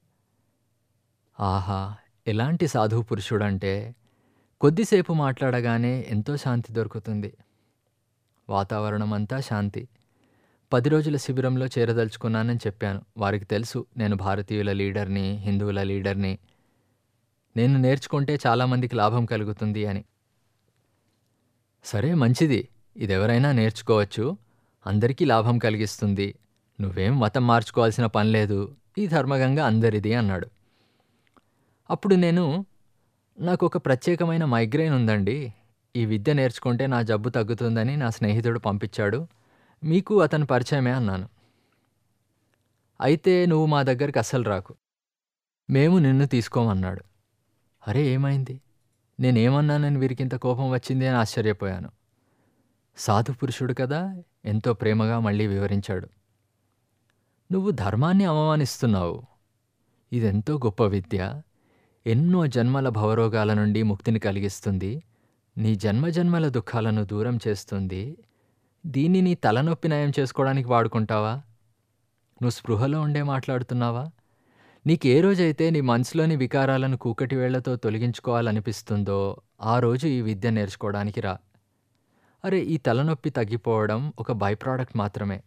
ఆహా! ఎలాంటి సాధువు పురుషుడంటే కొద్దిసేపు మాట్లాడగానే ఎంతో శాంతి దొరుకుతుంది. వాతావరణమంతా శాంతి. 10 రోజుల శిబిరంలో చేరదలుచుకున్నానని చెప్పాను. వారికి తెలుసు నేను భారతీయుల లీడర్‌ని, హిందువుల లీడర్‌ని. నేను నేర్చుకుంటే చాలామందికి లాభం కలుగుతుంది అని. సరే మంచిది. ఇదెవరైనా నేర్చుకోవచ్చు. అందరికీ లాభం కలిగిస్తుంది. నువ్వేం మతం మార్చుకోవాల్సిన పనిలేదు. ఈ ధర్మగంగ అందరిది అన్నాడు. అప్పుడు నేను నాకొక ప్రత్యేకమైన మైగ్రేన్ ఉందండి. ఈ విద్య నేర్చుకుంటే నా జబ్బు తగ్గుతుందని నా స్నేహితుడు పంపించాడు. మీకు అతను పరిచయమే అన్నాను. అయితే నువ్వు మా దగ్గరికి అస్సలు రాకు. మేము నిన్ను తీసుకోమన్నాడు. అరె ఏమైంది? నేనేమన్నానని వీరికింత కోపం వచ్చింది అని ఆశ్చర్యపోయాను. సాధు పురుషుడు కదా! ఎంతో ప్రేమగా మళ్ళీ వివరించాడు. నువ్వు ధర్మాన్ని అవమానిస్తున్నావు. ఇదెంతో గొప్ప విద్య. ఎన్నో జన్మల భవరోగాల నుండి ముక్తిని కలిగిస్తుంది. నీ జన్మజన్మల దుఃఖాలను దూరం చేస్తుంది. దీన్ని నీ తలనొప్పి నయం చేసుకోవడానికి వాడుకుంటావా? నువ్వు స్పృహలో ఉండే మాట్లాడుతున్నావా? నీకే రోజైతే నీ మనసులోని వికారాలను కూకటి వేళ్ళతో తొలగించుకోవాలనిపిస్తుందో ఆ రోజు ఈ విద్య నేర్చుకోవడానికి రా. అరె ఈ తలనొప్పి తగ్గిపోవడం ఒక బై ప్రాడక్ట్ మాత్రమే.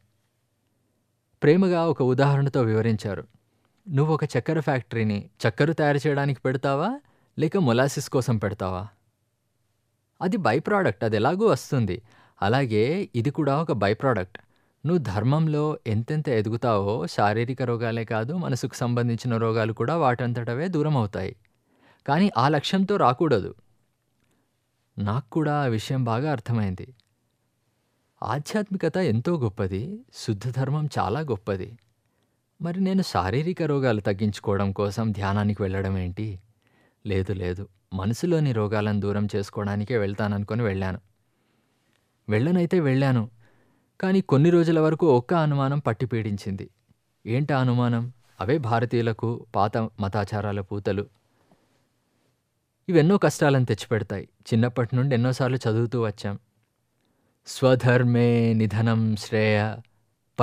ప్రేమగా ఒక ఉదాహరణతో వివరించారు. నువ్వొక చక్కెర ఫ్యాక్టరీని చక్కెర తయారు చేయడానికి పెడతావా? లేక మొలాసిస్ కోసం పెడతావా? అది బై ప్రాడక్ట్. అదెలాగూ వస్తుంది. అలాగే ఇది కూడా ఒక బై ప్రాడక్ట్. నువ్వు ధర్మంలో ఎంతెంత ఎదుగుతావో శారీరక రోగాలే కాదు మనసుకు సంబంధించిన రోగాలు కూడా వాటంతటవే దూరమవుతాయి. కానీ ఆ లక్ష్యంతో రాకూడదు. నాకు కూడా ఆ విషయం బాగా అర్థమైంది. ఆధ్యాత్మికత ఎంతో గొప్పది. శుద్ధ ధర్మం చాలా గొప్పది. మరి నేను శారీరక రోగాలు తగ్గించుకోవడం కోసం ధ్యానానికి వెళ్ళడం ఏంటి? లేదు లేదు. మనసులోని రోగాలను దూరం చేసుకోవడానికే వెళ్తాననుకొని వెళ్ళాను. వెళ్ళనైతే వెళ్ళాను. కానీ కొన్ని రోజుల వరకు ఒక్క అనుమానం పట్టి పీడించింది. ఏంటా అనుమానం? అవే భారతీయులకు పాత మతాచారాల పూతలు. ఇవెన్నో కష్టాలను తెచ్చిపెడతాయి. చిన్నప్పటి నుండి ఎన్నోసార్లు చదువుతూ వచ్చాం. స్వధర్మే నిధనం శ్రేయ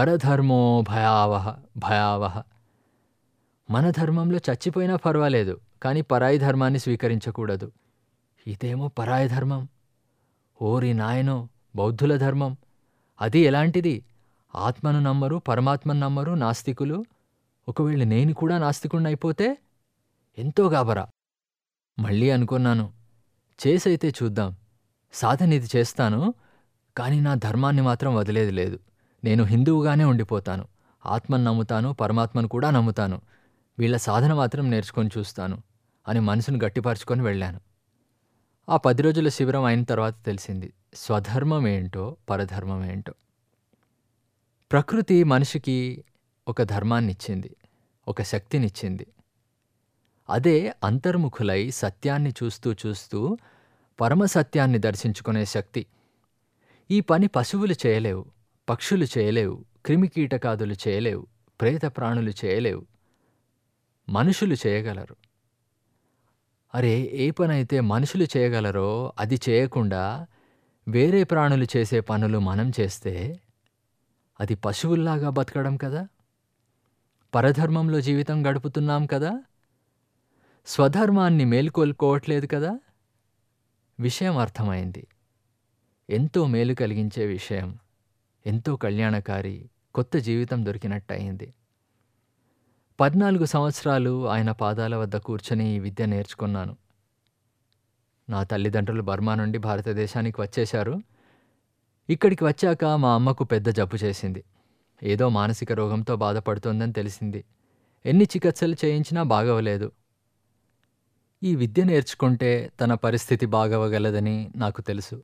పరధర్మో భయావహ భయావహ. మన ధర్మంలో చచ్చిపోయినా పర్వాలేదు. కానీ పరాయి ధర్మాన్ని స్వీకరించకూడదు ఇదేమో పరాయి ధర్మం ఓరి నాయనో బౌద్ధుల ధర్మం అది ఎలాంటిది ఆత్మను నమ్మరు పరమాత్మను నమ్మరు నాస్తికులు ఒకవేళ నేను కూడా నాస్తికుడిని అయిపోతే ఎంతో గాబరా మళ్ళీ అనుకున్నాను చేసైతే చూద్దాం సాధన ఇది చేస్తాను కానీ నా ధర్మాన్ని మాత్రం వదిలేది లేదు నేను హిందువుగానే ఉండిపోతాను ఆత్మను నమ్ముతాను పరమాత్మను కూడా నమ్ముతాను వీళ్ళ సాధన మాత్రం నేర్చుకొని చూస్తాను అని మనసును గట్టిపరుచుకొని వెళ్ళాను ఆ పది రోజుల శిబిరం అయిన తర్వాత తెలిసింది స్వధర్మం ఏంటో పరధర్మం ఏంటో ప్రకృతి మనిషికి ఒక ధర్మాన్ని ఇచ్చింది ఒక శక్తినిచ్చింది అదే అంతర్ముఖులై సత్యాన్ని చూస్తూ చూస్తూ పరమసత్యాన్ని దర్శించుకునే శక్తి ఈ పని పశువులు చేయలేవు పక్షులు చేయలేవు క్రిమికీటకాదులు చేయలేవు ప్రేత ప్రాణులు చేయలేవు మనుషులు చేయగలరు అరే ఏ పనైతే మనుషులు చేయగలరో అది చేయకుండా వేరే ప్రాణులు చేసే పనులు మనం చేస్తే అది పశువుల్లాగా బతకడం కదా పరధర్మంలో జీవితం గడుపుతున్నాం కదా స్వధర్మాన్ని మేలుకొల్కోవట్లేదు కదా విషయం అర్థమైంది ఎంతో మేలు కలిగించే విషయం ఎంతో కళ్యాణకారి కొత్త జీవితం దొరికినట్టయింది పద్నాలుగు సంవత్సరాలు ఆయన పాదాల వద్ద కూర్చొని ఈ విద్య నేర్చుకున్నాను నా తల్లిదండ్రులు బర్మా నుండి భారతదేశానికి వచ్చేశారు ఇక్కడికి వచ్చాక మా అమ్మకు పెద్ద జబ్బు చేసింది ఏదో మానసిక రోగంతో బాధపడుతోందని తెలిసింది ఎన్ని చికిత్సలు చేయించినా బాగవలేదు ఈ విద్య నేర్చుకుంటే తన పరిస్థితి బాగవగలదని నాకు తెలుసు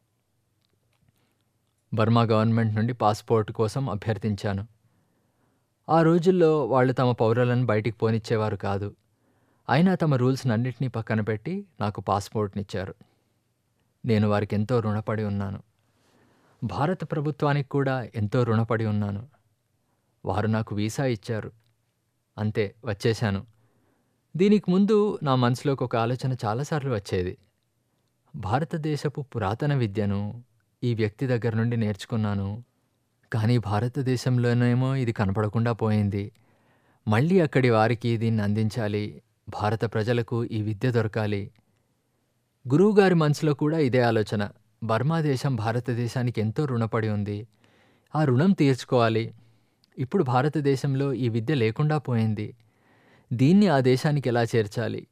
బర్మా గవర్నమెంట్ నుండి పాస్పోర్ట్ కోసం అభ్యర్థించాను ఆ రోజుల్లో వాళ్ళు తమ పౌరులను బయటికి పోనిచ్చేవారు కాదు అయినా తమ రూల్స్ అన్నింటినీ పక్కన పెట్టి నాకు పాస్పోర్ట్నిచ్చారు నేను వారికి ఎంతో రుణపడి ఉన్నాను భారత ప్రభుత్వానికి కూడా ఎంతో రుణపడి ఉన్నాను వారు నాకు వీసా ఇచ్చారు అంతే వచ్చేశాను దీనికి ముందు నా మనసులోకి ఒక ఆలోచన చాలాసార్లు వచ్చేది భారతదేశపు పురాతన విద్యను ఈ వ్యక్తి దగ్గర నుండి నేర్చుకున్నాను కానీ భారతదేశంలోనేమో ఇది కనపడకుండా పోయింది మళ్ళీ అక్కడి వారికి దీన్ని అందించాలి భారత ప్రజలకు ఈ విద్య దొరకాలి గురువుగారి మనసులో కూడా ఇదే ఆలోచన బర్మా దేశం భారతదేశానికి ఎంతో రుణపడి ఉంది ఆ రుణం తీర్చుకోవాలి ఇప్పుడు భారతదేశంలో ఈ విద్య లేకుండా పోయింది దీన్ని ఆ దేశానికి ఎలా చేర్చాలి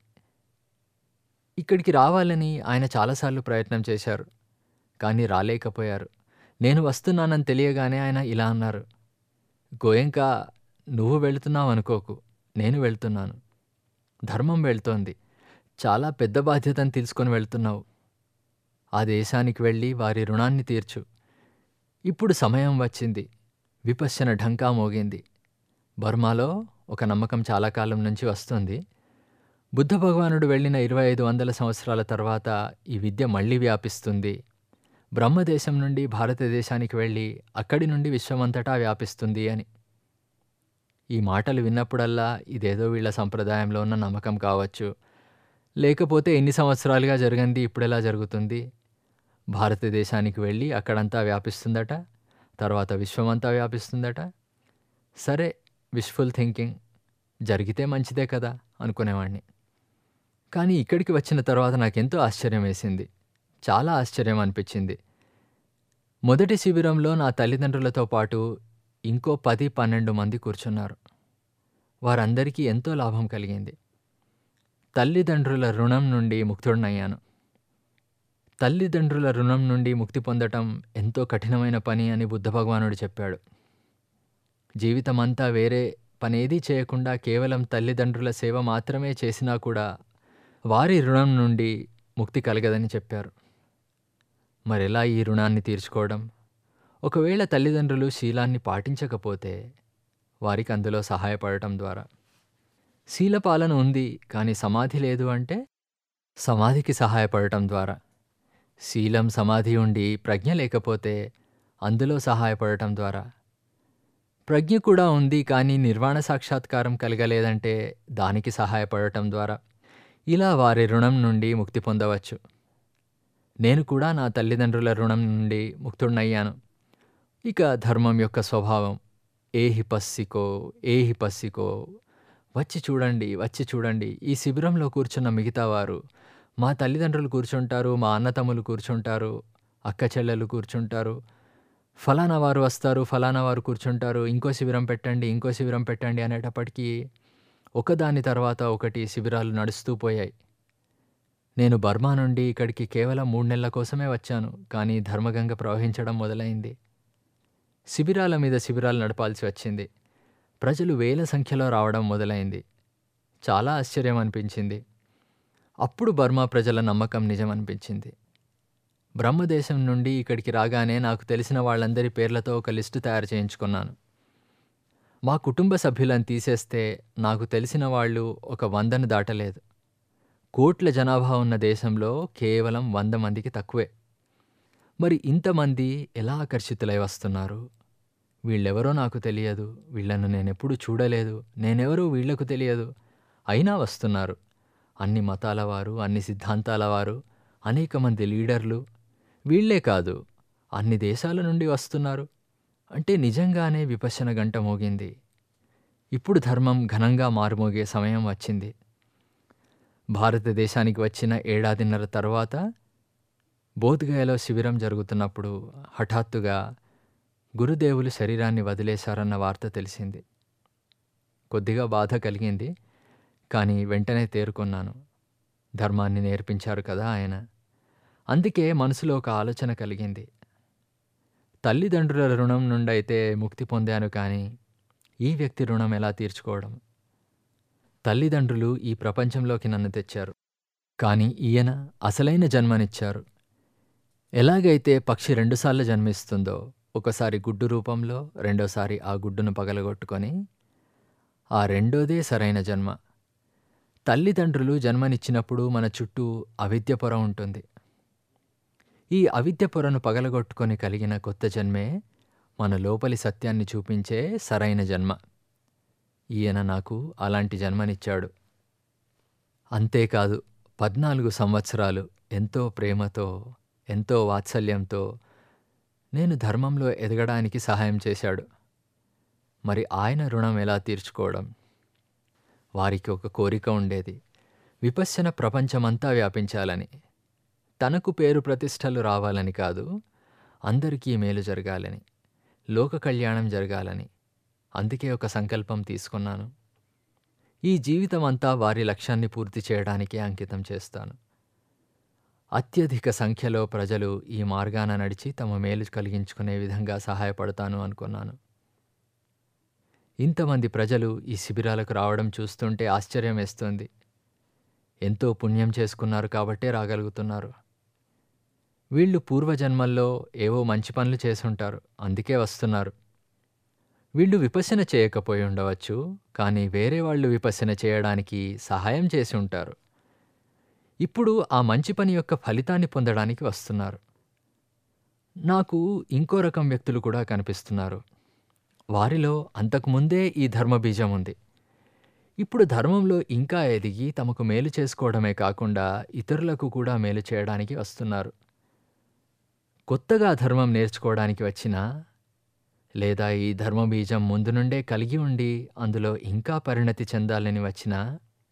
ఇక్కడికి రావాలని ఆయన చాలాసార్లు ప్రయత్నం చేశారు కానీ రాలేకపోయారు నేను వస్తున్నానని తెలియగానే ఆయన ఇలా అన్నారు గోయంకా నువ్వు వెళుతున్నావు అనుకోకు నేను వెళ్తున్నాను ధర్మం వెళ్తోంది చాలా పెద్ద బాధ్యతను తీసుకొని వెళ్తున్నావు ఆ దేశానికి వెళ్ళి వారి రుణాన్ని తీర్చు ఇప్పుడు సమయం వచ్చింది విపశ్చన ఢంకా మోగింది బర్మాలో ఒక నమ్మకం చాలా కాలం నుంచి వస్తుంది బుద్ధ భగవానుడు వెళ్ళిన ఇరవై ఐదు వందల సంవత్సరాల తర్వాత ఈ విద్య మళ్ళీ వ్యాపిస్తుంది బ్రహ్మదేశం నుండి భారతదేశానికి వెళ్ళి అక్కడి నుండి విశ్వమంతటా వ్యాపిస్తుంది అని ఈ మాటలు విన్నప్పుడల్లా ఇదేదో వీళ్ళ సంప్రదాయంలో ఉన్న నమ్మకం కావచ్చు లేకపోతే ఎన్ని సంవత్సరాలుగా జరిగింది ఇప్పుడెలా జరుగుతుంది భారతదేశానికి వెళ్ళి అక్కడంతా వ్యాపిస్తుందట తర్వాత విశ్వమంతా వ్యాపిస్తుందట సరే విష్ఫుల్ థింకింగ్ జరిగితే మంచిదే కదా అనుకునేవాడిని కానీ ఇక్కడికి వచ్చిన తర్వాత నాకెంతో ఆశ్చర్యం వేసింది చాలా ఆశ్చర్యం అనిపించింది మొదటి శిబిరంలో నా తల్లిదండ్రులతో పాటు ఇంకో పది పన్నెండు మంది కూర్చున్నారు వారందరికీ ఎంతో లాభం కలిగింది తల్లిదండ్రుల రుణం నుండి ముక్తుడినయ్యాను తల్లిదండ్రుల రుణం నుండి ముక్తి పొందటం ఎంతో కఠినమైన పని అని బుద్ధ భగవానుడు చెప్పాడు జీవితమంతా వేరే పనేదీ చేయకుండా కేవలం తల్లిదండ్రుల సేవ మాత్రమే చేసినా కూడా వారి రుణం నుండి ముక్తి కలగదని చెప్పారు మరెలా ఈ రుణాన్ని తీర్చుకోవడం ఒకవేళ తల్లిదండ్రులు శీలాన్ని పాటించకపోతే వారికి అందులో సహాయపడటం ద్వారా శీలపాలన ఉంది కానీ సమాధి లేదు అంటే సమాధికి సహాయపడటం ద్వారా శీలం సమాధి ఉండి ప్రజ్ఞ లేకపోతే అందులో సహాయపడటం ద్వారా ప్రజ్ఞ కూడా ఉంది కానీ నిర్వాణ సాక్షాత్కారం కలగలేదంటే దానికి సహాయపడటం ద్వారా ఇలా వారి రుణం నుండి ముక్తి పొందవచ్చు నేను కూడా నా తల్లిదండ్రుల రుణం నుండి ముక్తుడినయ్యాను ఇక ధర్మం యొక్క స్వభావం ఏహి పస్సికో ఏహి పస్సికో వచ్చి చూడండి వచ్చి చూడండి ఈ శిబిరంలో కూర్చున్న మిగతా వారు మా తల్లిదండ్రులు కూర్చుంటారు మా అన్నతమ్ములు కూర్చుంటారు అక్క చెల్లెలు కూర్చుంటారు ఫలానా వారు వస్తారు ఫలానా వారు కూర్చుంటారు ఇంకో శిబిరం పెట్టండి ఇంకో శిబిరం పెట్టండి అనేటప్పటికీ ఒకదాని తర్వాత ఒకటి శిబిరాలు నడుస్తూ పోయాయి నేను బర్మా నుండి ఇక్కడికి కేవలం మూడు నెలల కోసమే వచ్చాను కానీ ధర్మగంగ ప్రవహించడం మొదలైంది శిబిరాల మీద శిబిరాలు నడపాల్సి వచ్చింది ప్రజలు వేల సంఖ్యలో రావడం మొదలైంది చాలా ఆశ్చర్యం అనిపించింది అప్పుడు బర్మా ప్రజల నమ్మకం నిజం అనిపించింది బ్రహ్మదేశం నుండి ఇక్కడికి రాగానే నాకు తెలిసిన వాళ్ళందరి పేర్లతో ఒక లిస్టు తయారు చేయించుకున్నాను మా కుటుంబ సభ్యులను తీసేస్తే నాకు తెలిసిన వాళ్ళు ఒక వందను దాటలేదు కోట్ల జనాభా ఉన్న దేశంలో కేవలం వంద మందికి తక్కువే మరి ఇంతమంది ఎలా ఆకర్షితులై వస్తున్నారు వీళ్ళెవరో నాకు తెలియదు వీళ్ళను నేనెప్పుడు చూడలేదు నేనెవరో వీళ్లకు తెలియదు అయినా వస్తున్నారు అన్ని మతాల వారు అన్ని సిద్ధాంతాల వారు అనేక మంది లీడర్లు వీళ్లే కాదు అన్ని దేశాల నుండి వస్తున్నారు అంటే నిజంగానే విపశ్యన గంట మోగింది ఇప్పుడు ధర్మం ఘనంగా మారుమోగే సమయం వచ్చింది భారతదేశానికి వచ్చిన ఏడాదిన్నర తర్వాత బోధ్గయలో శిబిరం జరుగుతున్నప్పుడు హఠాత్తుగా గురుదేవులు శరీరాన్ని వదిలేశారన్న వార్త తెలిసింది కొద్దిగా బాధ కలిగింది కానీ వెంటనే తేరుకున్నాను ధర్మాన్ని నేర్పించారు కదా ఆయన అందుకే మనసులో ఒక ఆలోచన కలిగింది తల్లిదండ్రుల రుణం నుండి అయితే ముక్తి పొందాను కానీ ఈ వ్యక్తి రుణం ఎలా తీర్చుకోవడం తల్లిదండ్రులు ఈ ప్రపంచంలోకి నన్ను తెచ్చారు కానీ ఈయన అసలైన జన్మనిచ్చారు ఎలాగైతే పక్షి రెండుసార్లు జన్మిస్తుందో ఒకసారి గుడ్డు రూపంలో రెండోసారి ఆ గుడ్డును పగలగొట్టుకొని ఆ రెండోదే సరైన జన్మ తల్లిదండ్రులు జన్మనిచ్చినప్పుడు మన చుట్టూ అవిద్య పొర ఉంటుంది ఈ అవిద్య పొరను పగలగొట్టుకొని కలిగిన కొత్త జన్మే మన లోపలి సత్యాన్ని చూపించే సరైన జన్మ ఈయన నాకు అలాంటి జన్మనిచ్చాడు అంతేకాదు పద్నాలుగు సంవత్సరాలు ఎంతో ప్రేమతో ఎంతో వాత్సల్యంతో నేను ధర్మంలో ఎదగడానికి సహాయం చేశాడు మరి ఆయన రుణం ఎలా తీర్చుకోవడం వారికి ఒక కోరిక ఉండేది విపశ్యన ప్రపంచమంతా వ్యాపించాలని తనకు పేరు ప్రతిష్టలు రావాలని కాదు అందరికీ మేలు జరగాలని లోక కళ్యాణం జరగాలని అందుకే ఒక సంకల్పం తీసుకున్నాను ఈ జీవితం అంతా వారి లక్ష్యాన్ని పూర్తి చేయడానికే అంకితం చేస్తాను అత్యధిక సంఖ్యలో ప్రజలు ఈ మార్గాన నడిచి తమ మేలు కలిగించుకునే విధంగా సహాయపడతాను అనుకున్నాను ఇంతమంది ప్రజలు ఈ శిబిరాలకు రావడం చూస్తుంటే ఆశ్చర్యం వేస్తుంది ఎంతో పుణ్యం చేసుకున్నారు కాబట్టే రాగలుగుతున్నారు వీళ్ళు పూర్వజన్మల్లో ఏవో మంచి పనులు చేసుంటారు అందుకే వస్తున్నారు వీళ్ళు విపసన చేయకపోయి ఉండవచ్చు కానీ వేరే వాళ్ళు విపసన చేయడానికి సహాయం చేసి ఉంటారు ఇప్పుడు ఆ మంచి పని యొక్క ఫలితాన్ని పొందడానికి వస్తున్నారు నాకు ఇంకో రకం వ్యక్తులు కూడా కనిపిస్తున్నారు వారిలో అంతకుముందే ఈ ధర్మబీజం ఉంది ఇప్పుడు ధర్మంలో ఇంకా ఎదిగి తమకు మేలు చేసుకోవడమే కాకుండా ఇతరులకు కూడా మేలు చేయడానికి వస్తున్నారు కొత్తగా ధర్మం నేర్చుకోవడానికి వచ్చినా లేదా ఈ ధర్మబీజం ముందు నుండే కలిగి ఉండి అందులో ఇంకా పరిణతి చెందాలని వచ్చినా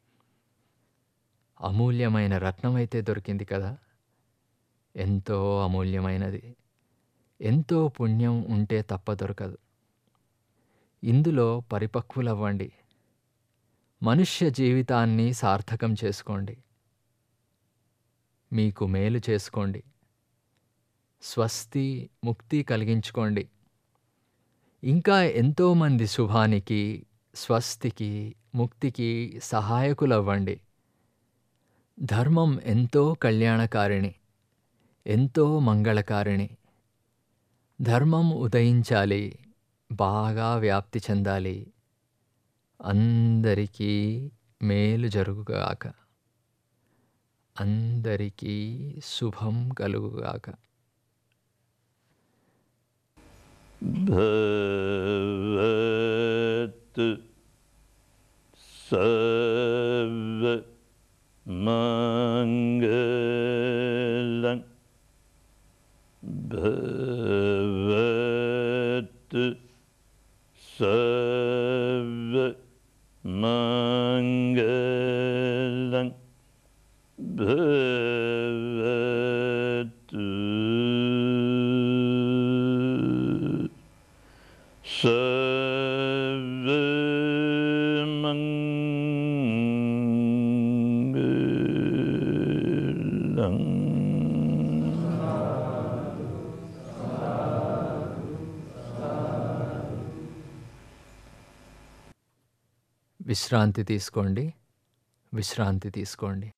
అమూల్యమైన రత్నమైతే దొరికింది కదా ఎంతో అమూల్యమైనది ఎంతో పుణ్యం ఉంటే తప్ప దొరకదు ఇందులో పరిపక్వులవ్వండి మనుష్య జీవితాన్ని సార్థకం చేసుకోండి మీకు మేలు చేసుకోండి స్వస్తి ముక్తి కలిగించుకోండి ఇంకా ఎంతోమంది శుభానికి స్వస్తికి ముక్తికి సహాయకులవ్వండి ధర్మం ఎంతో కళ్యాణకారిణి ఎంతో మంగళకారిణి ధర్మం ఉదయించాలి బాగా వ్యాప్తి చెందాలి అందరికీ మేలు జరుగుగాక అందరికీ శుభం కలుగుగాక भवत् सर्वमङ्गलं भवत् सर्वमङ्गलं भवतु सर्वमङ्गलम् విశ్రాంతి తీసుకోండి విశ్రాంతి తీసుకోండి